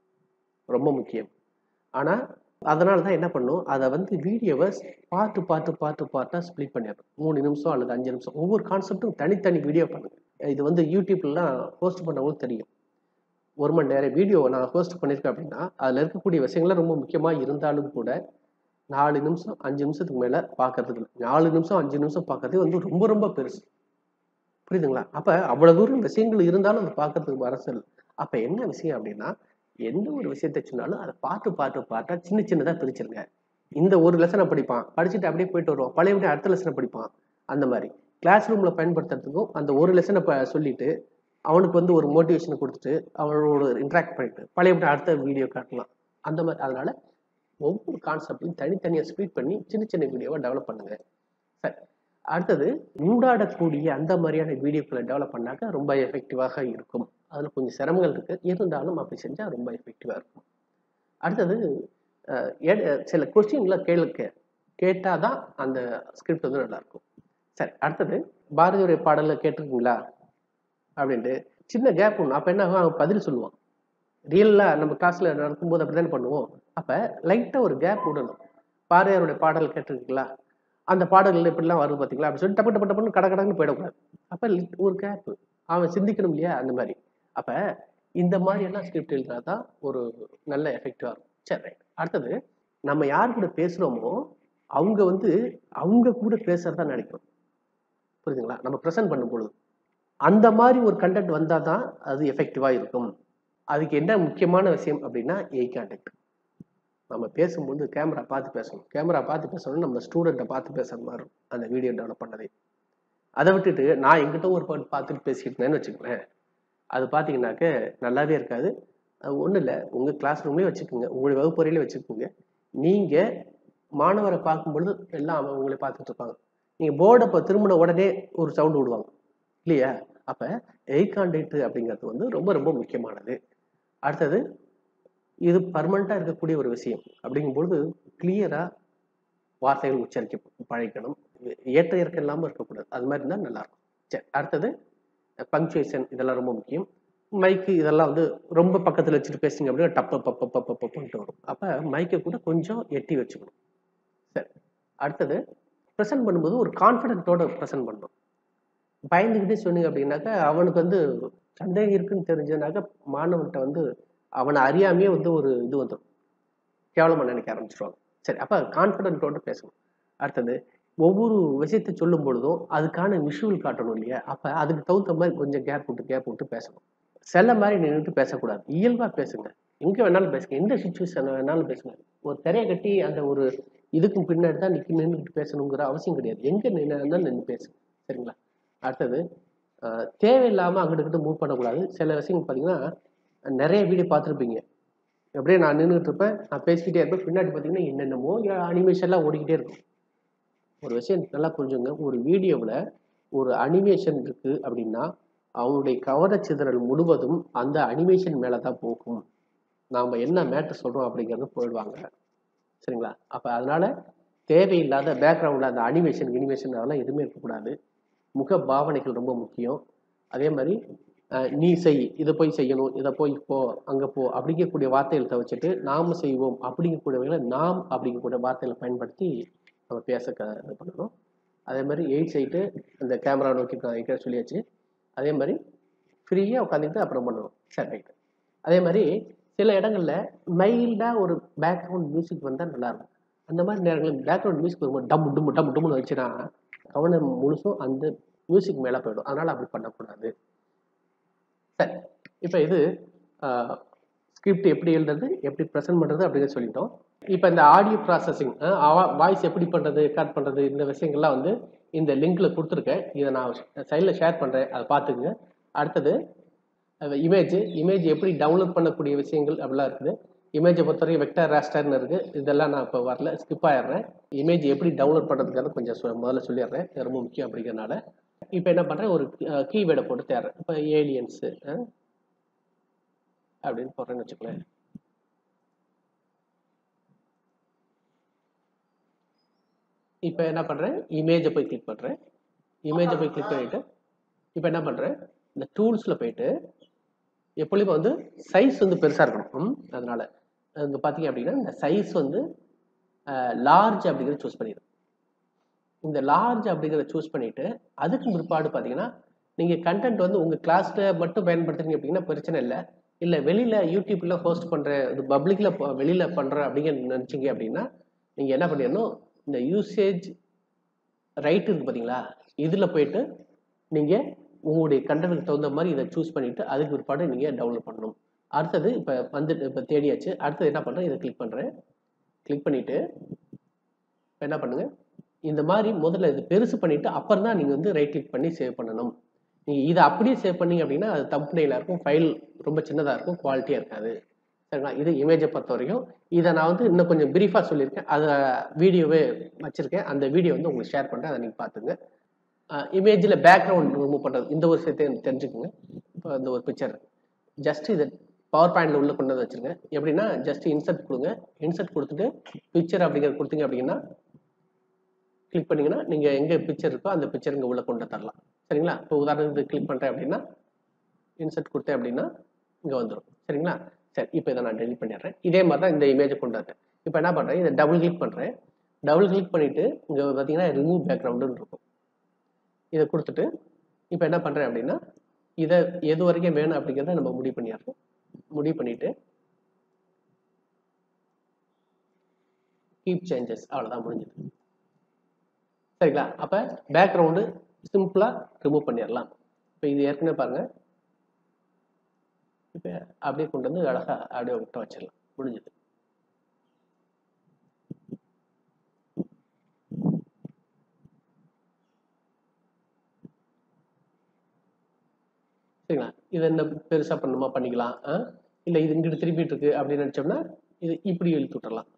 ரொம்ப முக்கியம் ஆனால் அதனால தான் என்ன பண்ணும் அதை வந்து வீடியோவை பார்த்து பார்த்து பார்த்து பார்த்தா ஸ்ப்ளிட் பண்ணிடணும் மூணு நிமிஷம் அல்லது அஞ்சு நிமிஷம் ஒவ்வொரு கான்செப்ட்டும் தனித்தனி வீடியோ பண்ணுங்க இது வந்து யூடியூப்லாம் போஸ்ட் பண்ணவங்களுக்கு தெரியும் ஒரு மணி நேரம் வீடியோ நான் போஸ்ட் பண்ணியிருக்கேன் அப்படின்னா அதில் இருக்கக்கூடிய விஷயங்கள்லாம் ரொம்ப முக்கியமாக இருந்தாலும் கூட நாலு நிமிஷம் அஞ்சு நிமிஷத்துக்கு மேலே பார்க்கறதுக்கு இல்லை நாலு நிமிஷம் அஞ்சு நிமிஷம் பார்க்கறதே வந்து ரொம்ப ரொம்ப பெருசு புரியுதுங்களா அப்போ அவ்வளோ தூரம் விஷயங்கள் இருந்தாலும் அதை பார்க்கறதுக்கு அரசல் அப்போ என்ன விஷயம் அப்படின்னா எந்த ஒரு விஷயத்தை சொன்னாலும் அதை பார்த்து பார்த்து பார்த்தா சின்ன சின்னதாக பிரிச்சிருங்க இந்த ஒரு லெசனை படிப்பான் படிச்சுட்டு அப்படியே போயிட்டு வருவான் பழையபடி அடுத்த லெசனை படிப்பான் அந்த மாதிரி கிளாஸ் ரூமில் பயன்படுத்துறதுக்கும் அந்த ஒரு லெசனை ப சொல்லிட்டு அவனுக்கு வந்து ஒரு மோட்டிவேஷனை கொடுத்துட்டு அவனோட இன்ட்ராக்ட் பண்ணிட்டு பழையபடி அடுத்த வீடியோ காட்டலாம் அந்த மாதிரி அதனால ஒவ்வொரு கான்செப்டையும் தனித்தனியாக ஸ்பீட் பண்ணி சின்ன சின்ன வீடியோவை டெவலப் பண்ணுங்க சரி அடுத்தது ஊடாடக்கூடிய அந்த மாதிரியான வீடியோக்களை டெவலப் பண்ணாக்க ரொம்ப எஃபெக்டிவாக இருக்கும் அதில் கொஞ்சம் சிரமங்கள் இருக்குது இருந்தாலும் அப்படி செஞ்சால் ரொம்ப எஃபெக்டிவாக இருக்கும் அடுத்தது அஹ், எட- சில கொஸ்டின்ல கேளுக்க கேட்டால் தான் அந்த ஸ்கிரிப்ட் வந்து நல்லாயிருக்கும் சரி அடுத்தது பாரதியுடைய பாடலில் கேட்டிருக்கீங்களா அப்படின்ட்டு சின்ன கேப் ஒன்று அப்போ என்ன ஆகும் அவன் பதில் சொல்லுவான் ரியலாக நம்ம கிளாஸில் நடக்கும்போது அப்படி தானே பண்ணுவோம் அப்போ லைட்டாக ஒரு கேப் விடணும் பாரதியாருடைய பாடல் கேட்டிருக்கீங்களா அந்த பாடல்கள் இப்படிலாம் வருது பார்த்தீங்களா அப்படி சொல்லி டப்பு டப்பு டப்புன்னு கட கடன்னு போயிடக்கூடாது அப்போ ஒரு கேப் அவன் சிந்திக்கணும் இல்லையா அந்த மாதிரி அப்போ இந்த மாதிரி எல்லாம் ஸ்கிரிப்ட் எழுதினா தான் ஒரு நல்ல எஃபெக்டிவாக இருக்கும் சரி ரைட் அடுத்தது நம்ம யார் கூட பேசுகிறோமோ அவங்க வந்து அவங்க கூட பேசுறதா நினைக்கணும் புரியுதுங்களா நம்ம ப்ரெசென்ட் பண்ணும் பொழுது அந்த மாதிரி ஒரு கண்டென்ட் வந்தால் தான் அது எஃபெக்டிவாக இருக்கும் அதுக்கு என்ன முக்கியமான விஷயம் அப்படின்னா ஐ கான்டாக்ட் நம்ம பேசும்போது கேமரா பார்த்து பேசணும் கேமரா பார்த்து பேசணும் நம்ம ஸ்டூடெண்ட்டை பார்த்து பேசுற மாதிரி இருக்கும் அந்த வீடியோ டெவலப் பண்ணதே அதை விட்டுட்டு நான் எங்கிட்ட ஒரு பாட்டு பார்த்துட்டு பேசிட்டு இருந்தேன்னு வச்சுக்கோங்களேன் அது பார்த்தீங்கன்னாக்க நல்லாவே இருக்காது அது ஒன்றும் இல்லை உங்கள் கிளாஸ் ரூம்லேயே வச்சுக்கோங்க உங்களுடைய வகுப்பறையிலே வச்சுக்கோங்க நீங்கள் மாணவரை பார்க்கும்பொழுது எல்லாம் அவங்க உங்களை பார்த்துட்டு இருப்பாங்க நீங்கள் போர்டை இப்போ திரும்பின உடனே ஒரு சவுண்டு விடுவாங்க இல்லையா அப்போ ஐ கான்டாக்ட் அப்படிங்கிறது வந்து ரொம்ப ரொம்ப முக்கியமானது அடுத்தது இது பர்மனெண்ட்டாக இருக்கக்கூடிய ஒரு விஷயம் அப்படிங்கும்பொழுது கிளியராக வார்த்தைகள் உச்சரிக்க பழகிக்கணும் ஏற்ற இறக்கம் இல்லாமல் இருக்கக்கூடாது அது மாதிரி இருந்தால் நல்லாயிருக்கும் சரி அடுத்தது பங்க்சுவேஷன் இதெல்லாம் ரொம்ப முக்கியம் மைக்கு இதெல்லாம் வந்து ரொம்ப பக்கத்தில் வச்சுட்டு பேசுங்க அப்படின்னா டப்ப பப்ப பப்ப பப்புன்ட்டு வரும் அப்போ மைக்கை கூட கொஞ்சம் எட்டி வச்சுக்கணும் சரி அடுத்தது ப்ரெசென்ட் பண்ணும்போது ஒரு கான்ஃபிடென்ட்டோட ப்ரெசென்ட் பண்ணணும் பயந்துக்கிட்டே சொன்னீங்க அப்படின்னாக்கா அவனுக்கு வந்து சந்தேகம் இருக்குன்னு தெரிஞ்சதுனாக்கா மாணவன்கிட்ட வந்து அவனை அறியாமையே வந்து ஒரு இது வந்துடும் கேவலமாக நினைக்க ஆரம்பிச்சிருவாங்க சரி அப்போ கான்ஃபிடென்ட்டோட பேசணும் அடுத்தது ஒவ்வொரு விஷயத்தை சொல்லும் பொழுதும் அதுக்கான விஷுவல் காட்டணும் இல்லையா அப்போ அதுக்கு தகுந்த மாதிரி கொஞ்சம் கேப் விட்டு கேப் விட்டு பேசணும் செல்ல மாதிரி நின்றுட்டு பேசக்கூடாது இயல்பாக பேசுங்க எங்கே வேணாலும் பேசுங்க எந்த சுச்சுவேஷன் வேணாலும் பேசுங்க ஒரு திரையை கட்டி அந்த ஒரு இதுக்கும் பின்னாடி தான் நிற்க நின்றுட்டு பேசணுங்கிற அவசியம் கிடையாது எங்கே நின்று நின்று பேசுங்க சரிங்களா அடுத்தது அஹ், தேவையில்லாமல் அங்கிட்டு மூவ் பண்ணக்கூடாது சில விஷயங்கள் பார்த்தீங்கன்னா நிறைய வீடியோ பார்த்துருப்பீங்க அப்படியே நான் நின்றுட்டு இருப்பேன் நான் பேசிக்கிட்டே இருப்பேன் பின்னாடி பார்த்தீங்கன்னா என்னென்னமோ அனிமேஷன்லாம் ஓடிக்கிட்டே இருக்கும் ஒரு விஷயம் நல்லா புரிஞ்சுங்க ஒரு வீடியோவில் ஒரு அனிமேஷன் இருக்கு அப்படின்னா அவனுடைய கவனச்சிதறல் முழுவதும் அந்த அனிமேஷன் மேலே தான் போகும் நாம் என்ன மேட்டர் சொல்கிறோம் அப்படிங்கிறது போயிடுவாங்க சரிங்களா அப்போ அதனால தேவையில்லாத பேக்ரவுண்டில் அந்த அனிமேஷன் இனிமேஷன் அதெல்லாம் எதுவுமே இருக்கக்கூடாது முக பாவனைகள் ரொம்ப முக்கியம் அதே மாதிரி அஹ், நீ செய் இதை போய் செய்யணும் இதை போய் போ அங்கே போ அப்படிங்கக்கூடிய வார்த்தைகளை தவிர்த்துட்டு நாம் செய்வோம் அப்படிங்கக்கூடியவங்களை நாம் அப்படிங்கக்கூடிய வார்த்தைகளை பயன்படுத்தி நம்ம பேச க இது பண்ணணும் அதே மாதிரி எயிட் சைட்டு அந்த கேமரா நோக்கி நான் ஏற்கனவே சொல்லியாச்சு அதே மாதிரி ஃப்ரீயாக உட்காந்துக்கிட்டு அப்புறம் பண்ணணும் சரி ரைட் அதே மாதிரி சில இடங்கள்ல மைல்டாக ஒரு பேக்ரவுண்ட் மியூசிக் வந்தால் நல்லாயிருக்கும் அந்த மாதிரி நேரங்களில் பேக்ரவுண்ட் மியூசிக் வரும்போது டம்மு டும்மு டம்மு டும்முன்னு வச்சுன்னா கவனம் முழுசும் அந்த மியூசிக் மேலே போயிடும் அதனால் அப்படி பண்ணக்கூடாது சரி இப்போ இது ஸ்கிரிப்ட் எப்படி எழுதுறது எப்படி ப்ரெசென்ட் பண்ணுறது அப்படின்னு சொல்லிட்டோம் இப்போ இந்த ஆடியோ ப்ராசஸிங் வாய்ஸ் எப்படி பண்ணுறது ரெக்கார்ட் பண்ணுறது இந்த விஷயங்கள்லாம் வந்து இந்த லிங்க்ல கொடுத்துருக்கேன் இதை நான் சைடில் ஷேர் பண்ணுறேன் அதை பார்த்துக்குங்க அடுத்தது இமேஜ் இமேஜ் எப்படி டவுன்லோட் பண்ணக்கூடிய விஷயங்கள் அப்படிலாம் இருக்குது இமேஜை பொறுத்தவரைக்கும் வெக்டர் ராஸ்டர்னு இருக்குது இதெல்லாம் நான் இப்போ வரல ஸ்கிப் ஆயிடுறேன் இமேஜ் எப்படி டவுன்லோட் பண்ணுறதுக்காக கொஞ்சம் சொ- முதல்ல சொல்லிடுறேன் இது ரொம்ப முக்கியம் அப்படிங்கிறனால இப்போ என்ன பண்ணுறேன் ஒரு கீவேர்டை போட்டு தேடுறேன் இப்போ ஏலியன்ஸு அப்படின்னு போடுறேன்னு வச்சுக்கோங்களேன் இப்போ என்ன பண்ணுறேன் இமேஜை போய் கிளிக் பண்ணுறேன் இமேஜை போய் கிளிக் பண்ணிவிட்டு இப்போ என்ன பண்ணுறேன் இந்த டூல்ஸில் போயிட்டு எப்பொழுதுமே வந்து சைஸ் வந்து பெருசாக இருக்கணும் ம், அதனால இங்கே பார்த்தீங்க அப்படின்னா இந்த சைஸ் வந்து லார்ஜ் அப்படிங்கிறத சூஸ் பண்ணிடுங்க இந்த லார்ஜ் அப்படிங்கிறத சூஸ் பண்ணிட்டு அதுக்கு பிற்பாடு பார்த்தீங்கன்னா நீங்கள் கண்டென்ட் வந்து உங்கள் கிளாஸில் மட்டும் பயன்படுத்துறீங்க அப்படின்னா பிரச்சனை இல்லை இல்லை வெளியில் யூடியூப்ல ஹோஸ்ட் பண்ணுற இது பப்ளிக்கில் வெளியில் பண்ணுறேன் அப்படிங்கிற நினச்சிங்க அப்படின்னா நீங்கள் என்ன பண்ணிடணும் இந்த யூசேஜ் ரைட் இருக்கு பார்த்தீங்களா இதில் போயிட்டு நீங்கள் உங்களுடைய கண்டென்ட்டுக்கு தகுந்த மாதிரி இதை சூஸ் பண்ணிவிட்டு அதுக்கு பிற்பாடு நீங்கள் டவுன்லோட் பண்ணணும் அடுத்தது இப்போ வந்து இப்போ தேடியாச்சு அடுத்தது என்ன பண்ணுறேன் இதை கிளிக் பண்ணுறேன் கிளிக் பண்ணிவிட்டு இப்போ என்ன பண்ணுங்க இந்த மாதிரி முதல்ல இது பெருசு பண்ணிவிட்டு அப்புறம் தான் நீங்கள் வந்து ரைட் கிளிக் பண்ணி சேவ் பண்ணணும் நீங்கள் இதை அப்படியே சேவ் பண்ணீங்க அப்படின்னா அது தம்பனையில் இருக்கும் ஃபைல் ரொம்ப சின்னதாக இருக்கும் குவாலிட்டியாக இருக்காது சரிங்களா இது இமேஜை பொறுத்த வரைக்கும் இதை நான் வந்து இன்னும் கொஞ்சம் பிரீஃபாக சொல்லியிருக்கேன் அதை வீடியோவே வச்சுருக்கேன் அந்த வீடியோ வந்து உங்களுக்கு ஷேர் பண்ணுறேன் அதை நீங்கள் பார்த்துங்க இமேஜில் பேக்ரவுண்ட் ரிமூவ் பண்ணுறது இந்த ஒரு விஷயத்தையும் தெரிஞ்சுக்கோங்க இப்போ இந்த ஒரு பிக்சர் ஜஸ்ட் இதை பவர் பாயிண்டில் உள்ள கொண்டு வந்து வச்சுருங்க எப்படின்னா ஜஸ்ட் இன்சர்ட் கொடுங்க இன்சர்ட் கொடுத்துட்டு பிக்சர் அப்படிங்கிறது கொடுத்தீங்க அப்படின்னா கிளிக் பண்ணீங்கன்னா நீங்கள் எங்கே பிக்சர் இருக்கோ அந்த பிக்சர் இங்கே உள்ள கொண்டு தரலாம் சரிங்களா இப்போ உதாரணத்துக்கு கிளிக் பண்ணுறேன் அப்படின்னா இன்சர்ட் கொடுத்தேன் அப்படின்னா இங்கே வந்துடும் சரிங்களா சரி இப்போ இதை நான் டெலிட் பண்ணிடுறேன் இதே மாதிரி தான் இந்த இமேஜை கொண்டு வரேன் இப்போ என்ன பண்ணுறேன் இதை டபுள் கிளிக் பண்ணுறேன் டபுள் கிளிக் பண்ணிவிட்டு இங்கே பார்த்தீங்கன்னா ரிமூவ் பேக்ரவுண்டுன்னு இருக்கும் இதை கொடுத்துட்டு இப்போ என்ன பண்ணுறேன் அப்படின்னா இதை எது வரைக்கும் வேணும் அப்படிங்கிறத நம்ம முடிவு பண்ணிடுறோம் முடிவு பண்ணிவிட்டு கீப் சேஞ்சஸ் அவ்வளோதான் முடிஞ்சது சரிங்களா அப்போ பேக்ரவுண்டு சிம்பிளாக ரிமூவ் பண்ணிடலாம் இப்போ இது ஏற்கனவே பாருங்கள் இப்போ அப்படியே கொண்டு வந்து அழகாக அப்படியே விட்டு வச்சிடலாம் முடிஞ்சது சரிங்களா இதை என்ன பெருசாக பண்ணுமா பண்ணிக்கலாம் ஆ இல்லை இது இங்கிட்டு திருப்பிட்டு இருக்கு அப்படின்னு நினச்சோம்னா இது இப்படி இழுத்து விட்டுறலாம்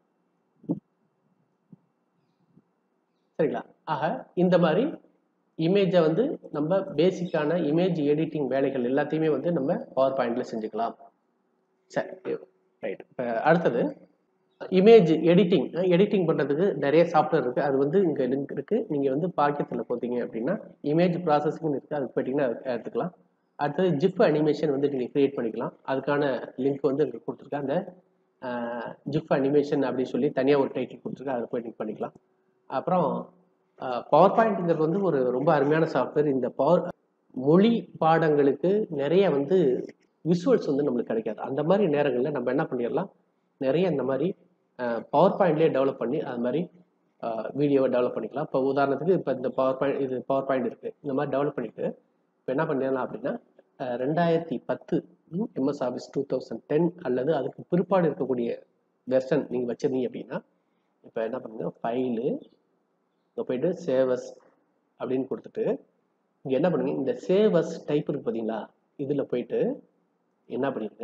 சரிங்களா ஆக இந்த மாதிரி இமேஜை வந்து நம்ம பேசிக்கான இமேஜ் எடிட்டிங் வேலைகள் எல்லாத்தையுமே வந்து நம்ம பவர் பாயிண்டில் செஞ்சுக்கலாம் சரி ரைட் இப்போ அடுத்தது இமேஜ் எடிட்டிங் எடிட்டிங் பண்ணுறதுக்கு நிறைய சாஃப்ட்வேர் இருக்குது அது வந்து இங்கே லிங்க் இருக்குது நீங்கள் வந்து பாக்கெட்டில் போத்தீங்க அப்படின்னா இமேஜ் ப்ராசஸிங்னு இருக்குது அதுக்கு போயிட்டீங்கன்னா அது எடுத்துக்கலாம் அடுத்தது ஜிப் அனிமேஷன் வந்து நீங்கள் க்ரியேட் பண்ணிக்கலாம் அதுக்கான லிங்க் வந்து இங்கே கொடுத்துருக்கேன் அந்த ஜிப் அனிமேஷன் அப்படின்னு சொல்லி தனியாக ஒரு டைட்டில் கொடுத்துருக்கேன் அதை போய் நீங்கள் பண்ணிக்கலாம் அப்புறம் பவர் பாயிண்ட்டுங்கிறது வந்து ஒரு ரொம்ப அருமையான சாஃப்ட்வேர் இந்த பவர் மொழி பாடங்களுக்கு நிறைய வந்து விஷுவல்ஸ் வந்து நம்மளுக்கு கிடைக்காது அந்த மாதிரி நேரங்களில் நம்ம என்ன பண்ணிடலாம் நிறைய இந்த மாதிரி பவர் பாயிண்ட்லேயே டெவலப் பண்ணி அது மாதிரி வீடியோவை டெவலப் பண்ணிக்கலாம் இப்போ உதாரணத்துக்கு இப்போ இந்த பவர் பாயிண்ட் இது பவர் பாயிண்ட் இருக்குது இந்த மாதிரி டெவலப் பண்ணிவிட்டு இப்போ என்ன பண்ணிடலாம் அப்படின்னா ரெண்டாயிரத்தி பத்து MS Office two thousand ten அல்லது அதுக்கு பிற்பாடு இருக்கக்கூடிய வெர்ஷன் நீங்கள் வச்சுருந்தீங்க அப்படின்னா இப்போ என்ன பண்ணுங்க ஃபைலு இங்கே போயிட்டு சேவஸ் அப்படின்னு கொடுத்துட்டு இங்கே என்ன பண்ணுங்க இந்த சேவஸ் டைப் இருக்கு பார்த்தீங்களா இதில் போயிட்டு என்ன பண்ணிருங்க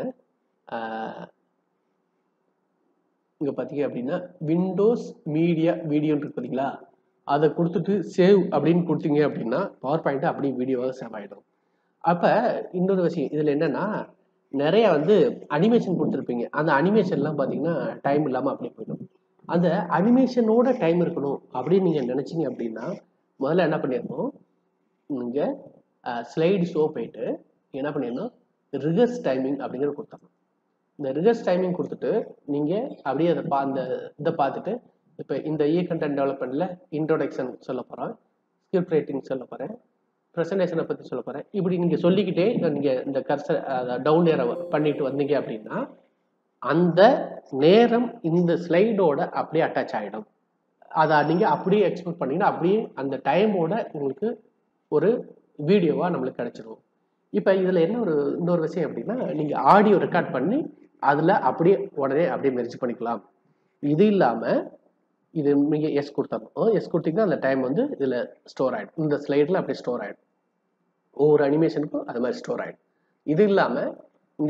இங்கே பார்த்தீங்க அப்படின்னா விண்டோஸ் மீடியா வீடியோன்னு இருக்கு பார்த்தீங்களா அதை கொடுத்துட்டு சேவ் அப்படின்னு கொடுத்தீங்க அப்படின்னா பவர் பாயிண்ட்டு அப்படியே வீடியோவாக சேவ் ஆகிடும் அப்போ இன்னொரு விஷயம் இதில் என்னென்னா நிறைய வந்து அனிமேஷன் கொடுத்துருப்பீங்க அந்த அனிமேஷன்லாம் பார்த்தீங்கன்னா டைம் இல்லாமல் அப்படியே போயிடும் அந்த அனிமேஷனோட டைம் இருக்கணும் அப்படின்னு நீங்கள் நினச்சிங்க அப்படின்னா முதல்ல என்ன பண்ணிடணும் நீங்கள் ஸ்லைடு ஷோ போயிட்டு என்ன பண்ணிடணும் ரிகர்ஸ் டைமிங் அப்படிங்கிற கொடுத்தணும் இந்த ரிகர்ஸ் டைமிங் கொடுத்துட்டு நீங்கள் அப்படியே அதை பா அந்த இதை பார்த்துட்டு இப்போ இந்த இ கண்டென்ட் டெவலப்மெண்ட்டில் இன்ட்ரோடக்ஷன் சொல்ல போகிறோம் ஸ்கிரிப்ட் ரைட்டிங் சொல்ல போகிறேன் ப்ரெசன்டேஷனை பற்றி சொல்ல போகிறேன் இப்படி நீங்கள் சொல்லிக்கிட்டே நீங்கள் இந்த கர்சர் டவுன் ஏற பண்ணிட்டு வந்தீங்க அப்படின்னா அந்த நேரம் இந்த ஸ்லைடோட அப்படியே அட்டாச் ஆகிடும் அதை நீங்கள் அப்படியே எக்ஸ்போர்ட் பண்ணிங்கன்னா அப்படியே அந்த டைமோட உங்களுக்கு ஒரு வீடியோவாக நம்மளுக்கு கிடச்சிரும் இப்போ இதில் என்ன ஒரு இன்னொரு விஷயம் அப்படின்னா நீங்கள் ஆடியோ ரெக்கார்ட் பண்ணி அதில் அப்படியே உடனே அப்படியே மெரிச்சு பண்ணிக்கலாம் இது இல்லாமல் இது நீங்கள் எஸ் கொடுத்தோம் எஸ் கொடுத்தீங்கன்னா அந்த டைம் வந்து இதில் ஸ்டோர் ஆகிடும் இந்த ஸ்லைடில் அப்படியே ஸ்டோர் ஆகிடும் ஒவ்வொரு அனிமேஷனுக்கும் அது மாதிரி ஸ்டோர் ஆகிடும் இது இல்லாமல் இந்த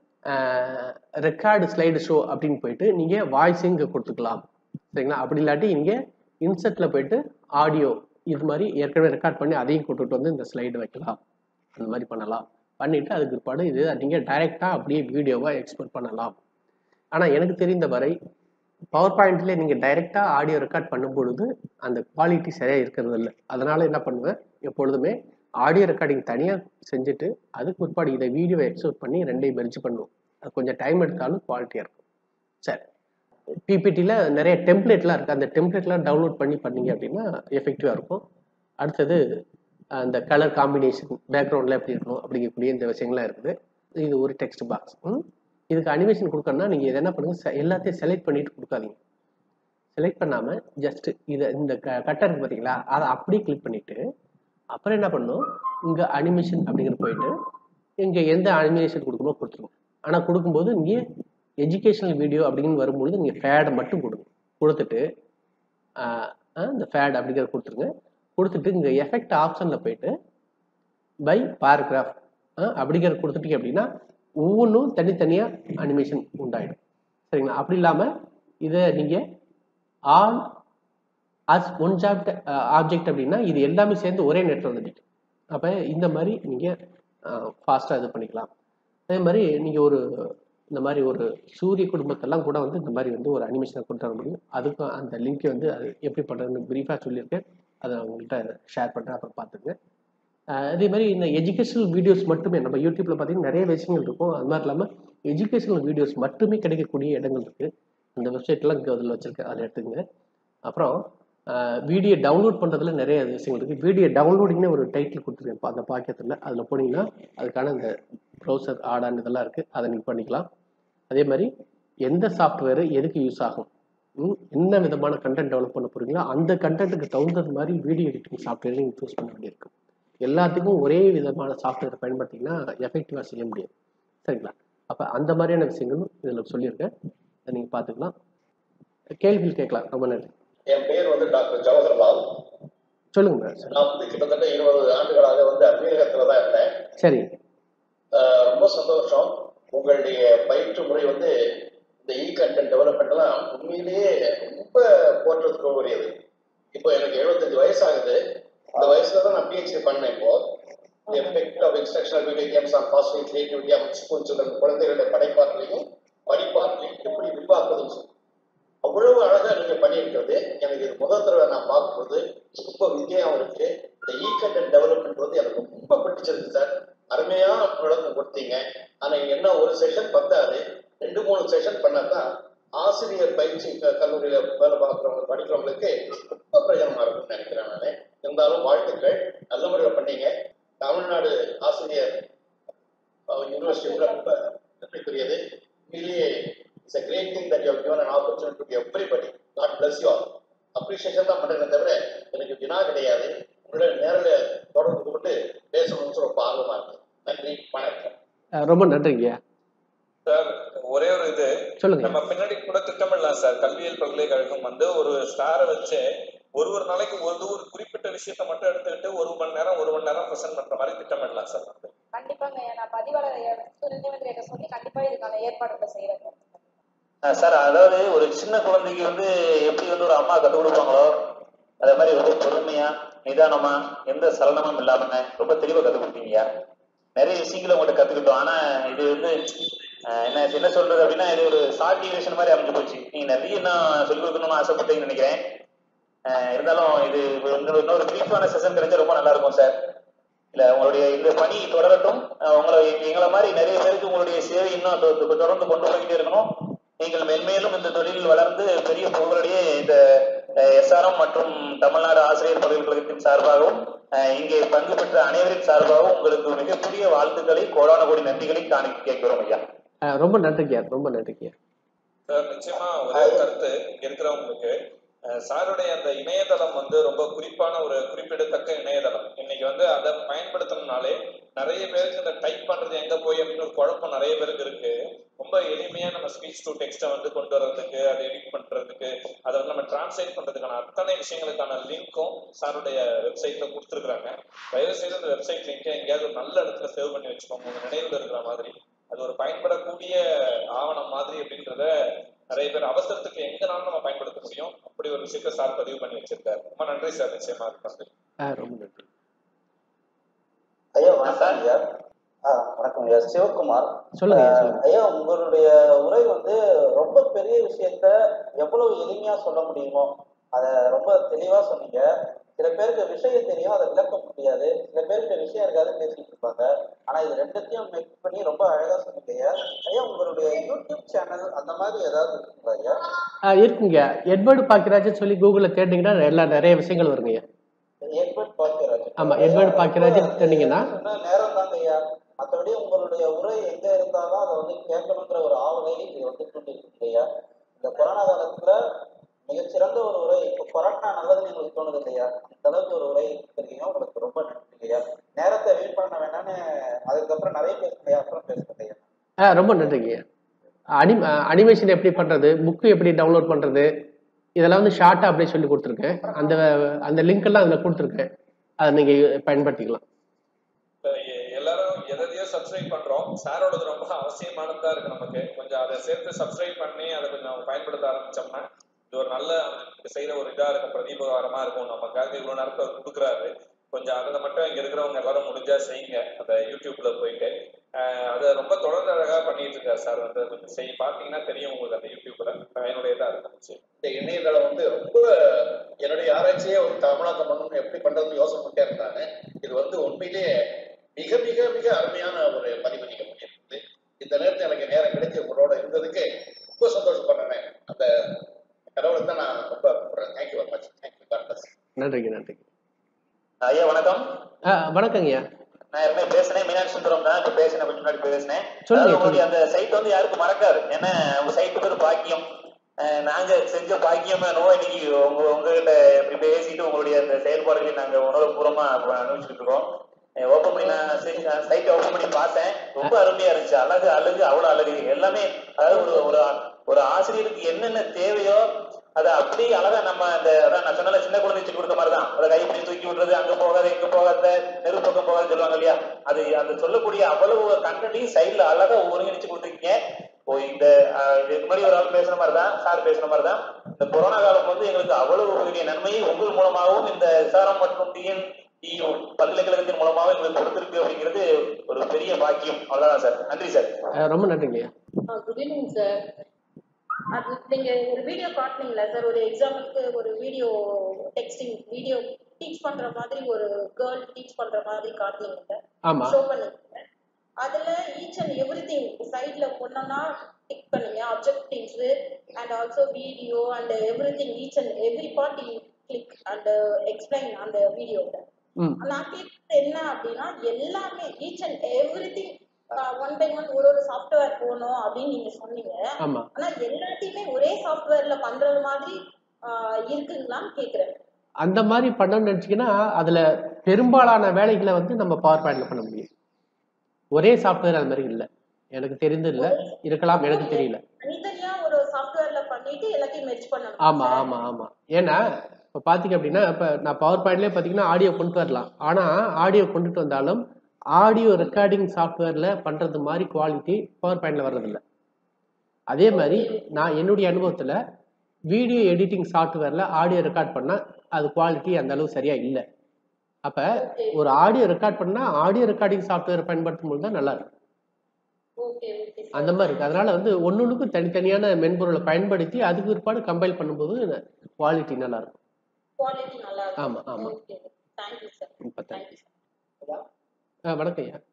ரெக்கார்டு ஸ்லைடு ஷோ அப்படின்னு போயிட்டு நீங்கள் வாய்ஸிங் கொடுத்துக்கலாம் சரிங்களா அப்படி இல்லாட்டி நீங்கள் இன்செர்ட்டில் போயிட்டு ஆடியோ இது மாதிரி ஏற்கனவே ரெக்கார்ட் பண்ணி அதையும் கொண்டுட்டு வந்து இந்த ஸ்லைடு வைக்கலாம் அந்த மாதிரி பண்ணலாம் பண்ணிவிட்டு அதுக்கு பிற்பாடு இது நீங்கள் டைரெக்டாக அப்படியே வீடியோவாக எக்ஸ்போர்ட் பண்ணலாம் ஆனால் எனக்கு தெரிந்த வரை பவர் பாயிண்ட்லேயே நீங்கள் டைரெக்டாக ஆடியோ ரெக்கார்ட் பண்ணும் பொழுது அந்த குவாலிட்டி சரியாக இருக்கிறது இல்லை அதனால் என்ன பண்ணுவேன் எப்பொழுதுமே ஆடியோ ரெக்கார்டிங் தனியாக செஞ்சுட்டு அதுக்கு பிற்பாடு இதை வீடியோவை எக்ஸ்போர்ட் பண்ணி ரெண்டையும் மெர்ஜ் பண்ணுவோம் அது கொஞ்சம் டைம் எடுத்தாலும் குவாலிட்டியாக இருக்கும் சரி பிபிடியில் நிறைய டெம்ப்ளேட்லாம் இருக்குது அந்த டெம்ப்ளேட்லாம் டவுன்லோட் பண்ணி பண்ணீங்க அப்படின்னா எஃபெக்டிவாக இருக்கும் அடுத்தது அந்த கலர் காம்பினேஷன் பேக்ரவுண்டில் எப்படி இருக்கணும் அப்படிங்கக்கூடிய இந்த விஷயங்கள்லாம் இருக்குது இது ஒரு டெக்ஸ்ட் பாக்ஸ் இதுக்கு அனிமேஷன் கொடுக்கணும்னா நீங்கள் இதை என்ன பண்ணுங்கள் எல்லாத்தையும் செலக்ட் பண்ணிட்டு கொடுக்காதீங்க செலக்ட் பண்ணாமல் ஜஸ்ட் இதை இந்த க கட்டர் இருக்கு பார்த்தீங்களா அதை அப்படியே கிளிக் பண்ணிவிட்டு அப்புறம் என்ன பண்ணணும் இங்கே அனிமேஷன் அப்படிங்கிற போயிட்டு இங்கே எந்த அனிமேஷன் கொடுக்கணுமோ கொடுத்துருங்க ஆனால் கொடுக்கும்போது இங்கே எஜுகேஷனல் வீடியோ அப்படின்னு வரும்பொழுது நீங்கள் ஃபேடை மட்டும் கொடுங்க கொடுத்துட்டு இந்த ஃபேட் அப்படிங்கிற கொடுத்துருங்க கொடுத்துட்டு இங்கே எஃபெக்ட் ஆப்ஷனில் போயிட்டு பை பேராகிராஃப் அப்படிங்கிற கொடுத்துட்டீங்க அப்படின்னா ஒவ்வொன்றும் தனித்தனியாக அனிமேஷன் உண்டாயிடும் சரிங்களா அப்படி இல்லாமல் இதை நீங்கள் ஆல் அஸ் ஒன் ஜாப்ட் ஆப்ஜெக்ட் அப்படின்னா இது எல்லாமே சேர்ந்து ஒரே நெட்டில் வந்துட்டு அப்போ இந்த மாதிரி நீங்கள் ஃபாஸ்ட்டாக இது பண்ணிக்கலாம் அதே மாதிரி நீங்கள் ஒரு இந்த மாதிரி ஒரு சூரிய குடும்பத்தெல்லாம் கூட வந்து இந்த மாதிரி வந்து ஒரு அனிமேஷனை கொண்டு வர முடியும் அதுக்கும் அந்த லிங்க்கை வந்து அது எப்படி பண்ணுறதுன்னு ப்ரீஃபாக சொல்லியிருக்கேன் அதை நான் உங்கள்கிட்ட ஷேர் பண்ணுறேன் அப்புறம் பார்த்துங்க அஹ் அதே மாதிரி இந்த எஜுகேஷனல் வீடியோஸ் மட்டுமே நம்ம யூடியூப்ல பார்த்தீங்கன்னா நிறைய விஷயங்கள் இருக்கும் அது மாதிரி இல்லாமல் எஜுகேஷனல் வீடியோஸ் மட்டுமே கிடைக்கக்கூடிய இடங்கள் இருக்கு அந்த வெப்சைட்லாம் இங்கே அதில் வச்சிருக்கேன் அதில் எடுத்துங்க அப்புறம் வீடியோ டவுன்லோட் பண்ணுறதுல நிறைய விஷயங்கள் இருக்குது வீடியோ டவுன்லோடிங்னு ஒரு டைட்டில் கொடுத்துருக்கேன் இப்ப அந்த பாக்கியத்தில் அதில் போனீங்கன்னா அதுக்கான இந்த ப்ரௌசர் ஆடான் இதெல்லாம் இருக்குது அதை நீங்கள் பண்ணிக்கலாம் அதே மாதிரி எந்த சாஃப்ட்வேர் எதுக்கு யூஸ் ஆகும் ம், என்ன விதமான கண்டென்ட் டெவலப் பண்ண போறீங்களோ அந்த கண்டென்ட்டுக்கு தகுந்தது மாதிரி வீடியோ எடிட்டிங் சாஃப்ட்வேர் நீங்கள் சூஸ் பண்ண வேண்டியிருக்கும் எல்லாத்துக்கும் ஒரே விதமான சாஃப்ட்வேர் பயன்படுத்திங்கன்னா எஃபெக்டிவாக செய்ய முடியாது சரிங்களா அப்போ அந்த மாதிரியான விஷயங்களும் இதில் சொல்லியிருக்கேன் அதை நீங்கள் பார்த்துக்கலாம் கேள்விகள் கேட்கலாம் ரொம்ப நன்றி என் பேர் வந்து டாக்டர் ஜவஹர்லால் சொல்லுங்க சார் நான் வந்து கிட்டத்தட்ட இருபது ஆண்டுகளாக வந்து அமீரகத்துல தான் இருந்தேன் சரி ஆஹ் ரொம்ப சந்தோஷம் உங்களுடைய பயிற்று முறை வந்து இந்த இ கண்டென்ட் டெவலப்மெண்ட் எல்லாம் உண்மையிலேயே ரொம்ப போற்றத்துக்கு உரியது இப்போ எனக்கு 75 வயசு ஆகுது இந்த வயசுல தான் நான் பிஹெச்டி பண்ணேன் இப்போ effect of instructional video games on positive creativity of school children குழந்தைகளுடைய படைப்பாற்றலையும் படிப்பாற்றலையும் எப்படி விரிவாக்குதுன்னு சொல்லி அவ்வளவு அழகா நீங்க பண்ணியிருக்கிறது எனக்கு இது முதல் தடவை நான் பார்க்கும்போது ரொம்ப வித்தியாசம் இருக்கு இந்த இ கண்டென்ட் டெவலப்மெண்ட் வந்து எனக்கு ரொம்ப பிடிச்சிருக்கு சார் அருமையா விளக்கம் கொடுத்தீங்க ஆனா இங்க என்ன ஒரு செஷன் பத்தாது ரெண்டு மூணு செஷன் பண்ணாதான் ஆசிரியர் பயிற்சி க- கல்லூரியில வேலை பார்க்குறவங்க படிக்கிறவங்களுக்கு ரொம்ப பிரயோஜனமா இருக்கும்னு நினைக்கிறேன் நான் இருந்தாலும் வாழ்த்துக்கள் நல்ல முறையில் பண்ணீங்க தமிழ்நாடு ஆசிரியர் யூனிவர்சிட்டி கூட ரொம்ப நன்றிக்குரியது உண்மையிலேயே it's a great thing that you have given an opportunity to everybody god bless you all appreciation தான் பண்றேனே தவிர எனக்கு வினா கிடையாது உங்களோட நேரில் தொடர்பு கொண்டு பேசணும்னு சொல்லி ரொம்ப ஆர்வமா இருக்கு நன்றி வணக்கம் அஹ் ரொம்ப நன்றிங்கய்யா சார் ஒரே ஒரு இது சொல்லுங்க நம்ம பின்னாடி கூட திட்டமிடலாம் சார் கல்வியியல் பல்கலைக்கழகம் வந்து ஒரு ஸ்டாரை வச்சு ஒரு ஒரு நாளைக்கு ஒரு ஒரு குறிப்பிட்ட விஷயத்த மட்டும் எடுத்துக்கிட்டு ஒரு மணி நேரம் ஒரு மணி நேரம் ப்ரெசென்ட் பண்ற மாதிரி திட்டமிடலாம் சார் கண்டிப்பாங்க நான் பதிவாளர் சுரேந்திரன் சொல்லி கண்டிப்பா இதுக்கான ஏற்பாடுகளை செய்யறேன் சார் அதாவது ஒரு சின்ன குழந்தைக்கு வந்து எப்படி வந்து ஒரு அம்மா கற்றுக் கொடுப்பாங்களோ அதே மாதிரி ரொம்ப பொறுமையா நிதானமா எந்த சலனமும் இல்லாம ரொம்ப தெளிவா கற்றுக் கொடுத்தீங்கய்யா நிறைய விஷயங்களை உங்கள்கிட்ட கத்துக்கிட்டோம் ஆனா இது வந்து அஹ், என்ன என்ன சொல்றது அப்படின்னா இது ஒரு ஷார்ட் டியூரேஷன் மாதிரி அமைஞ்சு போச்சு நீங்க நிறைய இன்னும் சொல்லிக் கொடுக்கணும்னு ஆசைப்பட்டீங்கன்னு நினைக்கிறேன் அஹ், இருந்தாலும் இது இன்னொரு இன்னொரு பிரீஃபான செஷன் கிடைச்சா ரொம்ப நல்லா இருக்கும் சார் இல்ல உங்களுடைய இந்த பணி தொடரட்டும் அஹ் உங்களை எங்களை மாதிரி நிறைய பேருக்கு உங்களுடைய சேவை இன்னும் தொ- தொ- தொடர்ந்து கொண்டு போய்கிட்டே இருக்கணும் நீங்கள் மென்மேலும் இந்த தொழிலில் வளர்ந்து பெரிய புகழுடைய இந்த எஸ்ஆர்எம் மற்றும் தமிழ்நாடு ஆசிரியர் பல்கலைக்கழகத்தின் சார்பாகவும் அஹ் இங்கே பங்கு பெற்ற அனைவரின் சார்பாகவும் உங்களுக்கு மிகப்பெரிய வாழ்த்துக்களை கோடான கோடி நன்றிகளை காணி கேட்கிறோம் ஐயா அஹ் ரொம்ப நன்றிங்கய்யா ரொம்ப நன்றிங்கய்யா சார் நிச்சயமா ஒரே ஒரு கருத்து இங்க இருக்கிறவங்களுக்கு அஹ், சாருடைய அந்த இணையதளம் வந்து ரொம்ப குறிப்பான ஒரு குறிப்பிடத்தக்க இணையதளம் இன்னைக்கு வந்து அதை பயன்படுத்தணும்னாலே நிறைய பேருக்கு இந்த டைப் பண்றது எங்க போய் அப்படின்னு ஒரு குழப்பம் நிறைய பேருக்கு இருக்கு ரொம்ப எளிமையா நம்ம ஸ்பீச் டு டெக்ஸ்ட்டை வந்து கொண்டு வர்றதுக்கு அதை எடிட் பண்றதுக்கு அதை வந்து நம்ம டிரான்ஸ்லேட் பண்றதுக்கான அத்தனை விஷயங்களுக்கான லிங்க்கும் சாருடைய வெப்சைட்ல கொடுத்துருக்காங்க தயவு செய்து அந்த வெப்சைட் லிங்கை எங்கேயாவது ஒரு நல்ல இடத்துல சேவ் பண்ணி வச்சுக்கோங்க உங்க நினைவுல இருக்கிற மாதிரி அது ஒரு பயன்படக்கூடிய ஆவணம் மாதிரி அப்படின்றத நிறைய பேர் அவசரத்துக்கு எங்கனாலும் நம்ம பயன்படுத்த முடியும் அப்படி ஒரு விஷயத்த சார் பதிவு பண்ணி வச்சிருக்காரு ரொம்ப நன்றி சார் நிச்சயமா இருக்காங்க அஹ் ரொம்ப நன்றி ஐயா வணக்கம் ஐயா ஆ, வணக்கம் ஐயா சிவகுமார் சொல்லுங்க ஐயா, ஆ, சொல்லுங்க ஐயா உங்களுடைய உரை வந்து ரொம்ப பெரிய விஷயத்த எவ்வளவு எளிமையா சொல்ல முடியுமோ அத ரொம்ப தெளிவா சொன்னீங்க சில பேருக்கு விஷயம் தெரியும் அதை விளக்க முடியாது சில பேருக்கு விஷயம் இருக்காது பேசிட்டு இருப்பாங்க ஆனா இது ரெண்டுத்தையும் மிக்ஸ் பண்ணி ரொம்ப அழகா சொன்னீங்க ஐயா ஐயா உங்களுடைய யூடியூப் சேனல் அந்த மாதிரி ஏதாவது இருக்குங்களா ஐயா அஹ் இருக்குங்க எட்வர்டு பாக்கியராஜன் சொல்லி கூகுளில் தேடிங்கன்னா எல்லாம் நிறைய விஷயங்கள் வருங்கய்யா எட்வர்ட் பாக்கியராஜ் ஆமா, எட்வர்ட் பாக்கியராஜ் தேடினீங்கன்னா? நேரம் தாங்க ஐயா மற்றபடி உங்களுடைய உரை எங்க இருந்தாலும் அதை வந்து கேட்கணுங்கிற ஒரு ஆவலை இது வந்து கொண்டிருக்கு ஐயா இந்த கொரோனா காலத்துல மிகச்சிறந்த ஒரு உரை இப்போ கொரோனா நல்லதுன்னு எங்களுக்கு தோணுது இல்லையா அந்த அளவுக்கு ஒரு உரை இருக்கிறீங்க உங்களுக்கு ரொம்ப நன்றி ஐயா நேரத்தை வெயிட் பண்ண வேணாம்னு அதுக்கப்புறம் நிறைய பேசுங்க அப்புறம் பேசுங்க ஐயா ஆ ரொம்ப நன்றிங்க அனி அனிமேஷன் எப்படி பண்ணுறது புக்கு எப்படி டவுன்லோட் பண்ணுறது இதெல்லாம் வந்து ஷார்ட்டாக அப்படியே சொல்லி கொடுத்துருக்கேன் அந்த அந்த லிங்க் எல்லாம் அதில் கொடுத்துருக்கேன் அதை நீங்கள் பயன்படுத்திக்கலாம் இப்ப எ- எல்லாரும் எதையோ சப்ஸ்கிரைப் பண்றோம் சாரோடது ரொம்ப அவசியமானதா இருக்கு நமக்கு கொஞ்சம் அதை சேர்த்து சப்ஸ்கிரைப் பண்ணி அதை கொஞ்சம் பயன்படுத்த ஆரம்பிச்சோம்னா இது ஒரு நல்ல அவருக்கு செய்யற ஒரு இதா இருக்கும் பிரதீபகாரமா இருக்கும் நமக்காக இவ்வளவு நேரத்தை அவர் கொடுக்குறாரு கொஞ்சம் அதை மட்டும் இங்க இருக்கிறவங்க எல்லாரும் முடிஞ்சா செய்யுங்க அந்த யூடியூப்ல போயிட்டு அஹ் அதை ரொம்ப தொடர்ந்து அழகா பண்ணிட்டு இருக்காரு சார் வந்து கொஞ்சம் செய் பார்த்தீங்கன்னா தெரியும் உங்களுக்கு அந்த யூடியூப்ல பயனுடையதா இருக்கும் இந்த இணையதளம் வந்து ரொம்ப என்னுடைய ஆராய்ச்சியே ஒரு தமிழாக்கம் பண்ணணும் எப்படி பண்றதுன்னு யோசனை பண்ணிட்டே இருந்தாங்க இது வந்து உண்மையிலேயே மிக மிக மிக அருமையான ஒரு பதிவு நீங்க பண்ணியிருக்குது இந்த நேரத்தில் எனக்கு நேரம் கிடைச்சி உங்களோட இருந்ததுக்கு ரொம்ப சந்தோஷப்படுறேன் அந்த கடவுளுக்கு தான் நான் ரொம்ப கூப்பிடுறேன் thank you very much thank you god bless நன்றிங்க நன்றிங்க ஐயா வணக்கம் ஆ வணக்கங்கய்யா நான் ஏற்கனவே பேசினேன் மீனாட்சி சுந்தரம் தான் இப்ப பேசினேன் கொஞ்சம் முன்னாடி பேசினேன் சொல்லுங்க, அதாவது உங்களுடைய அந்த சைட் வந்து யாருக்கும் மறக்காது ஏன்னா உங்க சைட்டு பேர் பாக்கியம் அஹ் நாங்க செஞ்ச பாக்கியமே நோ இன்னைக்கு உங்க உங்ககிட்ட இப்படி பேசிட்டு உங்களுடைய அந்த செயல்பாடுகளை நாங்க உணர்வுபூர்வமா அனுபவிச்சுட்டு இருக்கோம் ஓப்பன் பண்ணி நான் சைட்டை ஓப்பன் பண்ணி பார்த்தேன் ரொம்ப அருமையா இருந்துச்சு அழகு அழகு அவ்வளவு அழகு எல்லாமே அதாவது ஒரு ஒரு ஒரு ஆசிரியருக்கு என்னென்ன தேவையோ அதை அப்படியே அழகா நம்ம அந்த அதான் நான் சொன்ன சின்ன குழந்தை வச்சு கொடுத்த மாதிரி தான் அதை கைப்பிடி தூக்கி விடுறது அங்க போகாத இங்க போகாத நெருப்பு பக்கம் போகாத சொல்லுவாங்க இல்லையா அது அந்த சொல்லக்கூடிய அவ்வளவு கண்டனையும் சைடுல அழகா ஒருங்கிணைச்சு கொடுத்துருக்கீங்க ஓ இந்த ஆஹ், இதுக்கு முன்னாடி ஒரு ஆள் பேசுன மாதிரி தான் சார் பேசுன மாதிரி தான் இந்த கொரோனா காலம் வந்து எங்களுக்கு அவ்வளவு பெரிய நன்மையை உங்கள் மூலமாகவும் இந்த எஸ்ஆர்எம் மற்றும் டிஎன் டியூ பல்கலைக்கழகத்தின் மூலமாகவும் எங்களுக்கு கொடுத்திருக்கு அப்படிங்கிறது ஒரு பெரிய பாக்கியம் அவ்வளவுதான் சார் நன்றி சார் ஆ, ரொம்ப நன்றிங்கய்யா குட் ஈவினிங் சார் அது நீங்க ஒரு வீடியோ காட்டுனீங்களா சார் ஒரு எக்ஸாம்பிளுக்கு ஒரு வீடியோ டெக்ஸ்டிங் வீடியோ டீச் பண்ற மாதிரி ஒரு கேர்ள் டீச் பண்ற மாதிரி காட்டுனீங்க ஆமா ஷோ பண்ணீங்க அதுல ஈச் அண்ட் எவ்ரி திங் சைட்ல ஒன்னொன்னா டிக் பண்ணீங்க objectives and also video and everything each and every part you click and explain அந்த வீடியோல ம் நான் கேட்கறது என்ன அப்படின்னா எல்லாமே each and everything one by one ஒரு ஒரு சாஃப்ட்வேர் போகணும் அப்படின்னு நீங்க சொன்னீங்க ஆமா ஆனா எல்லாத்தையுமே ஒரே சாஃப்ட்வேர்ல பண்றது மாதிரி ஆஹ் இருக்குங்களான்னு கேக்குறேன் அந்த மாதிரி பண்ணணும்னு நினச்சிங்கன்னா அதில் பெரும்பாலான வேலைகளை வந்து நம்ம பவர் பாயிண்டில் பண்ண முடியும் ஒரே சாஃப்ட்வேர் அது மாதிரி இல்லை எனக்கு தெரிந்து இல்லை இருக்கலாம் எனக்கு தெரியல தனித்தனியா ஒரு சாஃப்ட்வேர்ல பண்ணிட்டு எல்லாத்தையும் மெர்ஜ் பண்ணணும் ஆமாம் ஆமாம் ஆமாம் ஏன்னா இப்போ பார்த்தீங்க அப்படின்னா இப்போ நான் பவர் பாயிண்ட்லேயே பார்த்தீங்கன்னா ஆடியோ கொண்டு வரலாம் ஆனால் ஆடியோ கொண்டுட்டு வந்தாலும் ஆடியோ ரெக்கார்டிங் சாஃப்ட்வேரில் பண்ணுறது மாதிரி குவாலிட்டி பவர் பாயிண்டில் வர்றதில்ல அதே மாதிரி நான் என்னுடைய அனுபவத்தில் வீடியோ எடிட்டிங் சாஃப்ட்வேரில் ஆடியோ ரெக்கார்ட் பண்ணால் அது குவாலிட்டி அந்த அளவு சரியாக இல்லை அப்போ ஒரு ஆடியோ ரெக்கார்ட் பண்ணால் ஆடியோ ரெக்கார்டிங் சாஃப்ட்வேர் பயன்படுத்தும் போது தான் நல்லா இருக்கும் ஓகே ஓகே அந்த மாதிரி இருக்கு அதனால வந்து ஒன்னொன்றுக்கும் தனித்தனியான மென்பொருளை பயன்படுத்தி அதுக்கு பிற்பாடு கம்பைல் பண்ணும்போது குவாலிட்டி நல்லா இருக்கும் குவாலிட்டி நல்லா இருக்கும் ஆமா, ஆமா. ஓகே தேங்க்யூ சார் இப்போ தேங்க்யூ சார் ஆ வணக்கம் ஐயா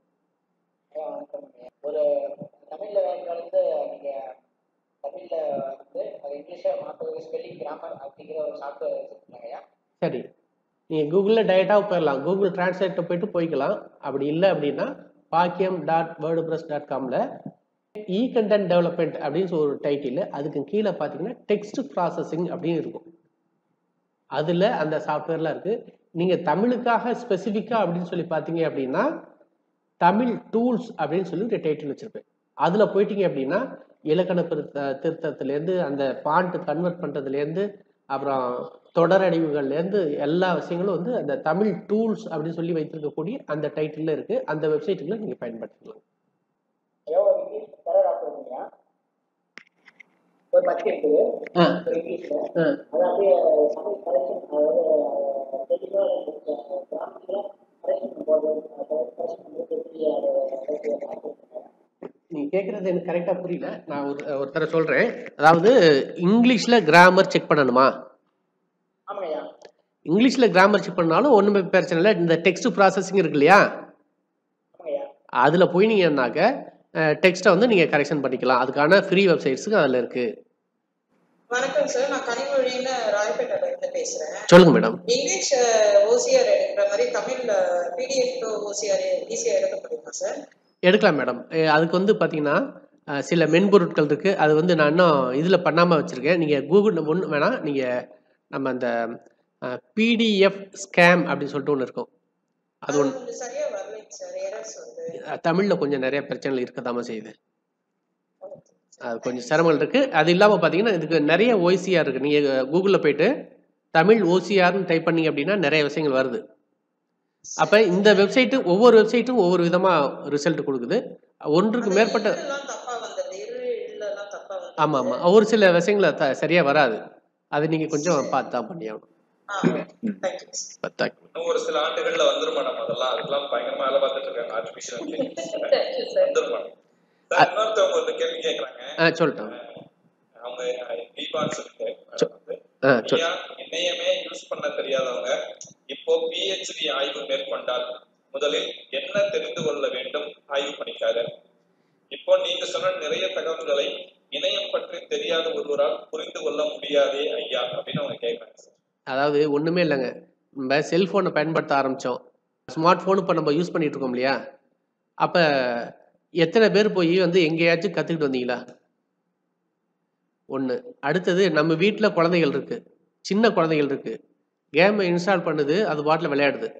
ஒரு தமிழ்ல வந்து நீங்க தமிழ்ல வந்து அது இங்கிலீஷா மாற்றுறது ஸ்பெல்லிங் கிராமர் அப்படிங்கிற ஒரு சாஃப்ட்வேர் வச்சிருக்காங்க சரி நீங்கள் கூகுளில் டைரெக்டாக போயிடலாம் கூகுள் டிரான்ஸ்லேட்டை போயிட்டு போய்க்கலாம் அப்படி இல்லை அப்படின்னா Bakkiyam dot WordPress dot காமில் இ கண்டென்ட் டெவலப்மெண்ட் அப்படின்னு சொல்லி ஒரு டைட்டில் அதுக்கு கீழே பார்த்தீங்கன்னா டெக்ஸ்ட் ப்ராசஸிங் அப்படின்னு இருக்கும் அதில் அந்த சாஃப்ட்வேர்லாம் இருக்குது நீங்கள் தமிழுக்காக ஸ்பெசிஃபிக்காக அப்படின்னு சொல்லி பார்த்தீங்க அப்படின்னா தமிழ் டூல்ஸ் அப்படின்னு சொல்லி ஒரு டைட்டில் வச்சுருப்பேன் அதில் போயிட்டீங்க அப்படின்னா இலக்கண திருத்த திருத்தத்துலேருந்து அந்த பாண்ட் கன்வெர்ட் பண்ணுறதுலேருந்து அப்புறம் தொடரடிவுகள்லேருந்து எல்லா விஷயங்களும் வந்து அந்த தமிழ் டூல்ஸ் அப்படின்னு சொல்லி வைத்திருக்கக்கூடிய அந்த டைட்டிலில் இருக்குது அந்த வெப்சைட்டுக்குள்ள நீங்கள் பயன்படுத்திக்கலாம் ஏதோ ஒரு இங்கிலீஷ் பேராகிராஃப் இருக்குங்க ஒரு பத்து இருக்குது ஆ ஒரு இங்கிலீஷ்ல ஆ அது அப்படியே தமிழ் கரெக்ஷன் அதாவது தெளிவாக கிராமத்தில் கரெக்ஷன் போடுறது கரெக்ஷன் பண்ணுறது எப்படி அதை நீங்கள் கேட்குறது எனக்கு கரெக்டாக புரியல நான் ஒரு ஒருத்தரை சொல்கிறேன் அதாவது இங்கிலீஷில் கிராமர் செக் பண்ணணுமா ஆமாங்கய்யா இங்கிலீஷில் கிராமர் செக் பண்ணாலும் ஒன்றுமே பிரச்சனை இல்லை இந்த டெக்ஸ்ட் ப்ராசஸிங் இருக்கு இல்லையா ஆமாங்கய்யா அதில் போய் நீங்கன்னாக்க டெக்ஸ்ட்டை வந்து நீங்கள் கரெக்ஷன் பண்ணிக்கலாம் அதுக்கான ஃப்ரீ வெப்சைட்ஸுக்கு அதில் இருக்குது வணக்கம் சார் நான் கனிமொழின்னு ராயப்பேட்டையில இருந்து பேசுறேன் சொல்லுங்கள் மேடம் இங்கிலீஷ் ஓசிஆர் எடுக்கிற மாதிரி தமிழ்ல பிடிஎஃப் ஓசிஆர் ஈஸியா எடுக்க முடியுமா சார் எடுக்கலாம் மேடம் அதுக்கு வந்து பார்த்தீங்கன்னா அஹ், சில மென்பொருட்கள் இருக்குது அது வந்து நான் இன்னும் இதில் பண்ணாமல் வச்சுருக்கேன் நீங்கள் கூகுள் ஒன்று வேணால் நீங்கள் நம்ம அந்த பிடிஎஃப் ஸ்கேம் அப்படின்னு சொல்லிட்டு ஒன்று இருக்கும் அது அது ஒன்று கொஞ்சம் சரியா வரலைங்க சார் எரர்ஸ் வந்து தமிழில் கொஞ்சம் நிறைய பிரச்சனைகள் இருக்கதாம செய்யுது அது கொஞ்சம் சிரமங்கள் இருக்குது அது இல்லாமல் பார்த்தீங்கன்னா இதுக்கு நிறைய ஓசிஆர் இருக்குது நீங்கள் கூகுளில் போயிட்டு தமிழ் ஓசிஆர்னு டைப் பண்ணீங்க அப்படின்னா நிறைய விஷயங்கள் வருது அப்போ இந்த வெப்சைட்டு ஒவ்வொரு வெப்சைட்டும் ஒவ்வொரு விதமாக ரிசல்ட் கொடுக்குது ஒன்றுக்கு அந்த மேற்பட்ட இல்லெல்லாம் தப்பா வந்துடுது இரு இல்லெல்லாம் தப்பா வந்து ஆமாம் ஆமாம் ஒரு சில விஷயங்களை த சரியாக வராது அது நீங்கள் கொஞ்சம் பார்த்து தான் பண்ணியாகணும் ஆ தேங்க்யூ தேங்க்யூ இன்னும் ஒரு சில ஆண்டுகள்ல வந்துரும் மேடம் அதெல்லாம் அதுக்கெல்லாம் பயங்கரமா வேலை பார்த்துட்டு இருக்காங்க ஆர்டிபிஷியல் தேங்க்யூ சார் வந்துரும் மேடம் சார் இன்னொருத்தவங்க ஒரு கேள்வி கேக்குறாங்க ஆ சொல்லட்டும் அவங்க தீபான்னு சொல்லிட்டு சொ- வந்து ஆ சொல் ஐயா இணையமே யூஸ் பண்ண தெரியாதவங்க இப்போ பிஹெச்டி ஆய்வு மேற்கொண்டால் முதலில் என்ன தெரிந்து கொள்ள வேண்டும் ஆய்வு பண்ணிக்காரு இப்போ நீங்க சொன்ன நிறைய தகவல்களை இணையம் பற்றி தெரியாத ஒருவரால் புரிந்து கொள்ள முடியாதே ஐயா அப்படின்னு அவங்க கேட்கறாங்க சார் அதாவது ஒன்றுமே இல்லைங்க நம்ம செல்ஃபோனை பயன்படுத்த ஆரம்பித்தோம் ஸ்மார்ட் ஃபோன் இப்போ நம்ம யூஸ் பண்ணிட்டு இருக்கோம் இல்லையா அப்போ எத்தனை பேர் போய் வந்து எங்கேயாச்சும் கற்றுக்கிட்டு வந்தீங்களா ஒன்று அடுத்தது நம்ம வீட்டில் குழந்தைகள் இருக்குது சின்ன குழந்தைகள் இருக்குது கேமை இன்ஸ்டால் பண்ணுது அது பாட்டில் விளையாடுது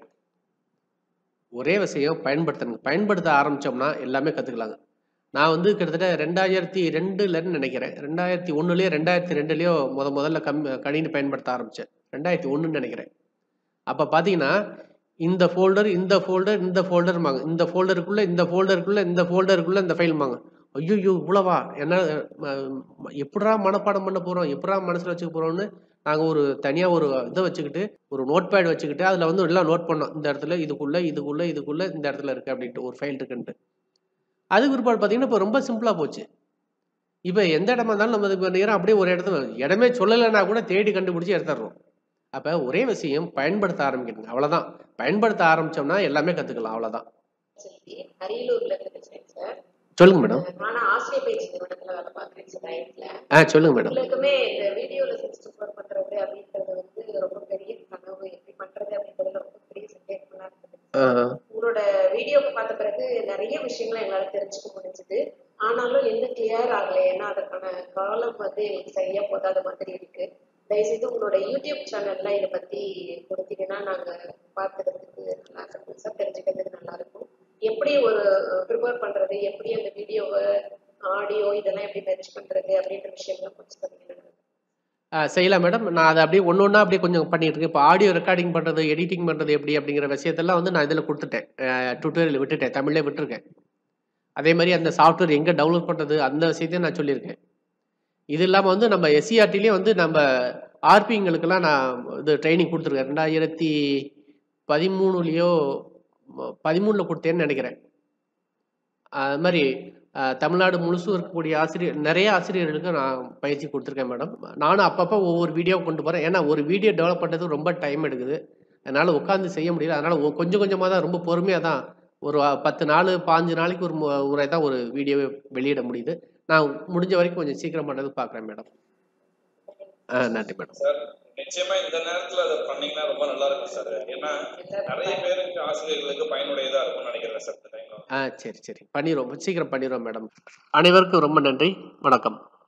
ஒரே விஷயம் பயன்படுத்தணுங்க பயன்படுத்த ஆரம்பித்தோம்னா எல்லாமே கற்றுக்கலாங்க நான் வந்து கிட்டத்தட்ட ரெண்டாயிரத்தி ரெண்டுலன்னு நினைக்கிறேன் ரெண்டாயிரத்தி ஒன்றுலேயோ ரெண்டாயிரத்தி ரெண்டுலேயோ முத முதல்ல கம் கணினி பயன்படுத்த ஆரம்பித்தேன் ரெண்டாயிரத்தி ஒன்றுன்னு நினைக்கிறேன் அப்போ பார்த்தீங்கன்னா இந்த ஃபோல்டர் இந்த ஃபோல்டர் இந்த ஃபோல்டர்மாங்க இந்த ஃபோல்டருக்குள்ளே இந்த ஃபோல்டருக்குள்ளே இந்த ஃபோல்டருக்குள்ளே இந்த ஃபைல்மாங்க ஐயோ இவ்வளவா என்ன ம- எப்படிடா மனப்பாடம் பண்ண போகிறோம் எப்படிடா மனசில் வச்சுக்க போகிறோம்னு நாங்கள் ஒரு தனியாக ஒரு இதை வச்சுக்கிட்டு ஒரு நோட் பேட் வச்சுக்கிட்டு அதில் வந்து எல்லாம் நோட் பண்ணோம் இந்த இடத்துல இதுக்குள்ளே இதுக்குள்ளே இதுக்குள்ளே இந்த இடத்துல இருக்குது அப்படின்ட்டு ஒரு ஃபைல் இருக்குன்ட்டு அதுக்கு பிற்பாடு பார்த்தீங்கன்னா இப்போ ரொம்ப சிம்பிளாக போச்சு இப்போ எந்த இடமா இருந்தாலும் நம்ம இப்போ நேரம் அப்படியே ஒரு இடத்துல இடமே சொல்லலைன்னா கூட தேடி கண்டுபிடிச்சி எடுத்துடுறோம் அப்போ ஒரே விஷயம் பயன்படுத்த ஆரம்பிக்கணுங்க அவ்வளோதான் பயன்படுத்த ஆரம்பிச்சோம்னா எல்லாமே கற்றுக்கலாம் அவ்வளோதான் செல்வி அரியலூர்ல இருந்து பேசுறேன் சார் சொல்லுங்க மேடம் நானும் ஆசிரியர் பயிற்சி நிறுவனத்துல வேலை பார்க்குறேன் சார் ஐட்ல ஆ சொல்லுங்க மேடம் உங்களுக்குமே இந்த வீடியோல சிக்ஸ்டி ஃபோர் பண்றது அப்படின்றது வந்து ரொம்ப பெரிய கனவு எப்படி பண்றது அப்படின்றதுல ரொம்ப பெரிய சந்தேகமா இருக்குது ஆ உங்களோட வீடியோவை பார்த்த பிறகு நிறைய விஷயங்களை எங்களால தெரிஞ்சுக்க முடிஞ்சுது ஆனாலும் எந்த கிளியர் ஆகலை ஏன்னா அதற்கான காலம் வந்து எங்களுக்கு சரியா போதாத மாதிரி இருக்கு தயவுசெய்து உங்களோட யூடியூப் சேனல்ல இதை பத்தி கொடுத்தீங்கன்னா நாங்க பார்க்கறதுக்கு நல்லா இருக்கும் சார் தெரிஞ்சுக்கிறதுக்கு நல்லா இருக்கும் எப்படி ஒரு ப்ரிப்பேர் பண்றது எப்படி அந்த வீடியோவை ஆடியோ இதெல்லாம் எப்படி மெர்ஜ் பண்றது அப்படின்ற விஷயங்களை கொஞ்சம் சொன்னீங்கன்னா ஆ, செய்யலாம் மேடம் நான் அதை அப்படியே ஒன்று ஒன்றா அப்படியே கொஞ்சம் பண்ணிட்டு இருக்கேன் இப்போ ஆடியோ ரெக்கார்டிங் பண்ணுறது எடிட்டிங் பண்ணுறது எப்படி அப்படிங்கிற விஷயத்தெல்லாம் வந்து நான் இதில் கொடுத்துட்டேன் டுட்டோரியல் விட்டுட்டேன் தமிழ்லே விட்டுருக்கேன் அதே மாதிரி அந்த சாஃப்ட்வேர் எங்கே டவுன்லோட் பண்ணுறது அந்த விஷயத்தையும் நான் சொல்லியிருக்கேன் இது இல்லாமல் வந்து நம்ம எஸ்சிஆர்டிலேயே வந்து நம்ம ஆர்பிங்களுக்கெல்லாம் நான் இது ட்ரைனிங் கொடுத்துருக்கேன் ரெண்டாயிரத்தி பதிமூணுலேயோ பதிமூணில் கொடுத்தேன்னு நினைக்கிறேன் அது மாதிரி அஹ், தமிழ்நாடு முழுசும் இருக்கக்கூடிய ஆசிரியர் நிறைய ஆசிரியர்களுக்கு நான் பயிற்சி கொடுத்துருக்கேன் மேடம் நானும் அப்பப்போ ஒவ்வொரு வீடியோ கொண்டு போகிறேன் ஏன்னா ஒரு வீடியோ டெவலப் பண்ணுறது ரொம்ப டைம் எடுக்குது அதனால் உட்காந்து செய்ய முடியல அதனால் கொஞ்சம் கொஞ்சமாக தான் ரொம்ப பொறுமையாக தான் ஒரு அஹ், பத்து நாள் பாஞ்சு நாளைக்கு ஒரு மு- முறை தான் ஒரு வீடியோவை வெளியிட முடியுது நான் முடிஞ்ச வரைக்கும் கொஞ்சம் சீக்கிரம் பண்ணுறதுக்கு பார்க்குறேன் மேடம் ஆ நன்றி மேடம் சார் நிச்சயமா இந்த நேரத்துல அதை பண்ணீங்கன்னா ரொம்ப நல்லா இருக்கும் சார் ஏன்னா நிறைய பேருக்கு ஆசிரியர்களுக்கு பயனுடையதா இருக்கும்னு நினைக்கிறேன் சார் இந்த டைம்ல ஆ சரி சரி பண்ணிடுவோம் சீக்கிரம் பண்ணிடுவோம் மேடம் அனைவருக்கும் ரொம்ப நன்றி வணக்கம்